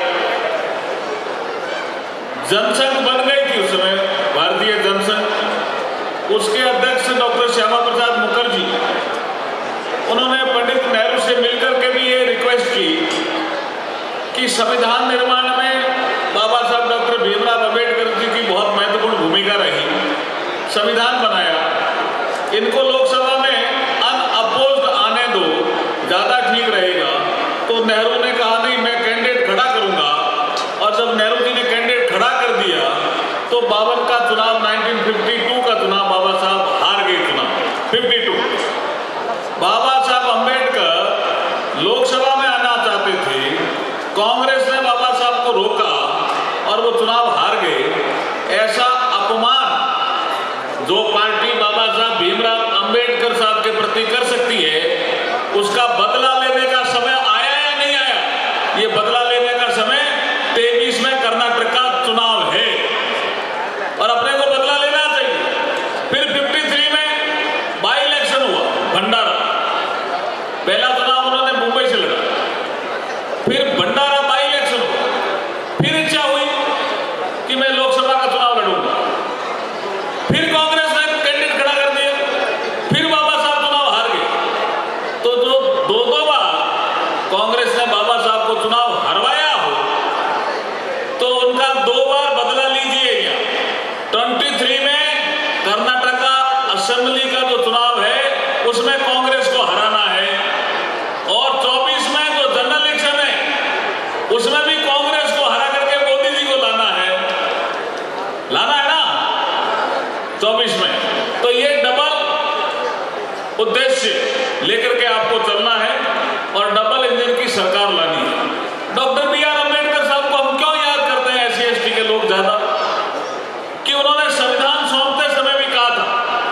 जनसंघ बन गई थी उस समय भारतीय जनसंघ उसके अध्यक्ष डॉक्टर श्यामा प्रसाद मुखर्जी उन्होंने पंडित नेहरू से मिलकर के भी ये रिक्वेस्ट की कि संविधान निर्माण में बाबा साहब डॉक्टर भीमराव अम्बेडकर जी की बहुत महत्वपूर्ण भूमिका रही संविधान बनाया इनको लोकसभा में अनअपोज आने दो ज़्यादा ठीक रहेगा तो नेहरू ने कहा नहीं मैं कैंडिडेट खड़ा करूंगा और जब नेहरू जी ने कैंडिडेट खड़ा कर दिया तो बावन का चुनाव 1952 का चुनाव बाबा साहब हार गए चुनाव 52 बाबा साहब अम्बेडकर लोकसभा में आना चाहते थे कांग्रेस ने बाबा साहब को रोका और वो चुनाव हार गए ऐसा अपमान जो पार्टी बाबा साहब भीमराव अंबेडकर साहब के प्रति कर सकती है उसका बदला लेने का समय आया या नहीं आया ये बदला लेने का समय तेईस में कर्नाटक का चुनाव है और अपने को बदला लेना चाहिए फिर 53 में बाई इलेक्शन हुआ भंडारा पहला चुनाव उन्होंने मुंबई से लड़ा फिर भंडारा बाई इलेक्शन हुआ फिर इच्छा हुई कि मैं लोकसभा का चुनाव लड़ूंगा फिर कांग्रेस ने कैंडिडेट खड़ा कर दिया फिर बाबा साहब चुनाव हार गए तो जो दो दो बार कांग्रेस ने बाबा साहब को चुनाव हरवाया हो तो उनका दो बार बदला लीजिए ट्वेंटी थ्री में कर्नाटक असेंबली का जो चुनाव है उसमें कांग्रेस को हराना है और 24 में जो जनरल इलेक्शन है उसमें भी कांग्रेस को हरा करके मोदी जी को लाना है लाना है ना 24 में तो ये डबल उद्देश्य लेकर के आपको चलना है और डबल इंजन की सरकार लानी है डॉक्टर बी आर अम्बेडकर साहब को हम क्यों याद करते हैं एस सी के लोग ज्यादा कि उन्होंने संविधान सौंपते समय भी कहा था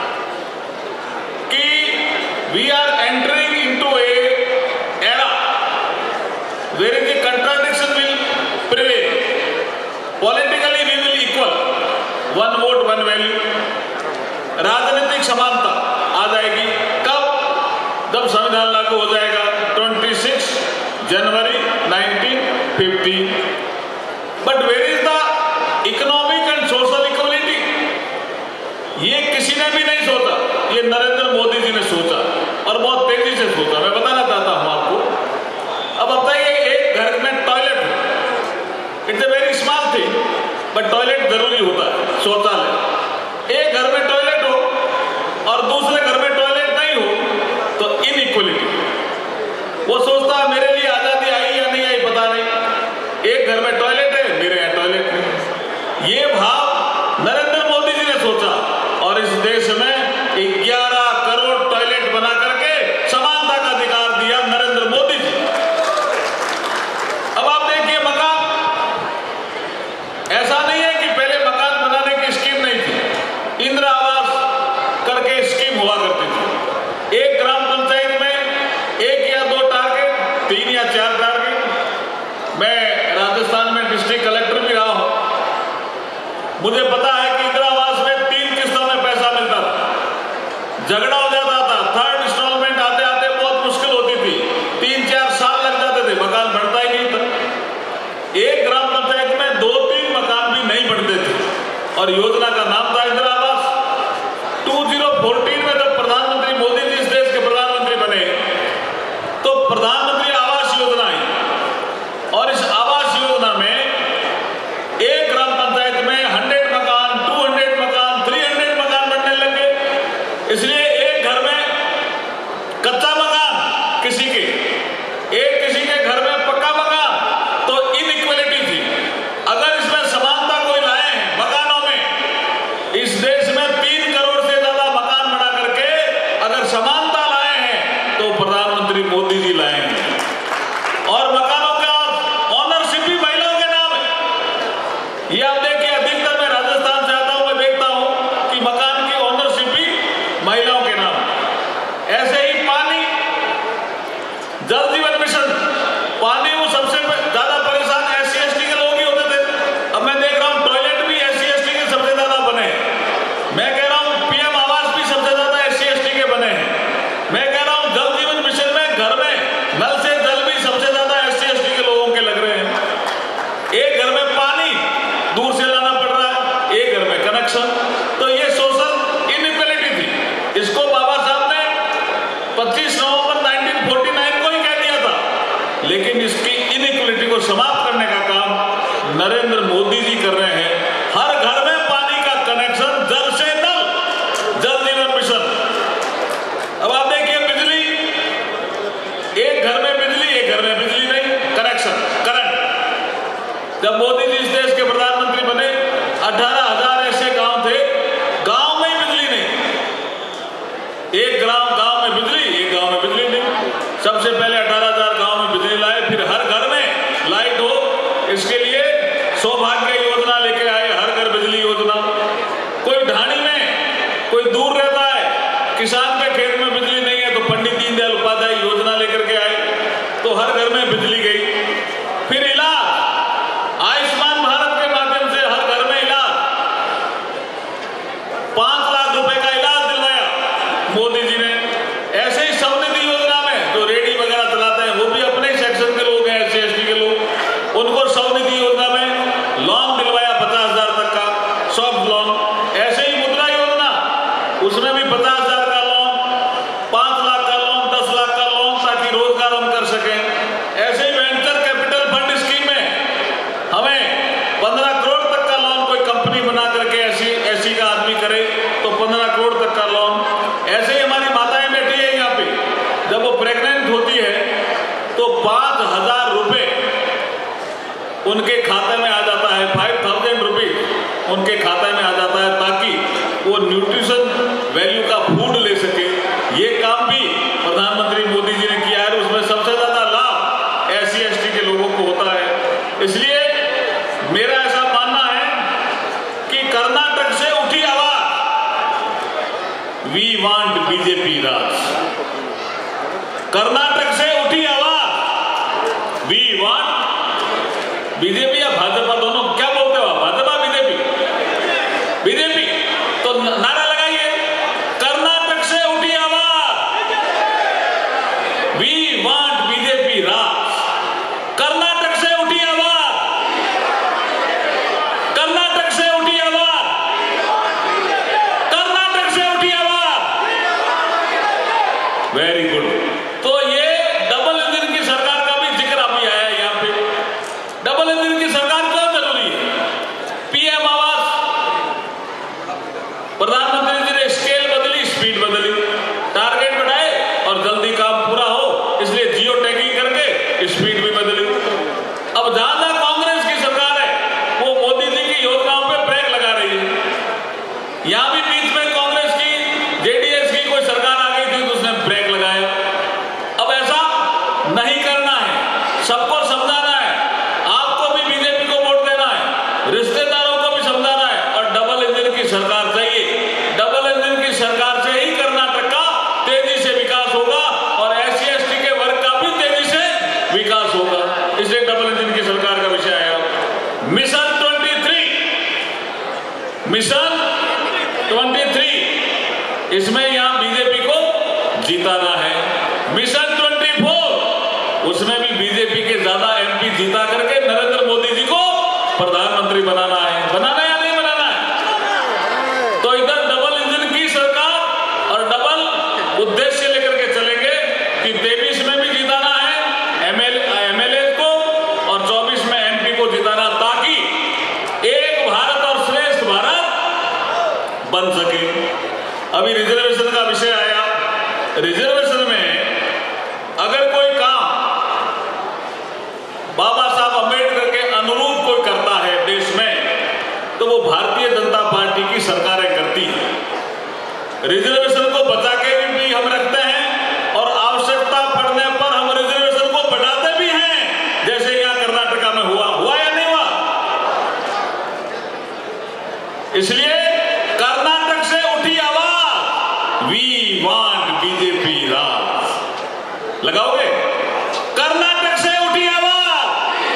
कि we are entering into a era where the contradiction will prevail politically we will equal one vote one value राजनीतिक समानता आ जाएगी कब जब संविधान लागू हो जाएगा 26 जनवरी 1950 but where is the economic and social equality ये किसी ने भी नहीं सोचा ये नरेंद्र मोदी जी ने सोचा और बहुत तेजी से सोचा मैं बताना चाहता हूं आपको अब बताइए एक घर में टॉयलेट है it's a very small thing but toilet जरूरी होता है शौचालय एक घर में टॉयलेट हो और दूसरे घर में टॉयलेट नहीं हो तो इनइक्वलिटी वो सोचता है मेरे लिए आजादी आई या नहीं आई पता नहीं एक घर में टॉयलेट है मेरे यहाँ टॉयलेट नहीं ये भाव नरेंद्र मोदी जी ने सोचा और इस देश में 11 करोड़ टॉयलेट बना करके समानता का अधिकार दिया नरेंद्र मोदी जी अब आप देखिए मकान ऐसा नहीं है कि पहले मकान बनाने की स्कीम नहीं थी इंदिरा आवास करके स्कीम हुआ करती थी एक ग्राम पंचायत में एक या दो टारगेट तीन या चार टारगेट मैं राजस्थान में डिस्ट्रिक्ट कलेक्टर भी रहा हूं मुझे पता है कि इंदिरा आवास में तीन किस्तों में पैसा मिलता था झगड़ा हो जाता था थर्ड इंस्टॉलमेंट आते आते बहुत मुश्किल होती थी तीन चार साल लग जाते थे मकान बढ़ता ही नहीं था एक ग्राम पंचायत में दो तीन मकान भी नहीं बनते थे और योजना का नाम था इंदिरा आवास 2014 में जब प्रधानमंत्री मोदी जी इस देश के प्रधानमंत्री बने तो प्रधानमंत्री आवास योजना आई और इस आवास योजना में एक ग्राम पंचायत में 100 मकान 200 मकान 300 मकान बनने लगे इसलिए एक घर में कच्चा मकान किसी के एक किसी के घर में पक्का मकान तो इनइक्वलिटी थी अगर इसमें समानता कोई लाए हैं मकानों में इस देश में तीन करोड़ से ज्यादा मकान बना करके अगर समानता लाए हैं तो प्रधानमंत्री मोदी जी लाए हैं और मकानों का ऑनरशिप भी महिलाओं के नाम है ये आप देखिए अधिकतर मैं राजस्थान से आता हूं मैं देखता हूं कि मकान की ऑनरशिप भी महिलाओं के नाम है। ऐसे ही पानी जल जीवन मिशन पानी वो सबसे ज्यादा परेशान एस सी के लोग ही होते थे अब मैं देख रहा हूँ टॉयलेट भी एस सी के सबसे ज्यादा बने हैं मैं कह रहा हूँ पीएम आवास भी सबसे ज्यादा एस सी के बने हैं मैं कह रहा हूँ जल जीवन मिशन में घर में नल से जल भी सबसे ज्यादा एस सी के लोगों के लग रहे हैं एक घर में पानी दूर से लाना पड़ रहा है एक घर में कनेक्शन तो ये सोशल इनइक्वलिटी थी इसको बाबा साहब ने 25 नवंबर 1949 को ही कह दिया था लेकिन इसकी इनइक्वलिटी को समाप्त करने का काम नरेंद्र मोदी जी कर रहे हैं हर घर में पानी का कनेक्शन जल से नल जल जीवन मिशन अब आप देखिए बिजली एक घर में बिजली एक घर में बिजली नहीं कनेक्शन करंट जब मोदी जी इस देश के प्रधानमंत्री बने अठारह हजार ऐसे गांव थे गांव में ही बिजली नहीं एक ग्राम गांव में बिजली एक गांव में बिजली नहीं सबसे पहले अठारह हजार गांव में बिजली लाए फिर हर घर में लाइट हो इसके लिए सौभाग्य योजना लेके आए हर घर बिजली योजना कोई ढाणी में कोई दूर रहता है किसान के खेत में बिजली नहीं है तो पंडित दीनदयाल उपाध्याय योजना लेकर के आए तो हर घर में बिजली गई फिर इलाज आयुष्मान भारत के माध्यम से हर घर में इलाज पांच लाख रुपए का इलाज दिलवाया मोदी जी ने ऐसे ही समृद्धि योजना में जो रेडी वगैरह चलाते हैं वो भी अपने ही सेक्शन के लोग हैं एस सी के लोग उनको समृद्धि योजना में लोन दिलवाया पचास हजार तक का सॉफ्ट लोन ऐसे ही मुद्रा योजना उसमें भी पचास हजार का लोन पांच लाख का लोन दस लाख का लोन ताकि रोजगार हम कर सकें ऐसे ही वेंचर कैपिटल फंड स्कीम में हमें पंद्रह करोड़ तक का लोन कोई कंपनी बना करके ऐसी ऐसी का आदमी करे तो पंद्रह करोड़ तक का लोन प्रेग्नेंट होती है तो पाँच हजार रुपये उनके खाते में आ जाता है फाइव थाउजेंड रुपीज उनके खाते में आ जाता है ताकि वो न्यूट्रिशन वैल्यू का फूड ले सके ये काम भी प्रधानमंत्री मोदी जी ने किया है उसमें सबसे ज़्यादा लाभ एस सी के लोगों को होता है इसलिए मेरा ऐसा मानना है कि कर्नाटक से उठी आवाज वी वांट बीजेपी राज कर्नाटक से उठी आवाज वी वांट बीजेपी या भाजपा दोनों क्या बोलते हो आप? भाजपा बीजेपी बीजेपी तो न- नारा लगाइए कर्नाटक से उठी आवाज वी वांट बीजेपी राज कर्नाटक से उठी आवाज कर्नाटक से उठी आवाज कर्नाटक से उठी आवाज वेरी गुड तो ये डबल इंजन की सरकार का भी जिक्र अभी आया है यहाँ पे डबल इंजन की सरकार क्यों जरूरी है पीएम आवास प्रधानमंत्री जी ने स्केल बदली स्पीड बदली टारगेट बढ़ाए और जल्दी काम पूरा हो इसलिए जियो टैगिंग करके स्पीड भी बदली अब जहां जहां कांग्रेस की सरकार है वो मोदी जी की योजनाओं पे ब्रेक लगा रही है यहां भी बीच में कांग्रेस की जेडीएस की कोई सरकार आ गई थी तो उसने ब्रेक लगाया अब ऐसा नहीं करना है सबको समझाना है आपको भी बीजेपी को वोट देना है रिश्तेदारों को भी समझाना है और डबल इंजन की सरकार चाहिए डबल इंजन की सरकार से ही कर्नाटक का तेजी से विकास होगा और एस सी के वर्ग का भी तेजी से विकास होगा इसलिए डबल इंजन की सरकार का विषय आया मिशन 23 मिशन 23 इसमें यहां बीजेपी को जीताना है मिशन 24 उसमें भी बीजेपी के ज्यादा एमपी जीता करके नरेंद्र मोदी जी को प्रधानमंत्री बनाना है बनाना है या नहीं बनाना है तो इधर डबल इंजन की सरकार और डबल उद्देश्य लेकर के चलेंगे कि तेईस में भी जिताना है एमएल एमएलए को और 24 में एमपी को जिताना ताकि एक भारत और श्रेष्ठ भारत बन सके अभी रिजर्वेशन का विषय आया रिजर्वेशन में अगर कोई काम बाबा साहब अम्बेडकर के अनुरूप कोई करता है देश में तो वो भारतीय जनता पार्टी की सरकारें करती हैं रिजर्वेशन को बचा के भी, भी हम रखते हैं और आवश्यकता पड़ने पर हम रिजर्वेशन को बढ़ाते भी हैं जैसे यहाँ कर्नाटका में हुआ हुआ या नहीं हुआ इसलिए कर्नाटक से उठी आवाज वी वांट बीजेपी राज लगाओगे कर्नाटक से उठी आवाज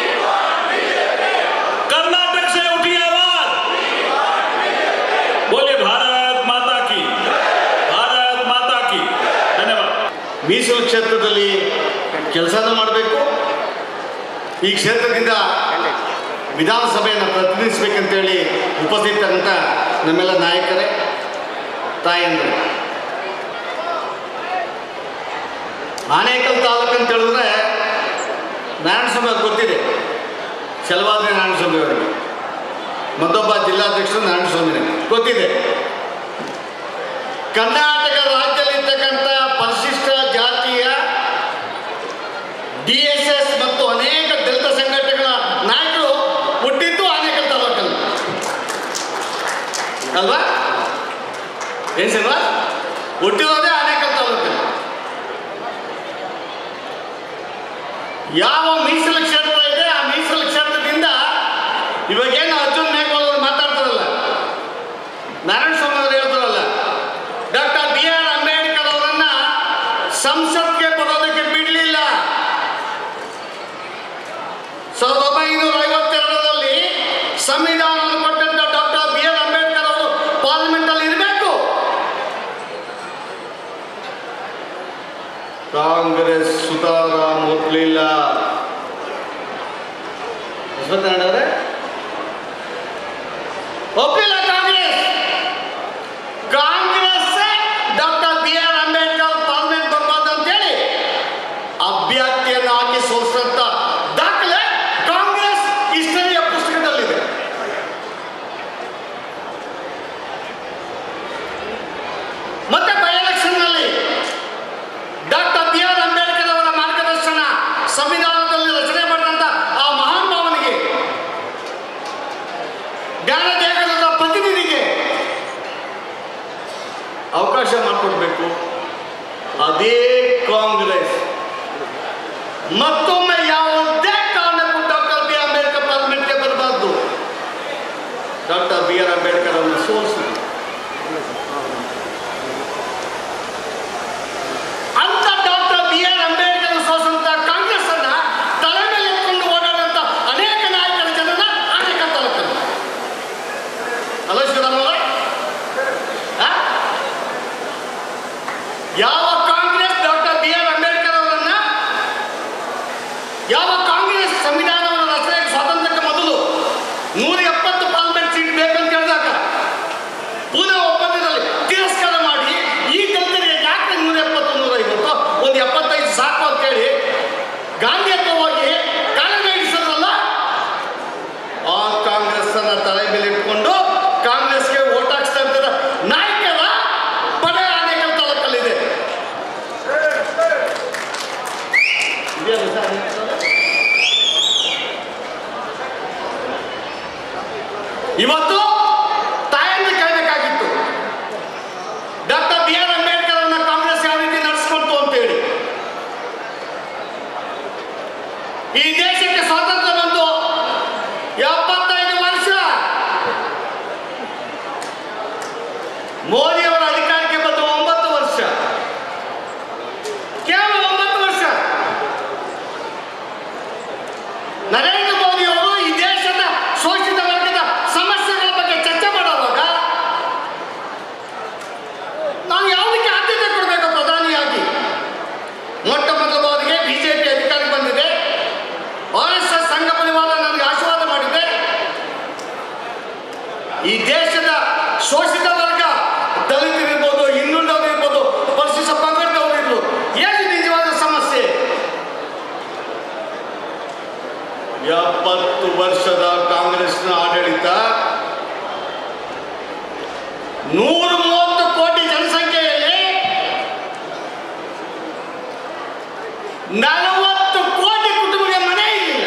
कर्नाटक से उठी आवाज बोले भारत माता की भारत माता की धन्यवाद ಮೀಸಲು ಕ್ಷೇತ್ರದಲ್ಲಿ ಕೆಲಸನ ಮಾಡಬೇಕು ಈ ಕ್ಷೇತ್ರದಿಂದ ವಿಧಾನಸಭೆಯನ್ನು ಪ್ರತಿನಿಧಿಸಬೇಕಂತೇಳಿ ಉಪಸ್ಥಿತರಂತ ನಮ್ಮೆಲ್ಲ ನಾಯಕರೇ ತಾಯಂದರು ಆನೇಕಲ್ ತಾಲೂಕು ಅಂತ ಹೇಳಿದ್ರೆ ನಾರಾಯಣಸ್ವಾಮಿ ಅವ್ರಿಗೆ ಗೊತ್ತಿದೆ ಚಲವಾದಿ ನಾರಾಯಣಸ್ವಾಮಿ ಅವರಿಗೆ ಮತ್ತೊಬ್ಬ ಜಿಲ್ಲಾಧ್ಯಕ್ಷರು ನಾರಾಯಣಸ್ವಾಮಿನೇ ಗೊತ್ತಿದೆ ಕರ್ನಾಟಕ ರಾಜ್ಯದಲ್ಲಿರ್ತಕ್ಕಂಥ ಪರಿಶಿಷ್ಟ ಜಾತಿಯ ಡಿ ಎಸ್ ಎಸ್ ಮತ್ತು ಅನೇಕ ದಲಿತ ಸಂಘಟನೆಗಳ ನಾಯಕರು ಹುಟ್ಟಿದ್ದು ಆನೇಕಲ್ ತಾಲೂಕಲ್ಲಿ ಅಲ್ವಾ ಏನ್ ಸರ್ ಹುಟ್ಟಿರೋದೇ ಆನೇಕಲ್ ತಾಲೂಕಲ್ಲಿ ಯಾವ ಮೀಸಲು ಕ್ಷೇತ್ರ ಇದೆ ಆ ಮೀಸಲು ಕ್ಷೇತ್ರದಿಂದ ಇವಾಗೇನು ಅರ್ಜುನ್ ಮೇಘವಾಲ್ ಅವರು ಮಾತಾಡ್ತಾರಲ್ಲ ನಾರಾಯಣ ಸ್ವಾಮಿ ಅವರು ಹೇಳ್ತಾರಲ್ಲ ಡಾಕ್ಟರ್ ಬಿ ಆರ್ ಅಂಬೇಡ್ಕರ್ ಅವರನ್ನ ಸಂಸತ್ಗೆ ಬರೋದಕ್ಕೆ ಬಿಡಲಿಲ್ಲ ಸಾವಿರದ ಒಂಬೈನೂರ ಐವತ್ತೆರಡರಲ್ಲಿ ಸಂವಿಧಾನವನ್ನು ಕೊಟ್ಟಂತ ಡಾಕ್ಟರ್ ಬಿ ಆರ್ ಅಂಬೇಡ್ಕರ್ ಅವರು ಪಾರ್ಲಿಮೆಂಟ್ ಅಲ್ಲಿ ಇರಬೇಕು ಕಾಂಗ್ರೆಸ್ ಸುತಾರಾಮ್ ಒಪ್ಪಲಿಲ್ಲ ಅವರೇ ಒಪ್ಪಲಿಲ್ಲ Congress Congress doctor B R Ambedkar parliament ಬರ್ಬಾರ್ದು ಅಂತೇಳಿ ಅಭ್ಯರ್ಥಿಯನ್ನು ಹಾಕಿ ಸೋಲಿಸಿದಂತ ದಾಖಲೆ ಕಾಂಗ್ರೆಸ್ ಹಿಸ್ಟರಿಯ ಪುಸ್ತಕದಲ್ಲಿದೆ ಮತ್ತೆ ಬೈ ಎಲೆಕ್ಷನ್ ನಲ್ಲಿ ಡಾಕ್ಟರ್ ಬಿ ಆರ್ ಅಂಬೇಡ್ಕರ್ ಅವಕಾಶ ಮಾಡಿಕೊಡ್ಬೇಕು ಅದೇ ಕಾಂಗ್ರೆಸ್ ಮತ್ತೊಮ್ಮೆ ಯಾವುದೇ ಕಾರಣಕ್ಕೂ ಡಾಕ್ಟರ್ ಬಿ ಅಂಬೇಡ್ಕರ್ ಪಾರ್ಲಿಮೆಂಟ್ಗೆ ಬರಬಾರ್ದು ಡಾಕ್ಟರ್ ಬಿ ಆರ್ ಅಂಬೇಡ್ಕರ್ ಅವರನ್ನು ಸೋಲಿಸಿ ಅಂತ ಡಾಕ್ಟರ್ ಬಿ ಆರ್ ಅಂಬೇಡ್ಕರ್ ಸೋಸಂತ ಕಾಂಗ್ರೆಸ್ ಅನ್ನ ತಲೆ ಮೇಲೆ ಎತ್ಕೊಂಡು ಓಡಾಡುವಂತ ಅನೇಕ ನಾಯಕರ ಜನನ ಆಡಳಿತ ತಲುಪ್ತಾರೆ ಅಲ್ಲ ಶಿವರಾಮವ್ರೆ? ಆ? ಯಾವ Congress doctor B R Ambedkar ಅವರನ್ನ ಯಾವ ಕಾಂಗ್ರೆಸ್ ಸಂವಿಧಾನವನ್ನು ರಚನೆಗೆ ಸ್ವಾತಂತ್ರ್ಯಕ್ಕೆ ಮೊದಲು ನೂರ ಎಪ್ಪತ್ತು ಪಾರ್ಲಿಮೆಂಟ್ ಸೀಟ್ ಬೇಕಂತ ಹೇಳಿದಾಗ ಪೂನಾ ಒಪ್ಪಂದದಲ್ಲಿ ತಿರಸ್ಕಾರ ಮಾಡಿ ಈ ದಲಿತರಿಗೆ ಯಾಕೆ ನೂರ ಎಪ್ಪತ್ತು ನೂರ ಐವತ್ತು ಒಂದು ಎಪ್ಪತ್ತೈದು ಸಾಕು ಅಂತೇಳಿ ಗಾಂಧಿ ಹತ್ರ ಹೋಗಿ ಕಾನೂನು ಇಡಿಸೋದ್ರಲ್ಲ ಆ ಕಾಂಗ್ರೆಸ್ ಅನ್ನ ತಲೆ ಮೇಲೆ ಇಟ್ಕೊಂಡು ಕಾಂಗ್ರೆಸ್ಗೆ ಓಟ್ ಹಾಕ್ಸ್ತಾ ಇರ್ತಾರೆ ನಾಯಕರ ಪಡೆ ಆನೆಗಳ ತಾಲೂಕಲ್ಲಿದೆ ಇದೆಯಲ್ಲ ಸರ್? ಇವತ್ತು ತಾಯಂದು ಕೇಳಬೇಕಾಗಿತ್ತು ಡಾಕ್ಟರ್ ಬಿ ಆರ್ ಅಂಬೇಡ್ಕರ್ ಅವರನ್ನ ಕಾಂಗ್ರೆಸ್ ಯಾವ ರೀತಿ ನಡೆಸ್ಕೊಳ್ತು ಅಂತೇಳಿ ಈ ದೇಶಕ್ಕೆ ಸ್ವಾತಂತ್ರ್ಯ ಬಂದು ಎಪ್ಪತ್ತೈದು ವರ್ಷ ಮೋದಿಯವರ ಅಧಿಕಾರಕ್ಕೆ ಬಂದು ಒಂಬತ್ತು ವರ್ಷ ಕೇವಲ ಒಂಬತ್ತು ವರ್ಷ ನರೇಂದ್ರ ಮೋದಿ ಅವರು ಈ ದೇಶದ ಶೋಷಿತ ವರ್ಗದ ಸಮಸ್ಯೆಗಳ ಬಗ್ಗೆ ಚರ್ಚೆ ಮಾಡುವಾಗ ನಾವು ಯಾವುದಕ್ಕೆ ಆದ್ಯತೆ ಕೊಡಬೇಕು ಪ್ರಧಾನಿಯಾಗಿ ಮೊಟ್ಟ ಮೊದಲ ಬಾರಿಗೆ ಬಿಜೆಪಿ ಅಧಿಕಾರಕ್ಕೆ ಬಂದಿದೆ ಆರ್ ಎಸ್ ಎಸ್ ಸಂಘ ಪರಿವಾರ ನನಗೆ ಆಶೀರ್ವಾದ ಮಾಡಿದೆ ಈ ದೇಶದ ಶೋಷಿತ ವರ್ಗ ದಲಿತರಿರ್ಬೋದು ಹಿಂದುಳಿದವರು ಇರ್ಬೋದು ಪರಿಶಿಷ್ಟ ಪಂಗಡದವರು ಇರ್ಬೋದು ಏನು ನಿಜವಾದ ಸಮಸ್ಯೆ ಎಪ್ಪತ್ತು ವರ್ಷದ ಕಾಂಗ್ರೆಸ್ನ ಆಡಳಿತ ನೂರ ಮೂವತ್ತು ಕೋಟಿ ಜನಸಂಖ್ಯೆಯಲ್ಲಿ ನಲವತ್ತು ಕೋಟಿ ಕುಟುಂಬಕ್ಕೆ ಮನೆ ಇಲ್ಲ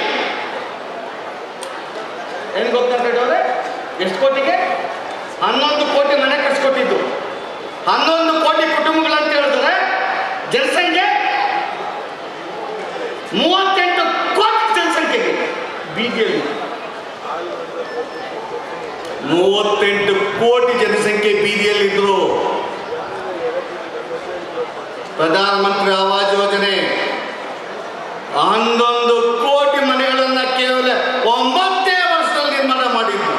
ಏನು ಗೊತ್ತಾಗ್ತದೆ ಎಷ್ಟು ಕೋಟಿಗೆ ಹನ್ನೊಂದು ಕೋಟಿ ಮನೆ ಕಟ್ಸ್ಕೊಟ್ಟಿದ್ದು ಹನ್ನೊಂದು ಕೋಟಿ ಕುಟುಂಬಗಳಂತ ಹೇಳಿದ್ರೆ ಜನಸಂಖ್ಯೆ ಮೂವತ್ತೆಂಟು ಕೋಟಿ ಜನಸಂಖ್ಯೆಗೆ ಬೀದಿಯಲ್ಲಿ ಮೂವತ್ತೆಂಟು ಕೋಟಿ ಜನಸಂಖ್ಯೆ ಬೀದಿಯಲ್ಲಿದ್ರು ಪ್ರಧಾನಮಂತ್ರಿ ಆವಾಸ್ ಯೋಜನೆ ಹನ್ನೊಂದು ಕೋಟಿ ಮನೆಗಳನ್ನ ಕೇವಲ ಒಂಬತ್ತೇ ವರ್ಷದಲ್ಲಿ ನಿರ್ಮಾಣ ಮಾಡಿದ್ರು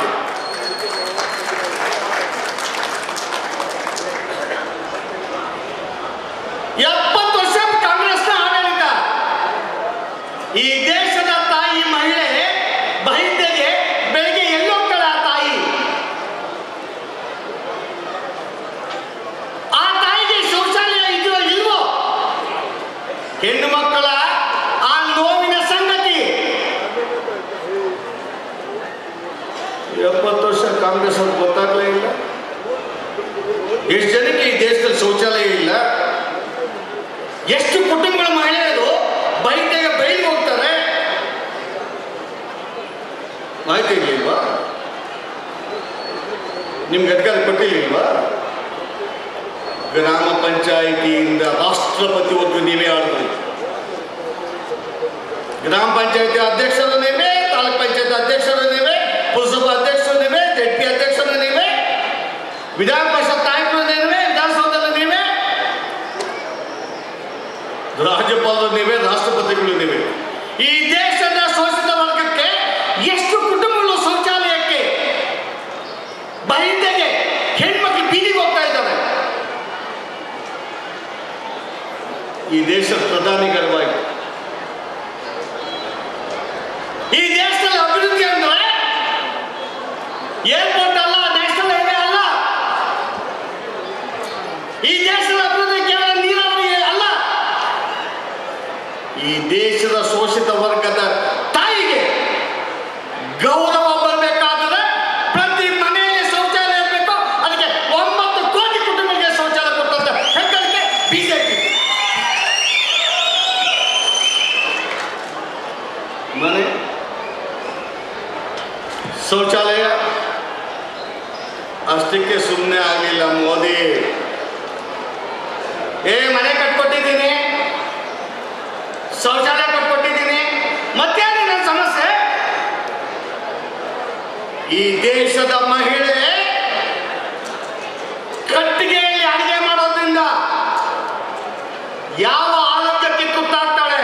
ಎಪ್ಪತ್ತು ವರ್ಷ ಕಾಂಗ್ರೆಸ್ನ ಆಡಳಿತ ಈ ದೇಶದ ತಾಯಿ ಮಹಿಳೆ ಬಹಿರ್ದೆಗೆ ಬೆಳಿಗ್ಗೆ ಎಲ್ಲೋಗ್ತಾಳೆ ಆ ತಾಯಿ ಆ ತಾಯಿಗೆ ಶೌಚಾಲಯ ಇದೆಯೋ ಇಲ್ವೋ ಹೆಣ್ಣು ಮಕ್ಕಳ ಆ ನೋವಿನ ಸಂಗತಿ ಎಪ್ಪತ್ತು ವರ್ಷ ಕಾಂಗ್ರೆಸ್ ಅವ್ರಿಗೆ ಗೊತ್ತಾಗ್ಲೇ ಇಲ್ಲ ಎಷ್ಟು ಜನಕ್ಕೆ ಈ ದೇಶದಲ್ಲಿ ಶೌಚಾಲಯ ಇಲ್ಲ ಎಷ್ಟು ಕುಟುಂಬಗಳ ಮಹಿಳೆಯರು ಬೈತೆಗೆ ಬೈಲಿಗೆ ಹೋಗ್ತಾರೆ ಮಾಹಿತಿ ಇರ್ಲಿಲ್ವಾ ನಿಮ್ಗೆ ಅಧಿಕಾರ ಕೊಟ್ಟಿರ್ಲಿಲ್ವಾ ಗ್ರಾಮ ಪಂಚಾಯಿತಿಯಿಂದ ರಾಷ್ಟ್ರಪತಿವರೆಗೂ ನೀವೇ ಆಳ್ಬೋದು ಗ್ರಾಮ ಪಂಚಾಯತಿ ಅಧ್ಯಕ್ಷರು ನೀವೇ ತಾಲೂಕ್ ಪಂಚಾಯತ್ ಅಧ್ಯಕ್ಷರು ನೀವೇ ಪುರಸಭಾ ಅಧ್ಯಕ್ಷರು ನೀವೇ ಜಡ್ ಪಿ ಅಧ್ಯಕ್ಷರು ನೀವೇ ವಿಧಾನ ಪರಿಷತ್ ನಾಯಕರು ನೀವೇ ವಿಧಾನಸೌಧದಲ್ಲಿ ನೀವೇ ರಾಜ್ಯಪಾಲರು ನೀವೇ ರಾಷ್ಟ್ರಪತಿಗಳು ನೀವೇ ಈ ದೇಶದ ಶೋಷಿತ ವರ್ಗಕ್ಕೆ ಎಷ್ಟು ಕುಟುಂಬಗಳು ಶೌಚಾಲಯಕ್ಕೆ ಬಹಿಂದೆಗೆ ಹೆಣ್ಮಕ್ಳು ಬೀದಿಗೆ ಹೋಗ್ತಾ ಇದ್ದಾರೆ ಈ ದೇಶದ ಪ್ರಧಾನಿಗಳವಾಗಿ ಈ ದೇಶದಲ್ಲಿ ಅಭಿವೃದ್ಧಿ ಅಂದ್ರೆ ಏರ್ಪೋರ್ಟ್ ಅಲ್ಲ ನ್ಯಾಷನಲ್ ಹೈವೇ ಅಲ್ಲ ಈ ದೇಶದ ಅಭಿವೃದ್ಧಿ ಕೇವಲ ನೀರಾವರಿ ಅಲ್ಲ ಈ ದೇಶದ ಶೋಷಿತ ವರ್ಗದ ತಾಯಿಗೆ ಗೌರವ ಬರಬೇಕಾದರೆ ಪ್ರತಿ ಮನೆಯಲ್ಲಿ ಶೌಚಾಲಯ ಇರಬೇಕು ಅದಕ್ಕೆ ಒಂಬತ್ತು ಕೋಟಿ ಕುಟುಂಬಕ್ಕೆ ಶೌಚಾಲಯ ಕೊಟ್ಟಂತ ಹೆಗ್ಗಳಿಕೆ ಬಿಜೆಪಿ ಮನೆ ಶೌಚಾಲಯ ಅಷ್ಟಕ್ಕೆ ಸುಮ್ಮನೆ ಆಗಲಿಲ್ಲ ಮೋದಿ ದೇಶದ ಮಹಿಳೆ ಕಟ್ಟಿಗೆಯಲ್ಲಿ ಅಡಿಗೆ ಮಾಡೋದ್ರಿಂದ ಯಾವ ಆರೋಗ್ಯಕ್ಕೆ ತುತ್ತಾಗ್ತಾಳೆ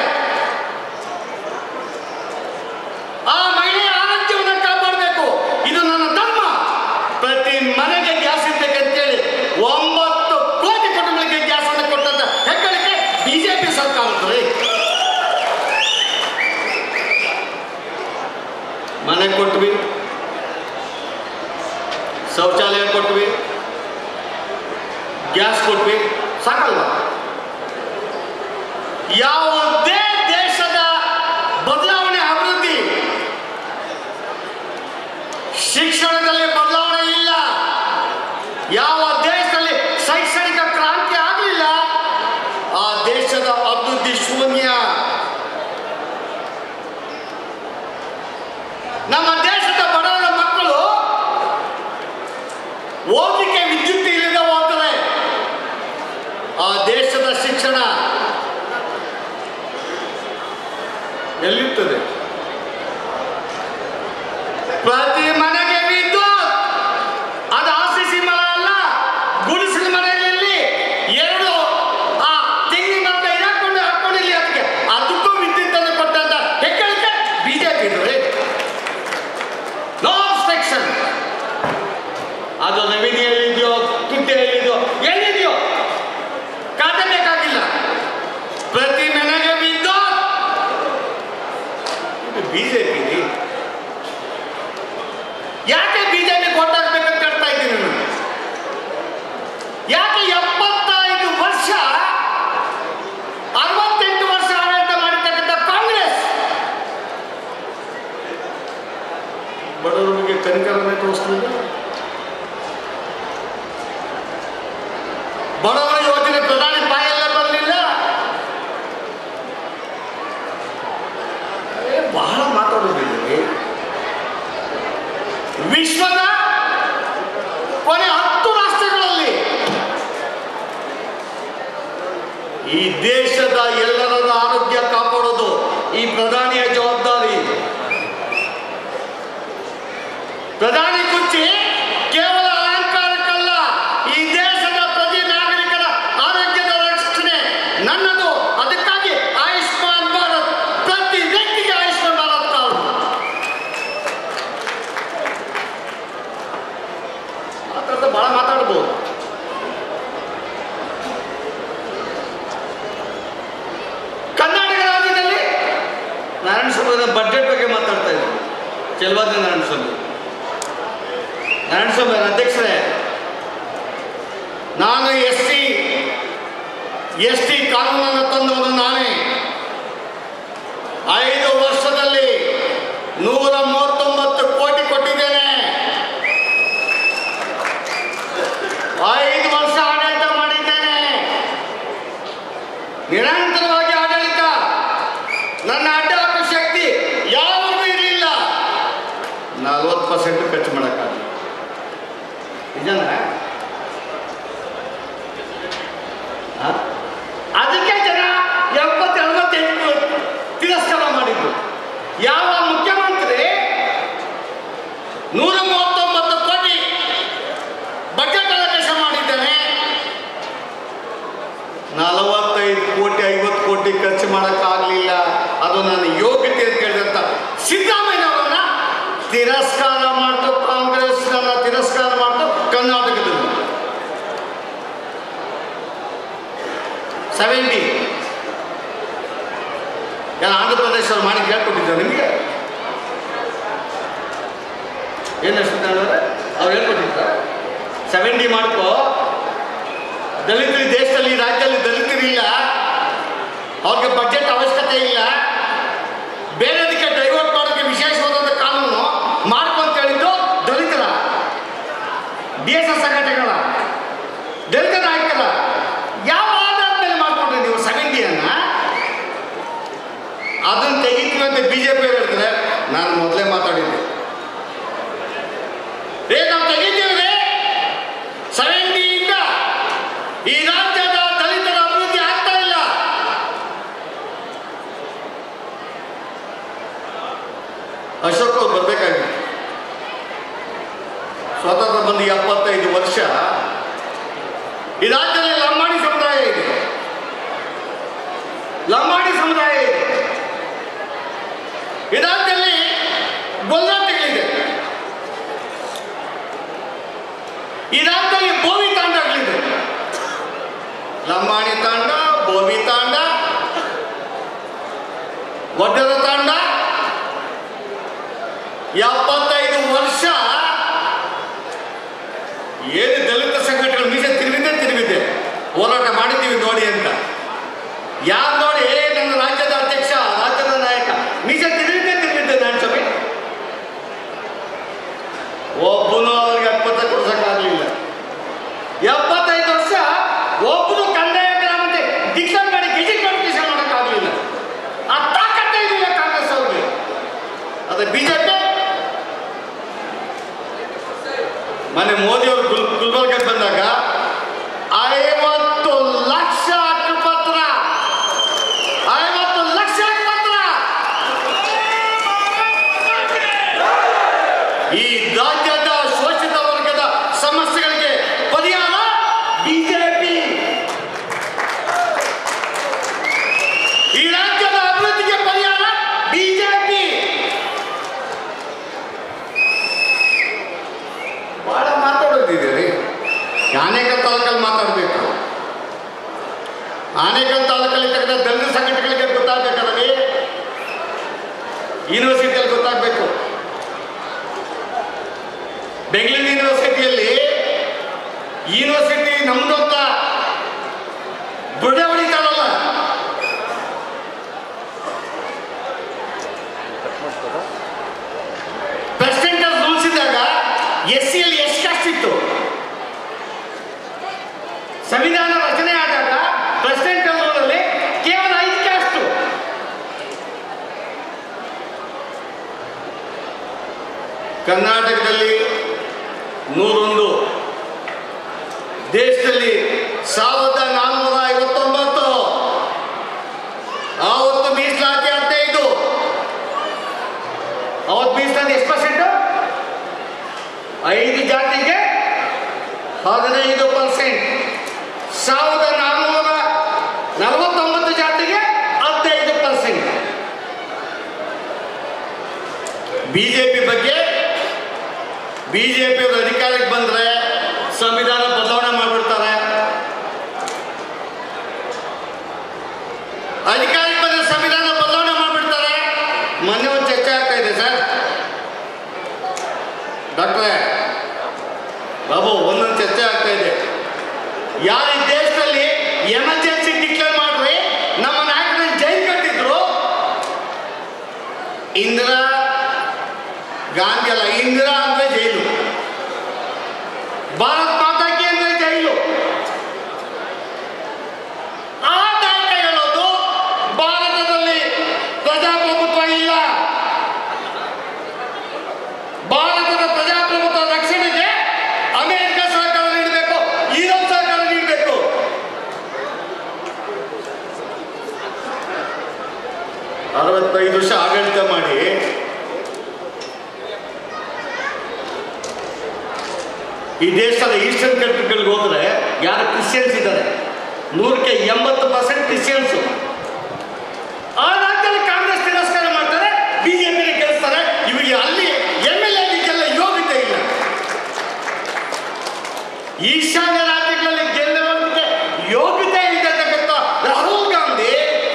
ಆ ಮಹಿಳೆಯ ಆರೋಗ್ಯವನ್ನು ಕಾಪಾಡಬೇಕು ಇದು ನನ್ನ ಧರ್ಮ ಪ್ರತಿ ಮನೆಗೆ ಗ್ಯಾಸ್ ಇರ್ಬೇಕಂತೇಳಿ ಒಂಬತ್ತು ಕೋಟಿ ಕುಟುಂಬಗಳಿಗೆ ಗ್ಯಾಸ್ ಅನ್ನು ಕೊಟ್ಟಂತ ಹೆಗ್ಗಳಿಕೆ ಬಿಜೆಪಿ ಸರ್ಕಾರದ್ದು ರೀ. ಮನೆ ಕೊಟ್ವಿ ಶೌಚಾಲಯ ಕೊಟ್ವಿ ಗ್ಯಾಸ್ ಕೊಟ್ವಿ ಸಾಕಲ್ವಾ ಯಾವುದೇ ದೇಶದ ಬದಲಾವಣೆ ಅಭಿವೃದ್ಧಿ ಶಿಕ್ಷಣದಲ್ಲಿ ಬದಲಾವಣೆ ಇಲ್ಲ ಯಾವ ದೇಶದಲ್ಲಿ ಶೈಕ್ಷಣಿಕ ಕ್ರಾಂತಿ ಆಗಲಿಲ್ಲ ಆ ದೇಶದ ಅಭಿವೃದ್ಧಿ ಶೂನ್ಯ ನಮ್ಮ ದೇಶದ ಬಡವರ ಮಕ್ಕಳು ಓದಲಿಕ್ಕೆ ವಿದ್ಯುತ್ ಇಲ್ಲದೆ ಹೋಗ್ತದೆ ಆ ದೇಶದ ಶಿಕ್ಷಣ ಎಲ್ಲಿರ್ತದೆ ಪ್ರತಿ ಮನೆಗೆ ವಿದ್ಯುತ್ ಅದು ಆರ್ಸಿಸಿ ಮರ ಅಲ್ಲ ಗುಡಿಸಿದ ಮನೆಯಲ್ಲಿ ಎರಡು ಆ ತೆಂಗಿನ ಮರದ ಇರಾಕೊಂಡು ಹಾಕೊಂಡಿಲ್ಲ ಅದಕ್ಕೆ ಅದಕ್ಕೂ ವಿದ್ಯುತ್ ಅನ್ನು ಕೊಟ್ಟಂತ ಹೆಗ್ಗಳಿಕೆ ಬಿಜೆಪಿ ನೋ ಅಬ್ಸ್ಟ್ರಕ್ಷನ್ ಅದು ನವೀನಿಯಲ್ಲಿದೆಯೋ ತುಟ್ಟಿಯಲ್ಲಿದೆಯೋ ಎಲ್ಲಿದೆಯೋ ಖಾತೆ ಬೇಕಾಗಿಲ್ಲ ಪ್ರತಿ ಮನೆಗೆ ವಿದ್ಯುತ್ ಇದು ಬಿಜೆಪಿ ಯಾಕೆ ಬಿಜೆಪಿ ಕೊಟ್ಟಾಗಬೇಕಂತ ಕೇಳ್ತಾ ಇದ್ದೀನಿ ನಾನು ಯಾಕೆ ಎಪ್ಪತ್ತೈದು ವರ್ಷ ಅರವತ್ತೆಂಟು ವರ್ಷ ಆಡಳಿತ ಮಾಡಿರ್ತಕ್ಕಂಥ ಕಾಂಗ್ರೆಸ್ ಬಡವರ ಬಗ್ಗೆ ಕನಿಕರನ್ನೇ ತೋರಿಸ್ಲಿಲ್ಲ ಬಡವರ ಯೋಜನೆ ಪ್ರಧಾನಿ ಬಾಯಲ್ಲೇ ಬರಲಿಲ್ಲ ಬಹಳ ಮಾತಾಡೋದಿದೆ ವಿಶ್ವದ ಕೊನೆ ಹತ್ತು ರಾಷ್ಟ್ರಗಳಲ್ಲಿ ಈ ದೇಶದ ಎಲ್ಲರ ಆರೋಗ್ಯ ಕಾಪಾಡೋದು ಈ ಪ್ರಧಾನಿಯ ಜವಾಬ್ದಾರಿ ಪ್ರಧಾನಿ ಕುರ್ಚಿ ಕೇವಲ ಅಲಂಕಾರಕ್ಕಲ್ಲ ಈ ದೇಶದ ಪ್ರತಿ ನಾಗರಿಕರ ಆರೋಗ್ಯದ ರಕ್ಷಣೆ ನನ್ನದು ಅದಕ್ಕಾಗಿ ಆಯುಷ್ಮಾನ್ ಭಾರತ್ ಪ್ರತಿ ವ್ಯಕ್ತಿಗೆ ಆಯುಷ್ಮಾನ್ ಭಾರತ್ ಕಾರ್ಡ್ ಮಾತಾಡ್ತಾ ಬಹಳ ಮಾತಾಡ್ಬೋದು ಕರ್ನಾಟಕ ರಾಜ್ಯದಲ್ಲಿ ನಾರಾಯಣ ಸ್ವಾಮಿ ಬಡ್ಜೆಟ್ ಬಗ್ಗೆ ಮಾತಾಡ್ತಾ ಇದ್ರು ಚೆಲ್ವಾದಿ ನಾರಾಯಣ ಸ್ವಾಮಿ ನಾರಾಯಣ ಸ್ವಾಮಿ ಅವರ ಅಧ್ಯಕ್ಷರೇ ನಾನು ಎಸ್ ಟಿ ಎಸ್ ಟಿ ಕಾನೂನನ್ನು ತಂದವನು ನಾನೇ ಐದು ವರ್ಷದಲ್ಲಿ ನೂರ ಮೂವತ್ತೊಂಬತ್ತು ಕೋಟಿ ಕೊಟ್ಟಿದ್ದೇನೆ ಐದು ವರ್ಷ ಆಡಳಿತ ಮಾಡಿದ್ದೇನೆ ನಿರಂತರವಾಗಿ ಆಡಳಿತ ನನ್ನ ಅಡ್ಡ ಹಾಕೋ ಶಕ್ತಿ ಯಾವಾಗೂ ಇರಲಿಲ್ಲ ನಲ್ವತ್ತು ಪರ್ಸೆಂಟ್ ಖರ್ಚು ಮಾಡೋಕ್ಕಾಗಲ್ಲ ನಿಜನ ಅದಕ್ಕೆ ಜನ ಎಪ್ಪತ್ತು ಎಲ್ವತ್ತೆಂಟು ತಿರಸ್ಕಾರ ಮಾಡಿದ್ರು ಯಾವ ಮುಖ್ಯಮಂತ್ರಿ ನೂರ ಮೂವತ್ತೊಂಬತ್ತು ಕೋಟಿ ಬಜೆಟ್ ಅಲೋಕೇಶನ್ ಮಾಡಿದ್ದಾನೆ ನಲವತ್ತೈದು ಕೋಟಿ ಐವತ್ತು ಕೋಟಿ ಖರ್ಚು ಮಾಡೋಕ್ಕಾಗಲಿಲ್ಲ ಅದು ನನ್ನ ಯೋಗ್ಯತೆ ಅಂತ ಹೇಳಿದಂತ ಸಿದ್ದರಾಮಯ್ಯನವರನ್ನ ತಿರಸ್ಕಾರ ಮಾಡ್ತು ಕಾಂಗ್ರೆಸ್ ತಿರಸ್ಕಾರ ಮಾಡ್ತು ಕರ್ನಾಟಕದಲ್ಲಿ ಸೆವೆಂಟಿ ಎಲ್ಲ ಆಂಧ್ರ ಪ್ರದೇಶವ್ರು ಮಾಡಿ ಹೇಳ್ಕೊಟ್ಟಿದ್ದಾರೆ ನಿಮಗೆ ಏನು ಅಶ್ವತ್ಥನಾರಾಯಣ ಅವ್ರು ಹೇಳ್ಕೊಟ್ಟಿದ್ರ ಸೆವೆಂಟಿ ಮಾಡ್ಕೋ ದಲಿತರು ಈ ದೇಶದಲ್ಲಿ ಈ ರಾಜ್ಯದಲ್ಲಿ ದಲಿತರಿಲ್ಲ ಅವ್ರಿಗೆ ಬಜೆಟ್ ಅವಶ್ಯಕತೆ ಇಲ್ಲ ಬೇರೆದಕ್ಕೆ ಡೈವರ್ಟ್ ಮಾಡೋಕ್ಕೆ ವಿಶೇಷವಾದಂಥ ಕಾನೂನು ಮಾಡ್ಕೊಂತ ಹೇಳಿದ್ದು ದಲಿತರ ಡಿ ಎಸ್ ಎಸ್ ಸಂಘಟನೆಗಳ ದಲಿತ ನಾಯಕರ ಯಾವ ಆಧಾರದ ಮೇಲೆ ಮಾಡ್ಕೊಂಡ್ರಿ ನೀವು ಸೆವೆಂಟಿಯನ್ನ ಅದನ್ನು ತೆಗಿತೀವಿ ಅಂತ ಬಿ ಜೆ ಪಿ ಹೇಳಿದ್ರೆ ನಾನು ಮೊದಲೇ ಮಾತಾಡಿದ್ದೆ ಏ ನಾವು ತೆಗಿತೀವಿ ಸೆವೆಂಟಿಯಿಂದ ಈ ರಾಜ್ಯದ ದಲಿತರ ಅಭಿವೃದ್ಧಿ ಆಗ್ತಾ ಇಲ್ಲ ಅಶೋಕ್ ಅವ್ರು ಬರ್ಬೇಕಾಗಿತ್ತು ಲಮಾಣಿ ತಾಂಡ ಬೋವಿ ತಾಂಡ ವಡ್ಡರ ತಾಂಡ ಎಪ್ಪತ್ತೈದು ವರ್ಷ ಏನು ದಲಿತ ಸಂಘಟನೆಗಳು ಮೀಸೆ ತಿರುವಿದ್ದೆ ತಿರುವಿದ್ದೆ ಹೋರಾಟ ಮಾಡಿದ್ದೀವಿ ನೋಡಿ ಅಂತ ಯಾರು ನೋಡಿ ಏ ನನ್ನ ರಾಜ್ಯದ ಅಧ್ಯಕ್ಷ ರಾಜ್ಯದ ನಾಯಕ ಮೀಸೆ ತಿರುವಿದ್ದೆ ತಿರುವಿದ್ದೆ ನಾನು ಸಭೆ ಒಬ್ಬನು ಅವ್ರಿಗೆ ಎಪ್ಪತ್ತ ಕೊಡ್ಸಕ್ಕಾಗಲಿಲ್ಲ ಎಪ್ಪತ್ತೈದು ವರ್ಷ ಒಬ್ಬನು ಕಂದಾಯ ಗ್ರಾಮಕ್ಕೆ ಡಿಕ್ಲೇರ್ ಮಾಡಿ ಗೆಜೆಟ್ ನೋಟಿಫಿಕೇಶನ್ ಮಾಡೋಕ್ಕಾಗಲಿಲ್ಲ ಆ ತಾಕತ್ತೆ ಇದೆಯಲ್ಲ ಕಾಂಗ್ರೆಸ್ ಅವ್ರಿಗೆ ಅದೇ ಬಿಜೆಪಿ ಮೊನ್ನೆ ಮೋದಿ ಅವರು ಗುಲ್ ಗುಲ್ಬರ್ಗಕ್ಕೆ ಬಂದಾಗ ಐವತ್ತು ಲಕ್ಷ ಹಕ್ಕುಪತ್ರ ಐವತ್ತು ಲಕ್ಷ ಹಕ್ಕುಪತ್ರ ಈ ರಾಜ್ಯದ ಶೋಷಿತ ವರ್ಗದ ಸಮಸ್ಯೆಗಳಿಗೆ ಪರಿಹಾರ ಬಿಜೆಪಿ ಈ ರಾಜ್ಯದ ಅಭಿವೃದ್ಧಿಗೆ ಪರಿಹಾರ ಬಿಜೆಪಿ ಬಹಳ ಮಾತಾಡೋದಿದೆ ಆನೇಕಲ್ ತಾಲೂಕಲ್ಲಿ ಮಾತಾಡಬೇಕು ಆನೇಕಲ್ ತಾಲೂಕಲ್ಲಿ ತೆಗೆದ ದಲಿತ ಸಂಘಟನೆಗಳಿಗೆ ಗೊತ್ತಾಗಬೇಕಲ್ಲಿ ಯೂನಿವರ್ಸಿಟಿಯಲ್ಲಿ ಗೊತ್ತಾಗಬೇಕು ಬೆಂಗಳೂರು ಯೂನಿವರ್ಸಿಟಿಯಲ್ಲಿ ಯೂನಿವರ್ಸಿಟಿ ನಮ್ದು ಅಂತ ಬುಡ ಹೊಡಿತಾರಲ್ಲ ಪ್ರೆಸಿಡೆಂಟ್ ರೂಲ್ಸ್ ಇದ್ದಾಗ ಎಸ್ ಸಿಯಲ್ಲಿ ಎಷ್ಟು ಕಾಸ್ಟ್ ಇತ್ತು ಸಂವಿಧಾನ ರಚನೆ ಆದಾಗ ಪ್ರೆಸಿಡೆಂಟ್ ರೂಲಲ್ಲಿ ಕೇವಲ ಐದು ಕಾಸ್ಟು ಕರ್ನಾಟಕದಲ್ಲಿ ನೂರೊಂದು ದೇಶದಲ್ಲಿ ಸಾವಿರದ ನಾನ್ನೂರ ಐವತ್ತೊಂಬತ್ತು ಆವತ್ತು ಮೀಸಲಾತಿ ಹದಿನೈದು ಅವತ್ತು ಮೀಸಲಾತಿ ಎಷ್ಟು ಪರ್ಸೆಂಟ್ ಐದು ಜಾತಿಗೆ ಹದಿನೈದು ಪರ್ಸೆಂಟ್ ಸಾವಿರದ ನಾನ್ನೂರ ನಲವತ್ತೊಂಬತ್ತು ಜಾತಿಗೆ ಹದಿನೈದು ಪರ್ಸೆಂಟ್ ಬಿಜೆಪಿ ಬಗ್ಗೆ ಬಿಜೆಪಿ ಅಧಿಕಾರಕ್ಕೆ ಬಂದ್ರೆ ಸಂವಿಧಾನ ಬದಲಾವಣೆ ಮಾಡಿಬಿಡ್ತಾರೆ ಅಧಿಕಾರಕ್ಕೆ ಬಂದ್ರೆ ಸಂವಿಧಾನ ಬದಲಾವಣೆ ಮಾಡಿಬಿಡ್ತಾರೆ ಮೊನ್ನೆ ಒಂದು ಚರ್ಚೆ ಆಗ್ತಾ ಇದೆ ಸರ್ ಡಾಕ್ಟ್ರೇ ಬಾಬು ಒಂದೊಂದು ಚರ್ಚೆ ಆಗ್ತಾ ಇದೆ ಯಾರು ಈ ದೇಶದಲ್ಲಿ ಎಮರ್ಜೆನ್ಸಿ ಡಿಕ್ಲೇರ್ ಮಾಡ್ರಿ ನಮ್ಮ ನಾಯಕರನ್ನ ಜೈಲ್ ಕಟ್ಟಿದ್ರು ಇಂದಿರಾ ಗಾಂಧಿ ಅಲ್ಲ ಇಂದಿರಾ ಅಂದ್ರೆ ಜೈಲು ಭಾರತ್ ಮಾತಾಕಿ ಅಂದ್ರೆ ಜೈಲು ಆ ನಾಯಕ ಹೇಳೋದು ಭಾರತದಲ್ಲಿ ಪ್ರಜಾಪ್ರಭುತ್ವ ಇಲ್ಲ ಭಾರತದ ಪ್ರಜಾಪ್ರಭುತ್ವ ರಕ್ಷಣೆಗೆ ಅಮೆರಿಕ ಸಹಕಾರ ನೀಡಬೇಕು ಯುರೋಪ್ ಸಹಕಾರ ನೀಡಬೇಕು ಅರವತ್ತೈದು ವರ್ಷ ಆಡಳಿತ ಮಾಡಿ ಈ ದೇಶದ ಈಸ್ಟರ್ನ್ ಕಂಟ್ರಿಗಳಿಗೆ ಹೋದ್ರೆ ಯಾರು ಕ್ರಿಶ್ಚಿಯನ್ಸ್ ಇದ್ದಾರೆ ನೂರಕ್ಕೆ ಎಂಬತ್ತು ಪರ್ಸೆಂಟ್ ಕ್ರಿಶ್ಚಿಯನ್ಸು ಆ ರಾಜ್ಯದಲ್ಲಿ ಕಾಂಗ್ರೆಸ್ ತಿರಸ್ಕಾರ ಮಾಡ್ತಾರೆ ಬಿಜೆಪಿಗೆ ಗೆಲ್ಲಿಸ್ತಾರೆ ಇವರಿಗೆ ಅಲ್ಲಿ ಎಮ್ ಎಲ್ ಎಲ್ಲಿಗೆಲ್ಲ ಯೋಗ್ಯತೆ ಇಲ್ಲ ಈಶಾನ್ಯ ರಾಜ್ಯಗಳಲ್ಲಿ ಗೆಲ್ಲುವಂತೆ ಯೋಗ್ಯತೆ ಇದೆ ಅಂತಕ್ಕಂಥ ರಾಹುಲ್ ಗಾಂಧಿ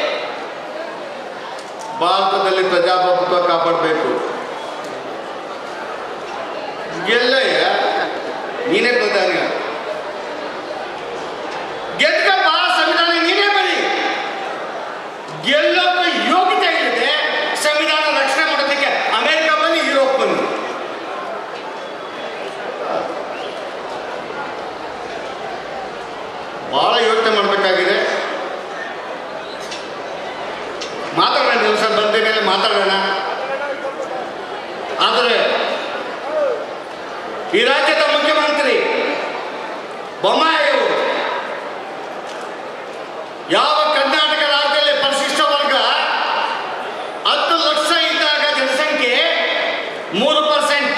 ಭಾರತದಲ್ಲಿ ಪ್ರಜಾಪ್ರಭುತ್ವ ಕಾಪಾಡಬೇಕು ಗೆಲ್ಲಯ್ಯ ನೀನೇ ಪ್ರಧಾನಿ ಆಗು. ಗೆದ್ಕಪ್ಪ ಸಂವಿಧಾನ ನೀನೇ ಬರಿ ಗೆಲ್ಲೋಕೆ ಯೋಗ್ಯತೆ ಇದೆ ಸಂವಿಧಾನ ರಕ್ಷಣೆ ಮಾಡೋದಕ್ಕೆ ಅಮೆರಿಕ ಬನ್ನಿ ಯುರೋಪ್ ಬನ್ನಿ ಬಹಳ ಯೋಚನೆ ಮಾಡಬೇಕಾಗಿದೆ ಮಾತಾಡೋಣ ದಿವಸ ಬಂದ ಮೇಲೆ ಮಾತಾಡೋಣ ಆದರೆ ಈ ರಾಜ್ಯದ ಮುಖ್ಯಮಂತ್ರಿ ಬೊಮ್ಮಾಯಿ ಅವರು ಯಾವ ಕರ್ನಾಟಕ ರಾಜ್ಯದಲ್ಲಿ ಪರಿಶಿಷ್ಟ ವರ್ಗ ಹತ್ತು ಲಕ್ಷ ಇದ್ದಾಗ ಜನಸಂಖ್ಯೆ ಮೂರು ಪರ್ಸೆಂಟ್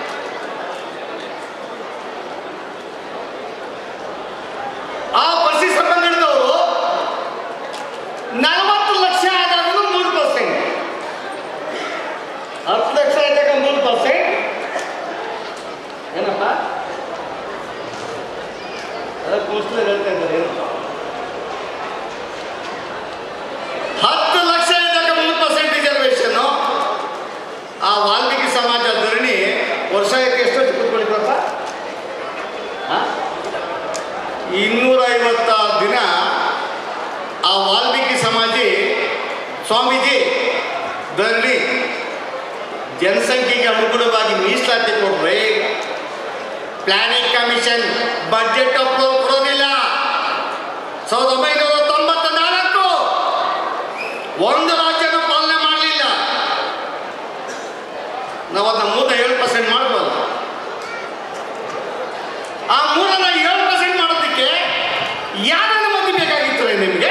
ಆ ಪರಿಶಿಷ್ಟ ಪಂಗಡದವರು ನಲವತ್ತು ಲಕ್ಷ ಆದಾಗ ಮೂರು ಪರ್ಸೆಂಟ್ ಹತ್ತು ಲಕ್ಷ ಇದ್ದಾಗ ಮೂರು ಪರ್ಸೆಂಟ್ ಏನಪ್ಪ ಅದಕ್ಕೆ ಮುಸ್ಲಿಂ ಹೇಳ್ತಾ ಇದ್ದಾರೆ ಏನಪ್ಪ ಇನ್ನೂರೈವತ್ತ ದಿನ ಆ ವಾಲ್ಮೀಕಿ ಸಮಾಜಿ ಸ್ವಾಮೀಜಿ ದಲ್ಲಿ ಜನಸಂಖ್ಯೆಗೆ ಅನುಗುಣವಾಗಿ ಮೀಸಲಾತಿ ಕೊಟ್ರೆ ಪ್ಲಾನಿಂಗ್ ಕಮಿಷನ್ ಬಜೆಟ್ ಅಪ್ರೂವ್ ಕೊಡೋದಿಲ್ಲ ಸಾವಿರದ ಒಂಬೈನೂರ ತೊಂಬತ್ತ ನಾಲ್ಕು ಒಂದು ರಾಜ್ಯನೂ ಪಾಲನೆ ಮಾಡಲಿಲ್ಲ ನಾವು ಅದನ್ನ ಮೂರ ಏಳು ಪರ್ಸೆಂಟ್ ಮಾಡ್ಬೋದು ಆ ಮೂರನ್ನ ಏಳು ಪರ್ಸೆಂಟ್ ಮಾಡೋದಕ್ಕೆ ಯಾರನ್ನು ಮಂದಿ ಬೇಕಾಗಿತ್ತು ರೀ ನಿಮಗೆ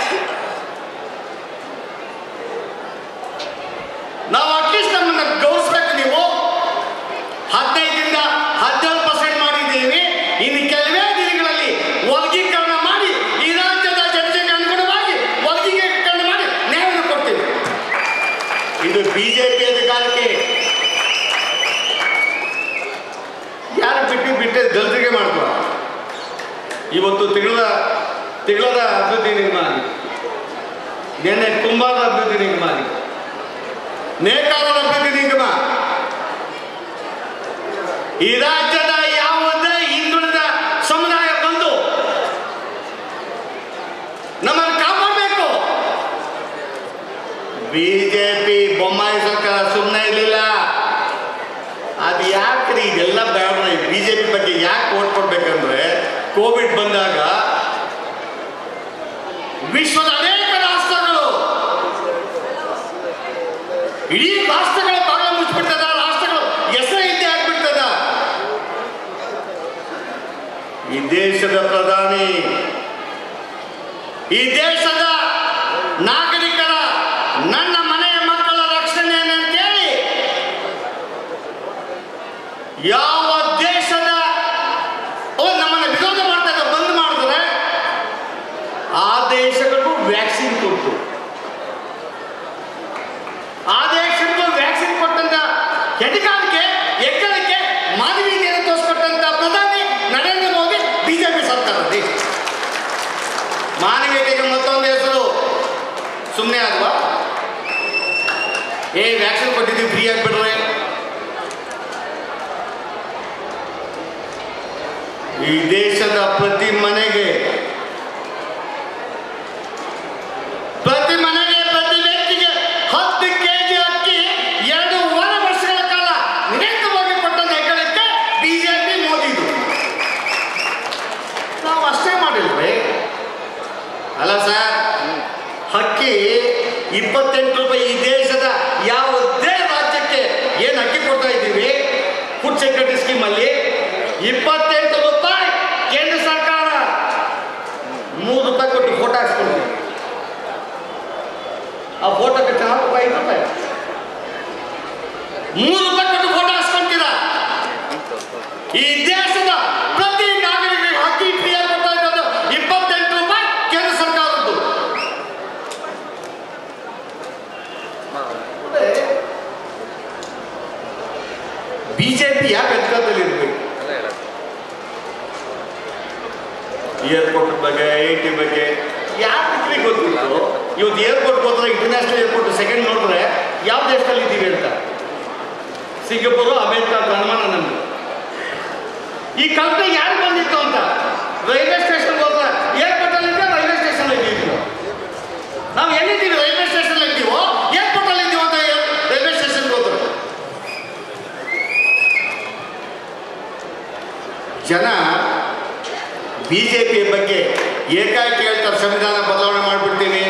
ನಾವು ಅಟ್ಲೀಸ್ಟ್ ನಮ್ಮನ್ನ ಗೌರವಿಸ್ಬೇಕು ನೀವು ಹದಿನೈದರಿಂದ ಹದಿನೇಳು ಪರ್ಸೆಂಟ್ ಮಾಡಿದ್ದೀವಿ ಇನ್ನು ಕೆಲವೇ ದಿನಗಳಲ್ಲಿ ವರ್ಗೀಕರಣ ಮಾಡಿ ಈ ರಾಜ್ಯದ ಜನತೆಗೆ ಅನುಗುಣವಾಗಿ ವರ್ಗೀಕರಣ ಮಾಡಿ ನ್ಯಾಯವನ್ನು ಕೊಡ್ತೀವಿ ಇದು ಬಿಜೆಪಿ ಅಧಿಕಾರಕ್ಕೆ ಯಾರು ಬಿಟ್ಟು ಬಿಟ್ಟೆ ದಲಿತರಿಗೆ ಮಾಡ್ಕೊ ಇವತ್ತು ತಿಂಗಳ ತಿಂಗಳದ ಅಭಿವೃದ್ಧಿ ನಿಗಮ ಆಗಿದೆ ನಿನ್ನೆ ಕುಂಭದ ಅಭಿವೃದ್ಧಿ ನಿಗಮ ಆಗಿದೆ ನೇಕಾರರ ಅಭಿವೃದ್ಧಿ ನಿಗಮ ಈ ರಾಜ್ಯದ ಯಾವುದೇ ಹಿಂದುಳಿದ ಸಮುದಾಯ ಬಂದು ನಮ್ಮನ್ನು ಕಾಪಾಡಬೇಕು ಬಿಜೆಪಿ ಬೊಮ್ಮಾಯಿ ಸರ್ಕಾರ ಸುಮ್ಮನೆ ಇರಲಿಲ್ಲ ಅದು ಯಾಕ್ರಿ ಇದೆಲ್ಲ ಬೇಡ ಬಿ ಜೆ ಪಿ ಬಗ್ಗೆ ಯಾಕೆ ಓಟ್ ಕೊಡ್ಬೇಕಂದ್ರೆ ಕೋವಿಡ್ ಬಂದಾಗ ವಿಶ್ವದ ಅನೇಕ ರಾಷ್ಟ್ರಗಳು ಇಡೀ ರಾಷ್ಟ್ರಗಳ ಭಾಗ ಮುಚ್ಚಿಬಿಡ್ತದ ರಾಷ್ಟ್ರಗಳು ಹೆಸರೇ ಇದ್ದೇ ಆಗ್ಬಿಡ್ತದ ಈ ದೇಶದ ಪ್ರಧಾನಿ ಈ ದೇಶದ ನಾಗರಿಕರ ನನ್ನ ಮನೆಯ ಮಕ್ಕಳ ರಕ್ಷಣೆ ಅಂತೇಳಿ ಯಾವ ದೇಶದ ಓ ನಮ್ಮನ್ನ ವಿರೋಧ ಮಾಡ್ತಾ ಇದ್ದಾರೆ ಬಂದ್ ಮಾಡಿದ್ರೆ ಆ ದೇಶಗಳಿಗೂ ವ್ಯಾಕ್ಸಿನ್ ಕೊಟ್ಟು ಆ ದೇಶಕ್ಕೂ ವ್ಯಾಕ್ಸಿನ್ ಕೊಟ್ಟಂತ ಎದಕಾರಕ್ಕೆ ಎಕ್ಕಳಕ್ಕೆ ಮಾನವೀಯತೆಯನ್ನು ತೋರಿಸ್ಕೊಟ್ಟಂತ ಪ್ರಧಾನಿ ನರೇಂದ್ರ ಮೋದಿ ಬಿಜೆಪಿ ಸರ್ಕಾರ ರೀ ಮಾನವೀಯತೆಗೆ ಮತ್ತೊಂದು ಹೆಸರು ಸುಮ್ಮನೆ ಅಲ್ವಾ ಏ ವ್ಯಾಕ್ಸಿನ್ ಕೊಟ್ಟಿದ್ದೀವಿ ಫ್ರೀ ಆಗಿಬಿಡ್ರೆ ಈ ದೇಶದ ಪ್ರತಿ ಮನೆಗೆ ಪ್ರತಿ ಮನೆಗೆ ಪ್ರತಿ ವ್ಯಕ್ತಿಗೆ ಹತ್ತು ಕೆಜಿ ಅಕ್ಕಿ ಎರಡೂವರೆ ವರ್ಷಗಳ ಕಾಲ ನಿರಂತರವಾಗಿ ಕೊಟ್ಟಂತ ಹೆಗ್ಗಳಿಕೆ ಬಿಜೆಪಿ ಮೋದಿದು ನಾವು ಅಷ್ಟೇ ಮಾಡಿಲ್ವೇ ಅಲ್ಲ ಸರ್ ಅಕ್ಕಿ ಇಪ್ಪತ್ತೆಂಟು ರೂಪಾಯಿ ಈ ದೇಶದ ಯಾವುದೇ ರಾಜ್ಯಕ್ಕೆ ಏನು ಅಕ್ಕಿ ಕೊಡ್ತಾ ಇದ್ದೀವಿ ಫುಡ್ ಸೆಕ್ಯೂರಿಟಿ ಸ್ಕೀಮ್ ಅಲ್ಲಿ ಇಪ್ಪತ್ತೆಂಟು ರೂಪಾಯಿ ಕೇಂದ್ರ ಸರ್ಕಾರ ಮೂರು ರೂಪಾಯಿ ಕೊಟ್ಟು ಫೋಟೋ ಹಾಕ್ಸ್ಕೊಳ್ತೀವಿ ಆ ಫೋಟೋಕ್ಕೆ ನಾಲ್ಕು ರೂಪಾಯಿ ಐದು ರೂಪಾಯಿ ಮೂರು ರೂಪಾಯಿ ಕೊಟ್ಟು ಫೋಟೋ ಹಾಕ್ಸ್ಕೊಂತೀರಾ ಈ ದೇಶದ ಪ್ರತಿ ನಾಗರಿಕರಿಗೆ ಅಕ್ಕಿ ಫ್ರೀ ಆಗಿ ಕೊಡ್ತಾ ಇರೋದು ಇಪ್ಪತ್ತೆಂಟು ರೂಪಾಯಿ ಕೇಂದ್ರ ಸರ್ಕಾರದ್ದು ಬಿಜೆಪಿ ಯಾಕೆ ಅಧಿಕಾರದಲ್ಲಿ ಇರಬೇಕು ಏರ್ಪೋರ್ಟ್ ಬಗ್ಗೆ ಐ ಟಿ ಬಗ್ಗೆ ಯಾಕೆ ಗೊತ್ತಿತ್ತು ಇವತ್ತು ಏರ್ಪೋರ್ಟ್ ಹೋದ್ರೆ ಇಂಟರ್ನ್ಯಾಷನಲ್ ಏರ್ಪೋರ್ಟ್ ಸೆಕೆಂಡ್ ನೋಡಿದ್ರೆ ಯಾವ ದೇಶದಲ್ಲಿ ಇದ್ದೀವಿ ಅಂತ ಸಿಂಗಪುರು ಅಮೆರಿಕ ಅಂತ ಅನುಮಾನ ನಮ್ಗೆ ಈ ಕಲ್ಪನೆ ಯಾರು ಬಂದಿತ್ತು ಅಂತ ರೈಲ್ವೆ ಸ್ಟೇಷನ್ ಹೋದ್ರೆ ಏರ್ಪೋರ್ಟ್ ಅಲ್ಲಿ ಇದ್ರೆ ರೈಲ್ವೆ ಸ್ಟೇಷನ್ ಇದ್ದೀವಿ ನಾವು ಎಲ್ಲಿದ್ದೀವಿ ರೈಲ್ವೆ ಸ್ಟೇಷನ್ ಇದ್ದೀವೋ ಏರ್ಪೋರ್ಟ್ ಅಲ್ಲಿ ಇದ್ದೀವೋ ಅಂತ ರೈಲ್ವೆ ಸ್ಟೇಷನ್ ಹೋದ್ರೆ ಜನ ಬಿಜೆಪಿ ಬಗ್ಗೆ ಏಕಾಏಕಿ ಹೇಳ್ತಾರೆ ಸಂವಿಧಾನ ಬದಲಾವಣೆ ಮಾಡಿಬಿಡ್ತೀನಿ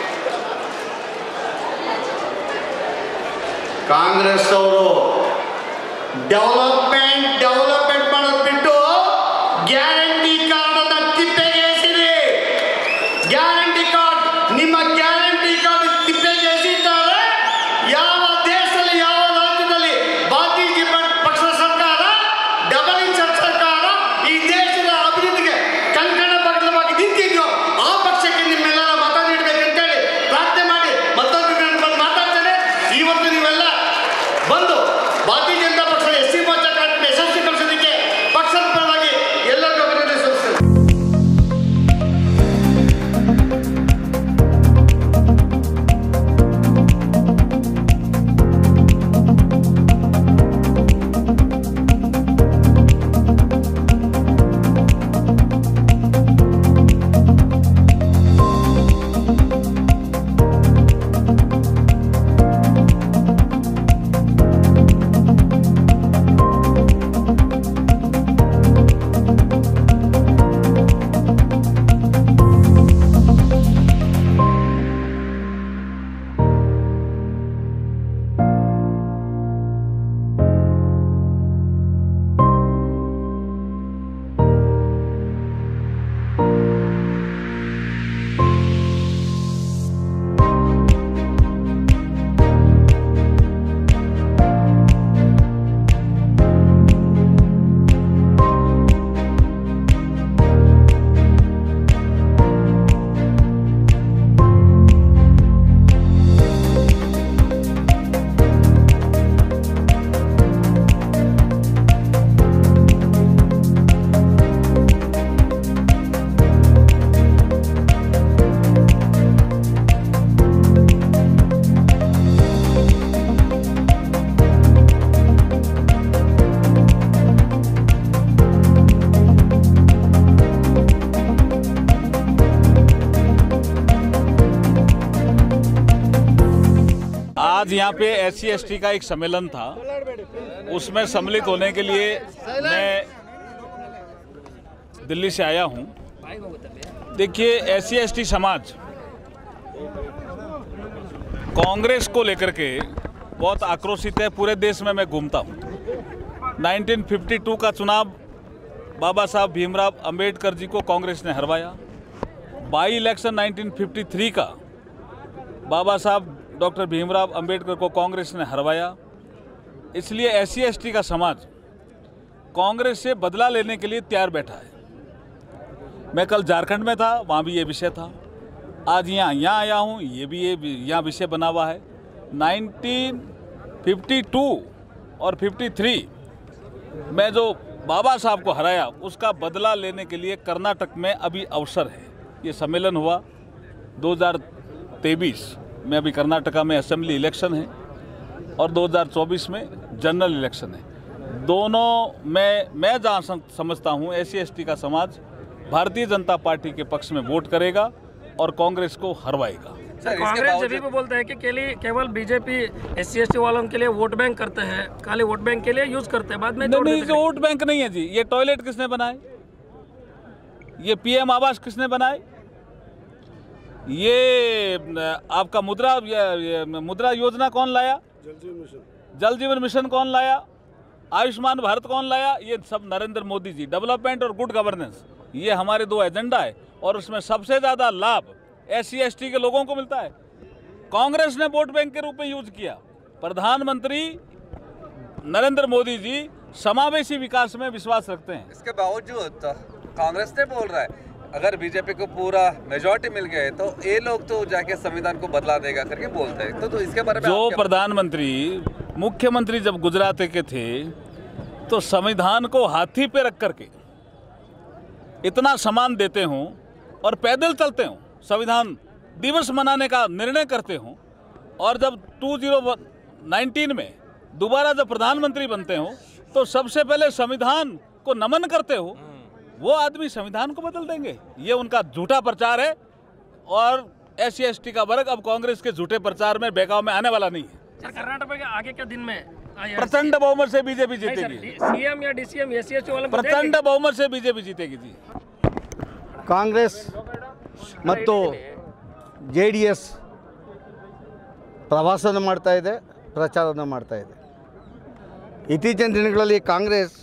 ಕಾಂಗ್ರೆಸ್ ಅವರು ಡೆವಲಪ್ಮೆಂಟ್ ಡೆವಲಪ್ಮೆಂಟ್ ಮಾಡೋದು ಬಿಟ್ಟು ಗ್ಯಾರಂಟಿ ಕಾರ್ಡ್ ಅನ್ನ ತಿಪ್ಪೆಗೆ ಎಸಿರಿ ಗ್ಯಾರಂಟಿ ಕಾರ್ಡ್ ನಿಮ್ಮ ಗ್ಯಾರಂಟಿ ಕಾರ್ಡ್ ತಿಪ್ಪೆಗೆ ಎಸಿದ್ದಾರೆ ಯಾವ ದೇಶದಲ್ಲಿ ಯಾವ ರಾಜ್ಯದಲ್ಲಿ ಭಾರತೀಯ ಜನತಾ ಪಕ್ಷದ ಸರ್ಕಾರ ಡಬಲ್ ಇಂಚರ್ ಸರ್ಕಾರ ಈ ದೇಶದ ಅಭಿವೃದ್ಧಿಗೆ ಕಂಕಣ ಬಗ್ಲವಾಗಿ ನಿಂತಿದ್ಯೋ ಆ ಪಕ್ಷಕ್ಕೆ ನಿಮ್ಮೆಲ್ಲರ ಮತ ನೀಡಬೇಕಂತೇಳಿ ಪ್ರಾರ್ಥನೆ ಮಾಡಿ ಮತ್ತೊಂದು ದಿನ ಬಂದು ಮಾತಾಡ್ತೇನೆ ಇವತ್ತು ನೀವೆಲ್ಲ ಬಂದು ಭಾರತೀಯ ಜನತಾ ಪಕ್ಷದ ಎಸ್ ಸಿ ಮೋರ್ಚಾ ಕಾರ್ಯಕ್ರಮ आज यहाँ पे एस सी का एक सम्मेलन था उसमें सम्मिलित होने के लिए मैं दिल्ली से आया हूँ देखिए एस सी समाज कांग्रेस को लेकर के बहुत आक्रोशित है पूरे देश में मैं घूमता हूँ 1952 का चुनाव बाबा साहब भीमराव अंबेडकर जी को कांग्रेस ने हरवाया बाई इलेक्शन 1953 का बाबा साहब डॉक्टर भीमराव अंबेडकर को कांग्रेस ने हरवाया इसलिए एस सी का समाज कांग्रेस से बदला लेने के लिए तैयार बैठा है मैं कल झारखंड में था वहाँ भी ये विषय था आज यहाँ यहाँ आया हूँ ये भी ये यहाँ विषय बना हुआ है 1952 और 53 में जो बाबा साहब को हराया उसका बदला लेने के लिए कर्नाटक में अभी अवसर है ये सम्मेलन हुआ 2023 में अभी कर्नाटका में असेंबली इलेक्शन है और 2024 में जनरल इलेक्शन है दोनों में मैं जहाँ सम- समझता हूँ एस सी का समाज भारतीय जनता पार्टी के पक्ष में वोट करेगा और कांग्रेस को हरवाएगा कांग्रेस जब भी बोलता है कि केली केवल बीजेपी एस सी वालों के लिए वोट बैंक करते हैं खाली वोट बैंक के लिए यूज करते हैं बाद में नहीं तोड़ नहीं देते ये हैं। वोट बैंक नहीं है जी ये टॉयलेट किसने बनाए ये पीएम आवास किसने बनाए ये न, आपका मुद्रा ये, ये मुद्रा योजना कौन लाया जल जीवन मिशन कौन लाया आयुष्मान भारत कौन लाया ये सब नरेंद्र मोदी जी डेवलपमेंट और गुड गवर्नेंस ये हमारे दो एजेंडा है और उसमें सबसे ज़्यादा लाभ एस सी के लोगों को मिलता है कांग्रेस ने वोट बैंक के रूप में यूज किया प्रधानमंत्री नरेंद्र मोदी जी समावेशी विकास में विश्वास रखते हैं इसके बावजूद कांग्रेस ने बोल रहा है अगर बीजेपी को पूरा मेजोरिटी मिल गए तो ये लोग तो जाके संविधान को बदला देगा करके बोलते हैं तो, तो इसके बारे में जो आप क्या- प्रधानमंत्री मुख्यमंत्री जब गुजरात के थे तो संविधान को हाथी पे रख करके इतना सम्मान देते हों और पैदल चलते हों संविधान दिवस मनाने का निर्णय करते हों और जब 2019 में दोबारा जब प्रधानमंत्री बनते हो तो सबसे पहले संविधान को नमन करते हो वो आदमी संविधान को बदल देंगे ये उनका झूठा प्रचार है और एस सी का वर्ग अब कांग्रेस के झूठे प्रचार में बेगाव में आने वाला नहीं है सर कर्नाटक में आगे के दिन में प्रचंड बहुमत से बीजेपी जीतेगी सीएम या डीसीएम एस सी वालों को प्रचंड बहुमत से बीजेपी जीतेगी जी ಕಾಂಗ್ರೆಸ್ ಮತ್ತು ಜೆ ಡಿ ಎಸ್ ಪ್ರವಾಸನ ಮಾಡ್ತಾ ಇದೆ ಪ್ರಚಾರನ ಮಾಡ್ತಾ ಇದೆ ಇತ್ತೀಚಿನ ದಿನಗಳಲ್ಲಿ ಕಾಂಗ್ರೆಸ್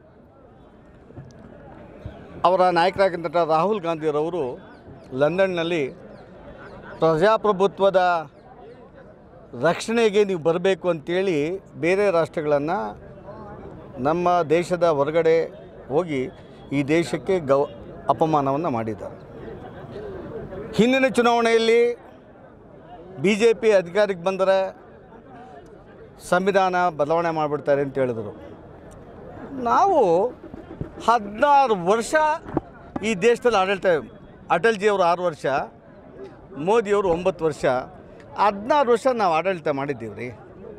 ಅವರ ನಾಯಕರಾಗಿದ್ದಂಥ ರಾಹುಲ್ ಗಾಂಧಿರವರು ಲಂಡನ್ನಲ್ಲಿ ಪ್ರಜಾಪ್ರಭುತ್ವದ ರಕ್ಷಣೆಗೆ ನೀವು ಬರಬೇಕು ಅಂತೇಳಿ ಬೇರೆ ರಾಷ್ಟ್ರಗಳನ್ನು ನಮ್ಮ ದೇಶದ ಹೊರಗಡೆ ಹೋಗಿ ಈ ದೇಶಕ್ಕೆ ಗೌ ಅಪಮಾನವನ್ನು ಮಾಡಿದ್ದಾರೆ ಹಿಂದಿನ ಚುನಾವಣೆಯಲ್ಲಿ ಬಿ ಜೆ ಪಿ ಅಧಿಕಾರಕ್ಕೆ ಬಂದರೆ ಸಂವಿಧಾನ ಬದಲಾವಣೆ ಮಾಡಿಬಿಡ್ತಾರೆ ಅಂತ ಹೇಳಿದರು ನಾವು ಹದಿನಾರು ವರ್ಷ ಈ ದೇಶದಲ್ಲಿ ಆಡಳಿತ ಅಟಲ್ಜಿಯವರು ಆರು ವರ್ಷ ಮೋದಿಯವರು ಒಂಬತ್ತು ವರ್ಷ ಹದಿನಾರು ವರ್ಷ ನಾವು ಆಡಳಿತ ಮಾಡಿದ್ದೀವಿ ರೀ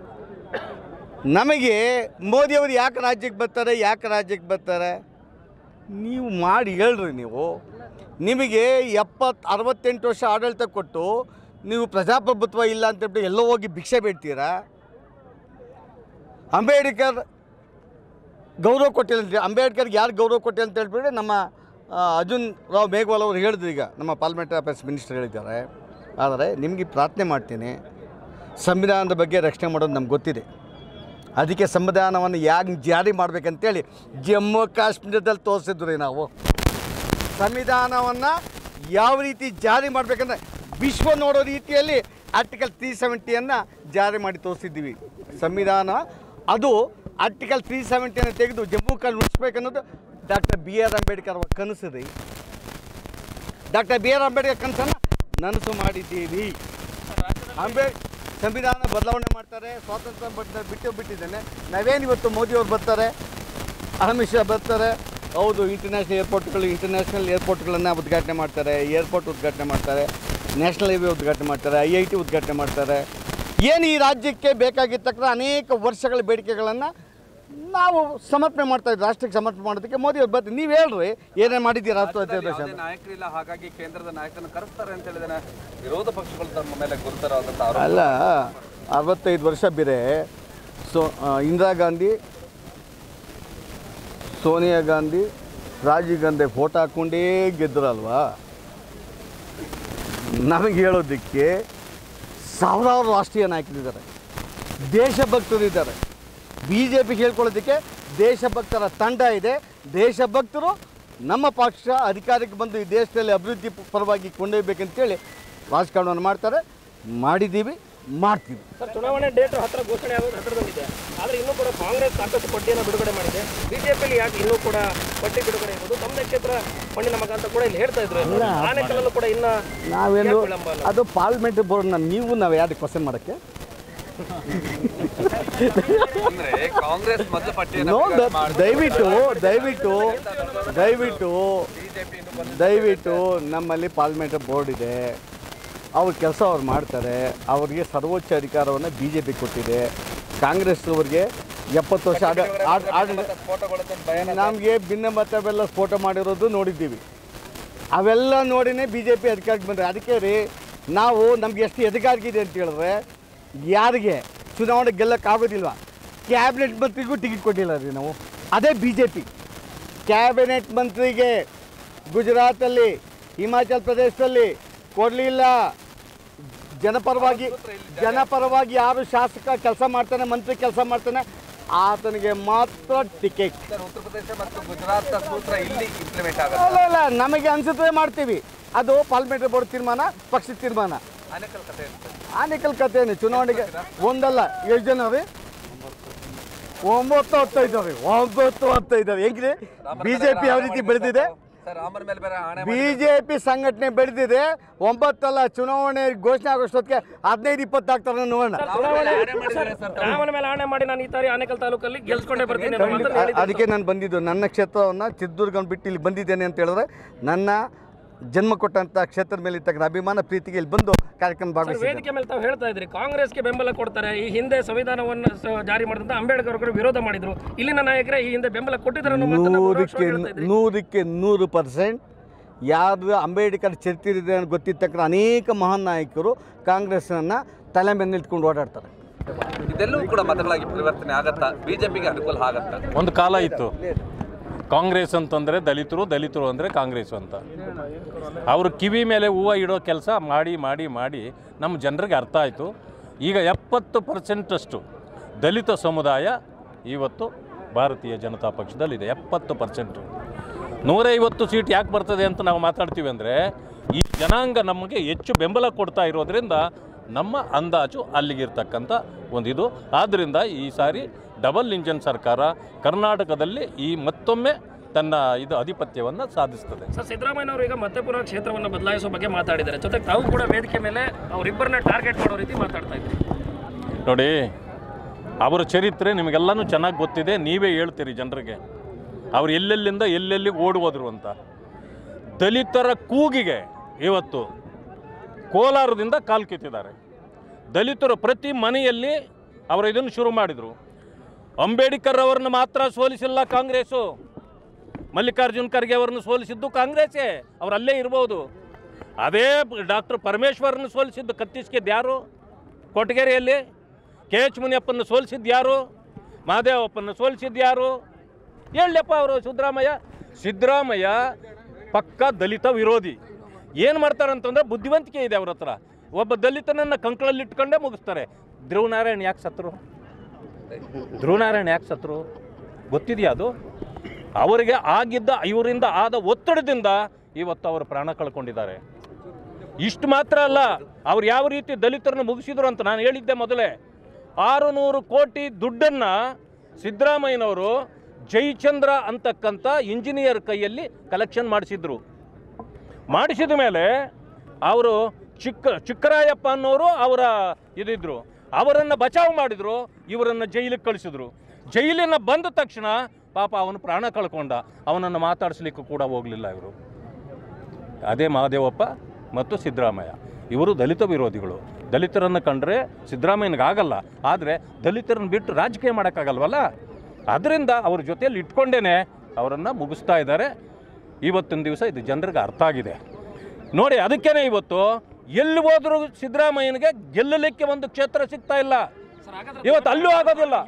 ನಮಗೆ ಮೋದಿಯವರು ಯಾಕೆ ರಾಜ್ಯಕ್ಕೆ ಬರ್ತಾರೆ ಯಾಕೆ ರಾಜ್ಯಕ್ಕೆ ಬರ್ತಾರೆ ನೀವು ಮಾಡಿ ಹೇಳ್ರಿ ನೀವು ನಿಮಗೆ ಎಪ್ಪತ್ತು ಅರವತ್ತೆಂಟು ವರ್ಷ ಆಡಳಿತ ಕೊಟ್ಟು ನೀವು ಪ್ರಜಾಪ್ರಭುತ್ವ ಇಲ್ಲ ಅಂತ ಹೇಳ್ಬಿಟ್ಟು ಎಲ್ಲೋ ಹೋಗಿ ಭಿಕ್ಷೆ ಬೇಡ್ತೀರಾ ಅಂಬೇಡ್ಕರ್ ಗೌರವ ಕೊಟ್ಟಿಲ್ಲ ಅಂತ ಅಂಬೇಡ್ಕರ್ಗೆ ಯಾರು ಗೌರವ ಕೊಟ್ಟಿಲ್ಲ ಅಂತ ಹೇಳ್ಬಿಟ್ಟು ನಮ್ಮ ಆ, ಅರ್ಜುನ್ ರಾವ್ ಮೇಘವಾಲ್ ಅವರು ಹೇಳಿದ್ರು ಈಗ ನಮ್ಮ ಪಾರ್ಲಿಮೆಂಟರಿ ಅಫೇರ್ಸ್ ಮಿನಿಸ್ಟರ್ ಹೇಳಿದ್ದಾರೆ ಆದರೆ ನಿಮಗೆ ಪ್ರಾರ್ಥನೆ ಮಾಡ್ತೀನಿ ಸಂವಿಧಾನದ ಬಗ್ಗೆ ರಕ್ಷಣೆ ಮಾಡೋದು ನಮ್ಗೆ ಗೊತ್ತಿದೆ ಅದಕ್ಕೆ ಸಂವಿಧಾನವನ್ನು ಯಾಕೆ ಜಾರಿ ಮಾಡಬೇಕಂತೇಳಿ ಜಮ್ಮು ಕಾಶ್ಮೀರದಲ್ಲಿ ತೋರಿಸಿದ್ವಿ ರೀ ನಾವು ಸಂವಿಧಾನವನ್ನು ಯಾವ ರೀತಿ ಜಾರಿ ಮಾಡಬೇಕಂದ್ರೆ ವಿಶ್ವ ನೋಡೋ ರೀತಿಯಲ್ಲಿ ಆರ್ಟಿಕಲ್ ತ್ರೀ ಸೆವೆಂಟಿಯನ್ನು ಜಾರಿ ಮಾಡಿ ತೋರಿಸಿದ್ದೀವಿ ಸಂವಿಧಾನ ಅದು ಆರ್ಟಿಕಲ್ ತ್ರೀ ಸೆವೆಂಟಿಯನ್ನು ತೆಗೆದು ಜಮ್ಮು ಕಾಶ್ಮೀರ ಉಳಿಸ್ಬೇಕನ್ನೋದು ಡಾಕ್ಟರ್ ಬಿ ಆರ್ ಅಂಬೇಡ್ಕರ್ ಅವರ ಕನಸು ರೀ ಡಾಕ್ಟರ್ ಬಿ ಆರ್ ಅಂಬೇಡ್ಕರ್ ಕನಸನ್ನು ನನಸು ಮಾಡಿದ್ದೀವಿ ಅಂಬೇಡ್ ಸಂವಿಧಾನ ಬದಲಾವಣೆ ಮಾಡ್ತಾರೆ ಸ್ವಾತಂತ್ರ್ಯ ಬಿಟ್ಟು ಬಿಟ್ಟು ಬಿಟ್ಟಿದ್ದೇನೆ ನಾವೇನು ಇವತ್ತು ಮೋದಿಯವ್ರು ಬರ್ತಾರೆ ಅಮಿತ್ ಶಾ ಬರ್ತಾರೆ ಹೌದು ಇಂಟರ್ನ್ಯಾಷನಲ್ ಏರ್ಪೋರ್ಟ್ಗಳು ಇಂಟರ್ನ್ಯಾಷನಲ್ ಏರ್ಪೋರ್ಟ್ಗಳನ್ನು ಉದ್ಘಾಟನೆ ಮಾಡ್ತಾರೆ ಏರ್ಪೋರ್ಟ್ ಉದ್ಘಾಟನೆ ಮಾಡ್ತಾರೆ ನ್ಯಾಷನಲ್ ಹೈವೇ ಉದ್ಘಾಟನೆ ಮಾಡ್ತಾರೆ ಐ ಐ ಟಿ ಉದ್ಘಾಟನೆ ಮಾಡ್ತಾರೆ ಏನು ಈ ರಾಜ್ಯಕ್ಕೆ ಬೇಕಾಗಿರ್ತಕ್ಕ ಅನೇಕ ವರ್ಷಗಳ ಬೇಡಿಕೆಗಳನ್ನು ನಾವು ಸಮರ್ಪಣೆ ಮಾಡ್ತಾ ಇದ್ದೀವಿ ರಾಷ್ಟ್ರಕ್ಕೆ ಸಮರ್ಪಣೆ ಮಾಡೋದಕ್ಕೆ ಮೋದಿ ಅವ್ರು ಬರ್ತೀವಿ ನೀವು ಹೇಳ್ರಿ ಏನೇನು ಮಾಡಿದ್ದೀರಾ ರಾಷ್ಟ್ರೀಯ ದೇಶ ಯಾವುದೇ ನಾಯಕರಿಲ್ಲ ಹಾಗಾಗಿ ಕೇಂದ್ರದ ನಾಯಕರನ್ನು ಕರೆಸ್ತಾರೆ ಅಂತ ಹೇಳಿದ್ರೆ ವಿರೋಧ ಪಕ್ಷಗಳು ತಮ್ಮ ಮೇಲೆ ಗುರುತರವಾದಂಥ ಆರೋಪ ಅಲ್ಲ ಅರವತ್ತೈದು ವರ್ಷ ಬೇರೆ ಸೊ ಆ, ಇಂದಿರಾ ಗಾಂಧಿ ಸೋನಿಯಾ ಗಾಂಧಿ ರಾಜೀವ್ ಗಾಂಧಿ ಫೋಟೋ ಹಾಕ್ಕೊಂಡೇ ಗೆದ್ರಲ್ವಾ ನಮಗೆ ಹೇಳೋದಕ್ಕೆ ಸಾವಿರಾರು ರಾಷ್ಟ್ರೀಯ ನಾಯಕರಿದ್ದಾರೆ ದೇಶಭಕ್ತರಿದ್ದಾರೆ ಬಿ ಜೆ ಪಿ ಹೇಳ್ಕೊಳ್ಳೋದಕ್ಕೆ ದೇಶಭಕ್ತರ ತಂಡ ಇದೆ ದೇಶಭಕ್ತರು ನಮ್ಮ ಪಕ್ಷ ಅಧಿಕಾರಕ್ಕೆ ಬಂದು ಈ ದೇಶದಲ್ಲಿ ಅಭಿವೃದ್ಧಿ ಪರವಾಗಿ ಕೊಂಡೊಯ್ಬೇಕಂತೇಳಿ ರಾಜಕಾರಣವನ್ನು ಮಾಡ್ತಾರೆ ಮಾಡಿದ್ದೀವಿ ಮಾಡ್ತೀವಿ ಸರ್ ಚುನಾವಣೆ ಡೇಟ್ ಹತ್ರ ಘೋಷಣೆ ಆಗೋದು ಹತ್ತಿರದಲ್ಲಿದೆ ಆದರೆ ಇನ್ನೂ ಕೂಡ ಕಾಂಗ್ರೆಸ್ ಸಾಕಷ್ಟು ಪಟ್ಟಿಯನ್ನು ಬಿಡುಗಡೆ ಮಾಡಿದೆ ಬಿಜೆಪಿಯಲ್ಲಿ ಯಾಕೆ ಇನ್ನೂ ಕೂಡ ಪಟ್ಟಿ ಬಿಡುಗಡೆ ಇರೋದು ತಮ್ಮದೇ ಕ್ಷೇತ್ರ ಮಣ್ಣಿನ ಮಗ ಅಂತ ಕೂಡ ಇಲ್ಲಿ ಹೇಳ್ತಾ ಇದ್ರು ಆನೆಕಲ್ಲಲ್ಲೂ ಕೂಡ ಇನ್ನ ನಾವೇನು ಯಾಕೆ ವಿಳಂಬ ಅಲ್ಲ? ಅದು ಪಾರ್ಲಿಮೆಂಟ್ ಬೋರ್ಡ್ನ ನೀವು ನಾವು ಯಾರಿಗೆ ಕ್ವಶನ್ ಮಾಡೋಕ್ಕೆ ಅಂದ್ರೆ ಕಾಂಗ್ರೆಸ್ ಮೊದಲು ಪಟ್ಟಿಯನ್ನು ನೋ ಬಿಡುಗಡೆ ಮಾಡಿದ್ರು. ದಯವಿಟ್ಟು ದಯವಿಟ್ಟು ದಯವಿಟ್ಟು ಬಿಜೆಪಿ ಇನ್ನು ಬಂದು ದಯವಿಟ್ಟು ನಮ್ಮಲ್ಲಿ ಪಾರ್ಲಿಮೆಂಟ್ ಬೋರ್ಡ್ ಇದೆ ಅವ್ರ ಕೆಲಸ ಅವ್ರು ಮಾಡ್ತಾರೆ ಅವರಿಗೆ ಸರ್ವೋಚ್ಚ ಅಧಿಕಾರವನ್ನು ಬಿ ಜೆ ಪಿ ಕೊಟ್ಟಿದೆ ಕಾಂಗ್ರೆಸ್ ಅವರಿಗೆ ಎಪ್ಪತ್ತು ವರ್ಷ ಆಡ ಆಡ- ಆಡಳಿತ ಫೋಟೋಗಳು ತಂದು ಭಯನ ನಮಗೆ ಭಿನ್ನಮತವೆಲ್ಲ ಸ್ಫೋಟ ಮಾಡಿರೋದು ನೋಡಿದ್ದೀವಿ ಅವೆಲ್ಲ ನೋಡಿನೇ ಬಿ ಜೆ ಪಿ ಅಧಿಕಾರಕ್ಕೆ ಬಂದರೆ ಅದಕ್ಕೆ ರೀ ನಾವು ನಮ್ಗೆ ಎಷ್ಟು ಅಧಿಕಾರಕ್ಕಿದೆ ಅಂತ ಹೇಳಿದ್ರೆ ಯಾರಿಗೆ ಚುನಾವಣೆ ಗೆಲ್ಲಕ್ಕಾಗೋದಿಲ್ವ ಕ್ಯಾಬಿನೆಟ್ ಮಂತ್ರಿಗೂ ಟಿಕೆಟ್ ಕೊಟ್ಟಿಲ್ಲ ರೀ ನಾವು ಅದೇ ಬಿ ಜೆ ಪಿ ಕ್ಯಾಬಿನೆಟ್ ಮಂತ್ರಿಗೆ ಗುಜರಾತಲ್ಲಿ ಹಿಮಾಚಲ್ ಪ್ರದೇಶದಲ್ಲಿ ಕೊಡಲಿಲ್ಲ ಜನಪರವಾಗಿ ಜನಪರವಾಗಿ ಯಾರು ಶಾಸಕ ಕೆಲಸ ಮಾಡ್ತಾನೆ ಮಂತ್ರಿ ಕೆಲಸ ಮಾಡ್ತಾನೆ ಆತನಿಗೆ ಮಾತ್ರ ಟಿಕೆಟ್ ಸರ್, ಉತ್ತರ ಪ್ರದೇಶ ಮತ್ತು ಗುಜರಾತ್ ಸೂತ್ರ ಇಲ್ಲಿ ಇಂಪ್ಲಿಮೆಂಟ್ ಆಗುತ್ತೆ ಇಲ್ಲ ಇಲ್ಲ ನಮಗೆ ಅನ್ಸುತ್ತೆ ಮಾಡ್ತೀವಿ ಅದು ಪಾರ್ಲಿಮೆಂಟ್ ಬೋರ್ಡ್ ತೀರ್ಮಾನ ಪಕ್ಷದ ತೀರ್ಮಾನ ಆನೇಕಲ್ ಕಥೆ ಏನು ಸರ್? ಆನೇಕಲ್ ಕಥೆಯನ್ನು ಚುನಾವಣೆಗೆ ಒಂದಲ್ಲ ಎಷ್ಟು ಜನ ರೀ ಒಂಬತ್ತು ಹತ್ತು ಇದ್ದಾವೆ ಒಂಬತ್ತು ಹತ್ತು ಇದ್ದಾವೆ ಹೆಂಗ್ರಿ ರಾಮನ ಬಿ ಮೇಲೆ ಜೆ ಪಿ ಯಾವ ಆಣೆ ರೀತಿ ಮಾಡಿದ್ರು ಬೆಳೆದಿದೆ ಸರ್ ರಾಮನ ಮೇಲೆ ಬೇರೆ ಆಣೆ ಬಿ ಜೆ ಪಿ ಸಂಘಟನೆ ಬೆಳೆದಿದೆ ಒಂಬತ್ತಲ್ಲ ಚುನಾವಣೆ ಘೋಷಣೆ ಆಗೋಷ್ಟೊತ್ತಿಗೆ ಹದಿನೈದು ಇಪ್ಪತ್ತು ಆಗ್ತಾರೆ ನೋಡೋಣ ಚುನಾವಣೆ ಆಣೆ ಮಾಡಿದ್ದಾರೆ ಸರ್ ತಾವು. ರಾಮನ ಮೇಲೆ ಆಣೆ ಮಾಡಿ ನಾನು ಈ ತಾರಿ ಆನೆಕಲ್ ತಾಲೂಕಲ್ಲಿ ಗೆಲ್ಸ್ಕೊಂಡೇ ಬರ್ತೀನಿ ಅನ್ನೋ ಮಾತನ್ನ ಖಂಡಿತ ಹೇಳಿದ್ರು. ಅದಕ್ಕೆ ನಾನು ಬಂದಿದ್ದು ನನ್ನ ಕ್ಷೇತ್ರವನ್ನು ಚಿತ್ರದುರ್ಗನ ಬಿಟ್ಟು ಇಲ್ಲಿ ಬಂದಿದ್ದೇನೆ ಅಂತ ಹೇಳಿದ್ರೆ ನನ್ನ ಜನ್ಮ ಕೊಟ್ಟಂಥ ಕ್ಷೇತ್ರದ ಮೇಲೆ ಇರ್ತಕ್ಕಂಥ ಅಭಿಮಾನ ಪ್ರೀತಿಗೆ ಇಲ್ಲಿ ಬಂದು ಕಾರ್ಯಕ್ರಮ ಸರ್ ಭಾಗವಹಿಸಿದ್ದೇನೆ ವೇದಿಕೆ ಮೇಲೆ ತಾವು ಹೇಳ್ತಾ ಇದ್ರಿ ಕಾಂಗ್ರೆಸ್ಗೆ ಬೆಂಬಲ ಕೊಡ್ತಾರೆ ಈ ಹಿಂದೆ ಸಂವಿಧಾನವನ್ನು ಸ- ಜಾರಿ ಮಾಡಿದಂತ ಅಂಬೇಡ್ಕರ್ ಅವರು ವಿರೋಧ ಮಾಡಿದ್ರು ಇಲ್ಲಿನ ನಾಯಕರೇ ಈ ಹಿಂದೆ ಬೆಂಬಲ ಕೊಟ್ಟಿದ್ದಾರೆ ಅನ್ನೋ ಮಾತನ್ನ ನೂರಕ್ಕೆ ಪರೋಕ್ಷವಾಗಿ ಹೇಳ್ತಾ ಇದ್ರಿ. ನೂರಕ್ಕೆ ನೂರು ಪರ್ಸೆಂಟ್ ಯಾರು ಅಂಬೇಡ್ಕರ್ ಚರಿತ್ರೆ ಇದೆ ಅಂತ ಗೊತ್ತಿರ್ತಕ್ಕಂಥ ಅನೇಕ ಮಹಾನ್ ನಾಯಕರು ಕಾಂಗ್ರೆಸ್ಸನ್ನು ತಲೆ ಮೇಲೆ ಇಟ್ಕೊಂಡು ಓಡಾಡ್ತಾರೆ ಇದೆಲ್ಲವೂ ಕೂಡ ಮತಗಳಾಗಿ ಪರಿವರ್ತನೆ ಆಗತ್ತಾ ಬಿಜೆಪಿಗೆ ಅನುಕೂಲ ಆಗತ್ತಾ ಒಂದು ಕಾಲ ಇತ್ತು ಕಾಂಗ್ರೆಸ್ ಅಂತಂದರೆ ದಲಿತರು ದಲಿತರು ಅಂದರೆ ಕಾಂಗ್ರೆಸ್ ಅಂತ ಅವರು ಕಿವಿ ಮೇಲೆ ಹೂವು ಇಡೋ ಕೆಲಸ ಮಾಡಿ ಮಾಡಿ ಮಾಡಿ ನಮ್ಮ ಜನರಿಗೆ ಅರ್ಥ ಆಯಿತು ಈಗ ಎಪ್ಪತ್ತು ಪರ್ಸೆಂಟಷ್ಟು ದಲಿತ ಸಮುದಾಯ ಇವತ್ತು ಭಾರತೀಯ ಜನತಾ ಪಕ್ಷದಲ್ಲಿದೆ ಎಪ್ಪತ್ತು ಪರ್ಸೆಂಟು ನೂರೈವತ್ತು ಸೀಟ್ ಯಾಕೆ ಬರ್ತದೆ ಅಂತ ನಾವು ಮಾತಾಡ್ತೀವಿ ಅಂದರೆ ಈ ಜನಾಂಗ ನಮಗೆ ಹೆಚ್ಚು ಬೆಂಬಲ ಕೊಡ್ತಾ ಇರೋದ್ರಿಂದ ನಮ್ಮ ಅಂದಾಜು ಅಲ್ಲಿಗಿರ್ತಕ್ಕಂಥ ಒಂದಿದು ಆದ್ದರಿಂದ ಈ ಸಾರಿ ಡಬಲ್ ಇಂಜನ್ ಸರ್ಕಾರ ಕರ್ನಾಟಕದಲ್ಲಿ ಈ ಮತ್ತೊಮ್ಮೆ ತನ್ನ ಇದು ಆಧಿಪತ್ಯವನ್ನು ಸಾಧಿಸ್ತದೆ ಸರ್ ಸಿದ್ದರಾಮಯ್ಯ ಅವರು ಈಗ ಮತ್ತೆ ಪುನಃ ಕ್ಷೇತ್ರವನ್ನು ಬದಲಾಯಿಸೋ ಬಗ್ಗೆ ಮಾತಾಡಿದ್ದಾರೆ ಜೊತೆಗೆ ತಾವು ಕೂಡ ವೇದಿಕೆ ಮೇಲೆ ಅವರಿಬ್ಬರನ್ನ ಟಾರ್ಗೆಟ್ ಮಾಡೋ ರೀತಿ ಮಾತಾಡ್ತಾ ಇದ್ರಿ ನೋಡಿ ಅವರ ಚರಿತ್ರೆ ನಿಮಗೆಲ್ಲನೂ ಚೆನ್ನಾಗಿ ಗೊತ್ತಿದೆ ನೀವೇ ಹೇಳ್ತೀರಿ ಜನರಿಗೆ ಅವ್ರು ಎಲ್ಲೆಲ್ಲಿಂದ ಎಲ್ಲೆಲ್ಲಿ ಓಡಿ ಹೋದ್ರು ಅಂತ ದಲಿತರ ಕೂಗಿಗೆ ಇವತ್ತು ಕೋಲಾರದಿಂದ ಕಾಲು ಕಿತ್ತಿದ್ದಾರೆ ದಲಿತರು ಪ್ರತಿ ಮನೆಯಲ್ಲಿ ಅವರು ಇದನ್ನು ಶುರು ಮಾಡಿದರು ಅಂಬೇಡ್ಕರ್ ಅವರನ್ನು ಮಾತ್ರ ಸೋಲಿಸಿಲ್ಲ ಕಾಂಗ್ರೆಸ್ಸು ಮಲ್ಲಿಕಾರ್ಜುನ್ ಖರ್ಗೆ ಅವರನ್ನು ಸೋಲಿಸಿದ್ದು ಕಾಂಗ್ರೆಸ್ಸೇ ಅವ್ರು ಅಲ್ಲೇ ಇರ್ಬೋದು ಅದೇ ಡಾಕ್ಟರ್ ಪರಮೇಶ್ವರನ್ನು ಸೋಲಿಸಿದ್ದು ಕತ್ತಿಸ್ಕಿದ್ದು ಯಾರು ಕೊಟಗೆರೆಯಲ್ಲಿ ಕೆ ಎಚ್ ಮುನಿಯಪ್ಪನ ಸೋಲಿಸಿದ್ದು ಯಾರು ಮಹಾದೇವಪ್ಪನ ಸೋಲಿಸಿದ್ದು ಯಾರು ಹೇಳಪ್ಪ ಅವರು ಸಿದ್ದರಾಮಯ್ಯ ಸಿದ್ದರಾಮಯ್ಯ ಪಕ್ಕ ದಲಿತ ವಿರೋಧಿ ಏನು ಮಾಡ್ತಾರಂತಂದ್ರೆ ಬುದ್ಧಿವಂತಿಕೆ ಇದೆ ಅವ್ರ ಹತ್ರ ಒಬ್ಬ ದಲಿತನನ್ನು ಕಂಕಳಲ್ಲಿ ಇಟ್ಕೊಂಡೇ ಮುಗಿಸ್ತಾರೆ ಧ್ರುವನಾರಾಯಣ್ ಯಾಕೆ ಸತ್ರು ಧ್ರುವನಾರಾಯಣ್ ಯಾಕೆ ಸತ್ರು ಗೊತ್ತಿದೆಯಾ ಅದು ಅವರಿಗೆ ಆಗಿದ್ದ ಇವರಿಂದ ಆದ ಒತ್ತಡದಿಂದ ಇವತ್ತು ಅವರು ಪ್ರಾಣ ಕಳ್ಕೊಂಡಿದ್ದಾರೆ ಇಷ್ಟು ಮಾತ್ರ ಅಲ್ಲ ಅವ್ರು ಯಾವ ರೀತಿ ದಲಿತರನ್ನು ಮುಗಿಸಿದ್ರು ಅಂತ ನಾನು ಹೇಳಿದ್ದೆ ಮೊದಲೇ ಆರು ನೂರು ಕೋಟಿ ದುಡ್ಡನ್ನು ಸಿದ್ದರಾಮಯ್ಯನವರು ಜಯಚಂದ್ರ ಅಂತಕ್ಕಂಥ ಇಂಜಿನಿಯರ್ ಕೈಯಲ್ಲಿ ಕಲೆಕ್ಷನ್ ಮಾಡಿಸಿದ್ರು ಮಾಡಿಸಿದ ಮೇಲೆ ಅವರು ಚಿಕ್ಕ ಚಿಕ್ಕರಾಯಪ್ಪ ಅನ್ನೋರು ಅವರ ಇದಿದ್ರು ಅವರನ್ನು ಬಚಾವ್ ಮಾಡಿದ್ರು ಇವರನ್ನು ಜೈಲಿಗೆ ಕಳಿಸಿದ್ರು ಜೈಲಿನ ಬಂದ ತಕ್ಷಣ ಪಾಪ ಅವನು ಪ್ರಾಣ ಕಳ್ಕೊಂಡ ಅವನನ್ನು ಮಾತಾಡಿಸ್ಲಿಕ್ಕೂ ಕೂಡ ಹೋಗಲಿಲ್ಲ ಇವರು ಅದೇ ಮಹಾದೇವಪ್ಪ ಮತ್ತು ಸಿದ್ದರಾಮಯ್ಯ ಇವರು ದಲಿತ ವಿರೋಧಿಗಳು ದಲಿತರನ್ನು ಕಂಡ್ರೆ ಸಿದ್ದರಾಮಯ್ಯನಿಗಾಗಲ್ಲ ಆದರೆ ದಲಿತರನ್ನು ಬಿಟ್ಟು ರಾಜಕೀಯ ಮಾಡೋಕ್ಕಾಗಲ್ವಲ್ಲ ಅದರಿಂದ ಅವ್ರ ಜೊತೆಯಲ್ಲಿ ಇಟ್ಕೊಂಡೇ ಅವರನ್ನು ಮುಗಿಸ್ತಾ ಇದ್ದಾರೆ ಇವತ್ತಿನ ದಿವಸ ಇದು ಜನರಿಗೆ ಅರ್ಥ ಆಗಿದೆ ನೋಡಿ ಅದಕ್ಕೇ ಇವತ್ತು ಎಲ್ಲಿ ಹೋದ್ರೂ ಸಿದ್ದರಾಮಯ್ಯನಿಗೆ ಗೆಲ್ಲಲಿಕ್ಕೆ ಒಂದು ಕ್ಷೇತ್ರ ಸಿಗ್ತಾ ಇಲ್ಲ ಇವತ್ತು ಅಲ್ಲೂ ಆಗೋದಿಲ್ಲ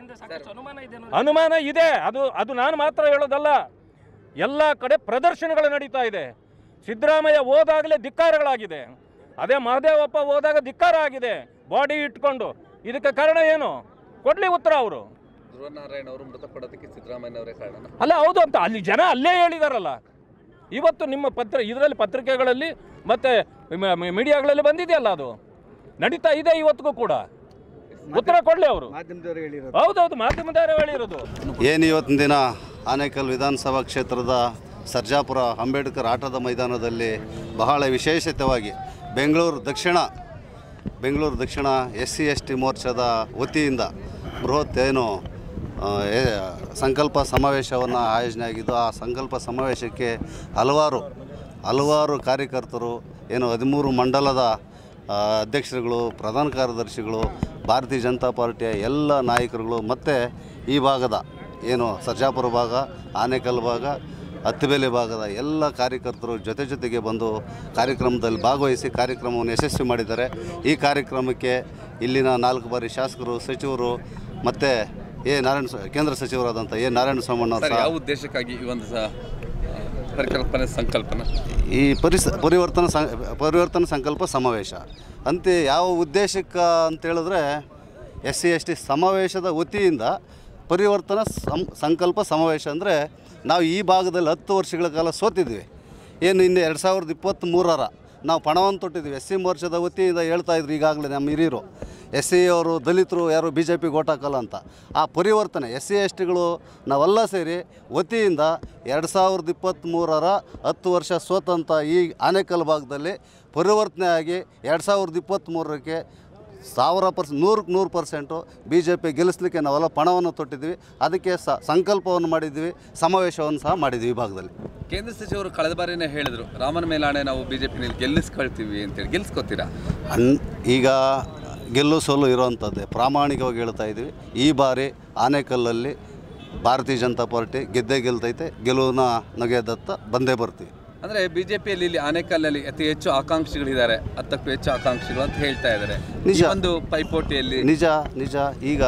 ಅನುಮಾನ ಇದೆ ಅದು ಅದು ನಾನು ಮಾತ್ರ ಹೇಳೋದಲ್ಲ ಎಲ್ಲ ಕಡೆ ಪ್ರದರ್ಶನಗಳು ನಡೀತಾ ಇದೆ ಸಿದ್ದರಾಮಯ್ಯ ಹೋದಾಗಲೇ ಧಿಕ್ಕಾರಗಳಾಗಿದೆ ಅದೇ ಮಹದೇವಪ್ಪ ಹೋದಾಗ ಧಿಕ್ಕಾರ ಆಗಿದೆ ಬಾಡಿ ಇಟ್ಕೊಂಡು ಇದಕ್ಕೆ ಕಾರಣ ಏನು ಕೊಡ್ಲಿ ಉತ್ತರ ಅವರು ಧ್ರುವನಾರಾಯಣ ಅವರು ಮೃತಪಡೋದಕ್ಕೆ ಸಿದ್ದರಾಮಯ್ಯನವರೇ ಕಾರಣ ಅಲ್ಲ ಹೌದು ಅಂತ ಅಲ್ಲಿ ಜನ ಅಲ್ಲೇ ಹೇಳಿದಾರಲ್ಲ ಇವತ್ತು ನಿಮ್ಮ ಪತ್ರ ಇದರಲ್ಲಿ ಪತ್ರಿಕೆಗಳಲ್ಲಿ ಮತ್ತೆ ಮೀಡಿಯಾಗಳಲ್ಲಿ ಬಂದಿದೆಯಲ್ಲ ಅದು ನಡೀತಾ ಇದೆ ಇವತ್ತಿಗೂ ಕೂಡ ಉತ್ತರ ಕೊಡ್ಲಿ ಅವರು ಮಾಧ್ಯಮದವರು ಹೇಳಿರೋದು ಹೌದೌದು ಮಾಧ್ಯಮದವರೇ ಹೇಳಿರೋದು ಏನು ಇವತ್ತಿನ ದಿನ ಆನೇಕಲ್ ವಿಧಾನಸಭಾ ಕ್ಷೇತ್ರದ ಸರ್ಜಾಪುರ ಅಂಬೇಡ್ಕರ್ ಆಟದ ಮೈದಾನದಲ್ಲಿ ಬಹಳ ವಿಶೇಷತೆವಾಗಿ ಬೆಂಗಳೂರು ದಕ್ಷಿಣ ಬೆಂಗಳೂರು ದಕ್ಷಿಣ ಎಸ್ ಸಿ ಎಸ್ ಟಿ ಮೋರ್ಚಾದ ವತಿಯಿಂದ ಬೃಹತ್ ಏನು ಆ, ಏ- ಸಂಕಲ್ಪ ಸಮಾವೇಶವನ್ನು ಆಯೋಜನೆ ಆಗಿದ್ದು ಆ ಸಂಕಲ್ಪ ಸಮಾವೇಶಕ್ಕೆ ಹಲವಾರು ಹಲವಾರು ಕಾರ್ಯಕರ್ತರು ಏನು ಹದಿಮೂರು ಮಂಡಲದ ಆ, ಅಧ್ಯಕ್ಷರುಗಳು ಪ್ರಧಾನ ಕಾರ್ಯದರ್ಶಿಗಳು ಭಾರತೀಯ ಜನತಾ ಪಾರ್ಟಿಯ ಎಲ್ಲ ನಾಯಕರುಗಳು ಮತ್ತು ಈ ಭಾಗದ ಏನು ಸರ್ಜಾಪುರ ಭಾಗ ಆನೇಕಲ್ ಭಾಗ ಹತ್ತಿಬೇಲೆ ಭಾಗದ ಎಲ್ಲ ಕಾರ್ಯಕರ್ತರು ಜೊತೆ ಜೊತೆಗೆ ಬಂದು ಕಾರ್ಯಕ್ರಮದಲ್ಲಿ ಭಾಗವಹಿಸಿ ಕಾರ್ಯಕ್ರಮವನ್ನು ಯಶಸ್ವಿ ಮಾಡಿದ್ದಾರೆ ಈ ಕಾರ್ಯಕ್ರಮಕ್ಕೆ ಇಲ್ಲಿನ ನಾಲ್ಕು ಬಾರಿ ಶಾಸಕರು ಸಚಿವರು ಮತ್ತು ಎ ನಾರಾಯಣ ಸ್ವ- ಕೇಂದ್ರ ಸಚಿವರಾದಂಥ ಎ ನಾರಾಯಣ ಸ್ವಾಮಣ್ಣ ಸರ್ ಸಹ ಯಾವ ಉದ್ದೇಶಕ್ಕಾಗಿ ಈ ಒಂದು ಸ- ಪರಿಕಲ್ಪನೆ ಸಂಕಲ್ಪನ ಈ ಪರಿಸ ಪರಿವರ್ತನ ಸಂ ಪರಿವರ್ತನ ಸಂಕಲ್ಪ ಸಮಾವೇಶ ಅಂತೆ ಯಾವ ಉದ್ದೇಶಕ್ಕೆ ಅಂತ ಹೇಳಿದ್ರೆ ಎಸ್ ಸಿ ಎಸ್ ಟಿ ಸಮಾವೇಶದ ವತಿಯಿಂದ ಪರಿವರ್ತನ ಸಂ ಸಂಕಲ್ಪ ಸಮಾವೇಶ ಅಂದರೆ ನಾವು ಈ ಭಾಗದಲ್ಲಿ ಹತ್ತು ವರ್ಷಗಳ ಕಾಲ ಸೋತಿದ್ವಿ ಏನು ಇನ್ನು ಎರಡು ಸಾವಿರದ ಇಪ್ಪತ್ತ್ಮೂರರ ನಾವು ಪಣವನ್ನು ತೊಟ್ಟಿದ್ವಿ ಎಸ್ ಸಿ ಮೋರ್ಚಾದ ವತಿಯಿಂದ ಹೇಳ್ತಾ ಇದ್ರು ಈಗಾಗಲೇ ನಮ್ಮ ಹಿರಿಯರು ಎಸ್ ಸಿ ಅವರು ದಲಿತರು ಯಾರು ಬಿ ಜೆ ಪಿ ಓಟ್ ಹಾಕಲ್ಲ ಅಂತ ಆ ಪರಿವರ್ತನೆ ಎಸ್ ಸಿ ಎಸ್ ಟಿಗಳು ನಾವೆಲ್ಲ ಸೇರಿ ವತಿಯಿಂದ ಎರಡು ಸಾವಿರದ ಇಪ್ಪತ್ತ್ಮೂರರ ಹತ್ತು ವರ್ಷ ಸೋತಂಥ ಈ ಆನೇಕಲ್ ಭಾಗದಲ್ಲಿ ಪರಿವರ್ತನೆ ಆಗಿ ಎರಡು ಸಾವಿರದ ಇಪ್ಪತ್ತ್ಮೂರಕ್ಕೆ ಸಾವಿರ ಪರ್ಸೆಂಟ್ ನೂರಕ್ಕೆ ನೂರು ಪರ್ಸೆಂಟು ಬಿ ಜೆ ಪಿ ಗೆಲ್ಲಿಸಲಿಕ್ಕೆ ನಾವೆಲ್ಲ ಪಣವನ್ನು ತೊಟ್ಟಿದ್ವಿ ಅದಕ್ಕೆ ಸ ಸಂಕಲ್ಪವನ್ನು ಮಾಡಿದ್ವಿ ಸಮಾವೇಶವನ್ನು ಸಹ ಮಾಡಿದ್ವಿ ಈ ಭಾಗದಲ್ಲಿ ಕೇಂದ್ರ ಸಚಿವರು ಕಳೆದ ಬಾರಿನೇ ಹೇಳಿದ್ರು ರಾಮನ ಮೇಲಾಣೆ ನಾವು ಬಿಜೆಪಿನಲ್ಲಿ ಗೆಲ್ಲಿಸ್ಕೊಳ್ತೀವಿ ಅಂತೇಳಿ ಗೆಲ್ಲಿಸ್ಕೊತೀರಾ ಅನ್ ಈಗ ಗೆಲ್ಲು ಸೋಲು ಇರೋವಂಥದ್ದೇ ಪ್ರಾಮಾಣಿಕವಾಗಿ ಹೇಳ್ತಾ ಇದ್ವಿ ಈ ಬಾರಿ ಆನೇಕಲ್ಲಲ್ಲಿ ಭಾರತೀಯ ಜನತಾ ಪಾರ್ಟಿ ಗೆದ್ದೇ ಗೆಲ್ತೈತೆ ಗೆಲುವಿನ ನಗೆದತ್ತ ಬಂದೇ ಬರ್ತೀವಿ ಅಂದ್ರೆ ಬಿಜೆಪಿಯಲ್ಲಿ ಇಲ್ಲಿ ಆನೇಕಲ್ಲಲ್ಲಿ ಅತಿ ಹೆಚ್ಚು ಆಕಾಂಕ್ಷಿಗಳಿದ್ದಾರೆ ಹತ್ತಕ್ಕೂ ಹೆಚ್ಚು ಆಕಾಂಕ್ಷಿಗಳು ಅಂತ ಹೇಳ್ತಾ ಇದ್ದಾರೆ ನಿಜ. ಈ ಒಂದು ಪೈಪೋಟಿಯಲ್ಲಿ ನಿಜ ನಿಜ ಈಗ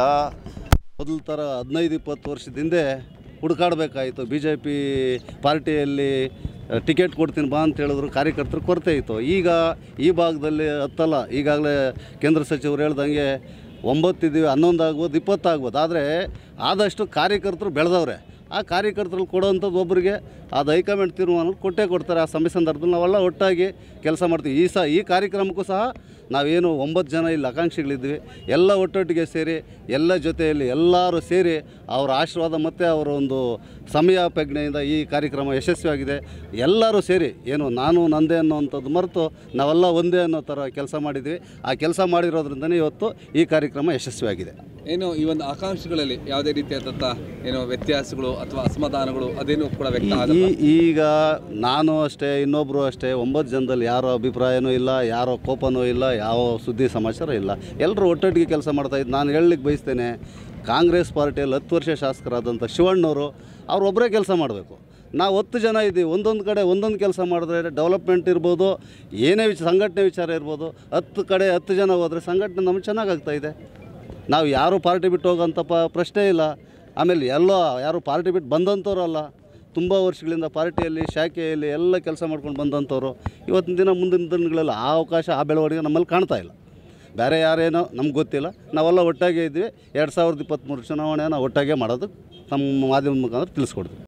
ಮೊದಲ ಥರ ಹದಿನೈದು ಇಪ್ಪತ್ತು ವರ್ಷದ ಹಿಂದೆ ಹುಡುಕಾಡಬೇಕಾಯಿತು ಬಿ ಜೆ ಪಿ ಪಾರ್ಟಿಯಲ್ಲಿ ಟಿಕೆಟ್ ಕೊಡ್ತೀನಿ ಬಾ ಅಂತ ಹೇಳಿದ್ರು ಕಾರ್ಯಕರ್ತರು ಕೊರತೆ ಇತ್ತು ಈಗ ಈ ಭಾಗದಲ್ಲಿ ಹತ್ತಲ್ಲ ಈಗಾಗಲೇ ಕೇಂದ್ರ ಸಚಿವರು ಹೇಳ್ದಂಗೆ ಒಂಬತ್ತಿದ್ದೀವಿ ಹನ್ನೊಂದು ಆಗ್ಬೋದು ಇಪ್ಪತ್ತು ಆಗ್ಬೋದು ಆದರೆ ಆದಷ್ಟು ಕಾರ್ಯಕರ್ತರು ಬೆಳೆದವ್ರೆ ಆ ಕಾರ್ಯಕರ್ತರು ಕೊಡೋವಂಥದ್ದು ಒಬ್ಬರಿಗೆ ಅದು ಹೈಕಮಾಂಡ್ ತೀರ್ಮಾನ ಕೊಟ್ಟೇ ಕೊಡ್ತಾರೆ ಆ ಸಮಯ ಸಂದರ್ಭದಲ್ಲಿ ನಾವೆಲ್ಲ ಒಟ್ಟಾಗಿ ಕೆಲಸ ಮಾಡ್ತೀವಿ ಈ ಸಹ ಈ ಕಾರ್ಯಕ್ರಮಕ್ಕೂ ಸಹ ನಾವೇನು ಒಂಬತ್ತು ಜನ ಇಲ್ಲಿ ಆಕಾಂಕ್ಷಿಗಳಿದ್ವಿ ಎಲ್ಲ ಒಟ್ಟೊಟ್ಟಿಗೆ ಸೇರಿ ಎಲ್ಲ ಜೊತೆಯಲ್ಲಿ ಎಲ್ಲರೂ ಸೇರಿ ಅವರ ಆಶೀರ್ವಾದ ಮತ್ತು ಅವರ ಒಂದು ಸಮಯಾಪಜ್ಞೆಯಿಂದ ಈ ಕಾರ್ಯಕ್ರಮ ಯಶಸ್ವಿಯಾಗಿದೆ ಎಲ್ಲರೂ ಸೇರಿ ಏನು ನಾನು ನಂದೇ ಅನ್ನೋವಂಥದ್ದು ಮರೆತು ನಾವೆಲ್ಲ ಒಂದೇ ಅನ್ನೋ ಥರ ಕೆಲಸ ಮಾಡಿದ್ವಿ ಆ ಕೆಲಸ ಮಾಡಿರೋದ್ರಿಂದನೇ ಇವತ್ತು ಈ ಕಾರ್ಯಕ್ರಮ ಯಶಸ್ವಿಯಾಗಿದೆ ಏನು ಈ ಒಂದು ಆಕಾಂಕ್ಷಿಗಳಲ್ಲಿ ಯಾವುದೇ ರೀತಿಯಾದಂಥ ಏನು ವ್ಯತ್ಯಾಸಗಳು ಅಥವಾ ಅಸಮಾಧಾನಗಳು ಅದೇನು ಕೂಡ ವ್ಯಕ್ತ ಆಗಲ್ಲ ಈ ಈಗ ನಾನು ಅಷ್ಟೇ ಇನ್ನೊಬ್ಬರು ಅಷ್ಟೇ ಒಂಬತ್ತು ಜನದಲ್ಲಿ ಯಾರೋ ಅಭಿಪ್ರಾಯನೂ ಇಲ್ಲ ಯಾರೋ ಕೋಪನೂ ಇಲ್ಲ ಯಾವ ಸುದ್ದಿ ಸಮಾಚಾರ ಇಲ್ಲ ಎಲ್ಲರೂ ಒಟ್ಟೊಟ್ಟಿಗೆ ಕೆಲಸ ಮಾಡ್ತಾಯಿದ್ದು ನಾನು ಹೇಳಲಿಕ್ಕೆ ಬಯಸ್ತೇನೆ ಕಾಂಗ್ರೆಸ್ ಪಾರ್ಟಿಯಲ್ಲಿ ಹತ್ತು ವರ್ಷ ಶಾಸಕರಾದಂಥ ಶಿವಣ್ಣವರು ಅವ್ರು ಒಬ್ಬರೇ ಕೆಲಸ ಮಾಡಬೇಕು ನಾವು ಹತ್ತು ಜನ ಇದ್ದೀವಿ ಒಂದೊಂದು ಕಡೆ ಒಂದೊಂದು ಕೆಲಸ ಮಾಡಿದ್ರೆ ಡೆವಲಪ್ಮೆಂಟ್ ಇರ್ಬೋದು ಏನೇ ವಿಚ ಸಂಘಟನೆ ವಿಚಾರ ಇರ್ಬೋದು ಹತ್ತು ಕಡೆ ಹತ್ತು ಜನ ಹೋದರೆ ಸಂಘಟನೆ ನಮಗೆ ಚೆನ್ನಾಗಾಗ್ತಾ ಇದೆ ನಾವು ಯಾರು ಪಾರ್ಟಿ ಬಿಟ್ಟು ಹೋಗೋಂಥ ಪ ಪ್ರಶ್ನೆ ಇಲ್ಲ ಆಮೇಲೆ ಎಲ್ಲೋ ಯಾರು ಪಾರ್ಟಿ ಬಿಟ್ಟು ಬಂದಂಥವ್ರಲ್ಲ ತುಂಬ ವರ್ಷಗಳಿಂದ ಪಾರ್ಟಿಯಲ್ಲಿ ಶಾಖೆಯಲ್ಲಿ ಎಲ್ಲ ಕೆಲಸ ಮಾಡ್ಕೊಂಡು ಬಂದಂಥವ್ರು ಇವತ್ತಿನ ದಿನ ಮುಂದಿನ ದಿನಗಳಲ್ಲಿ ಆ ಅವಕಾಶ ಆ ಬೆಳವಣಿಗೆ ನಮ್ಮಲ್ಲಿ ಕಾಣ್ತಾ ಇಲ್ಲ ಬೇರೆ ಯಾರೇನೋ ನಮ್ಗೆ ಗೊತ್ತಿಲ್ಲ ನಾವೆಲ್ಲ ಒಟ್ಟಾಗೆ ಇದ್ವಿ ಎರಡು ಸಾವಿರದ ಇಪ್ಪತ್ತ್ಮೂರು ಚುನಾವಣೆನ ಒಟ್ಟಾಗೆ ಮಾಡೋದು ನಮ್ಮ ಮಾಧ್ಯಮದ ಮುಖಾಂತರ ತಿಳಿಸ್ಕೊಡ್ತೀವಿ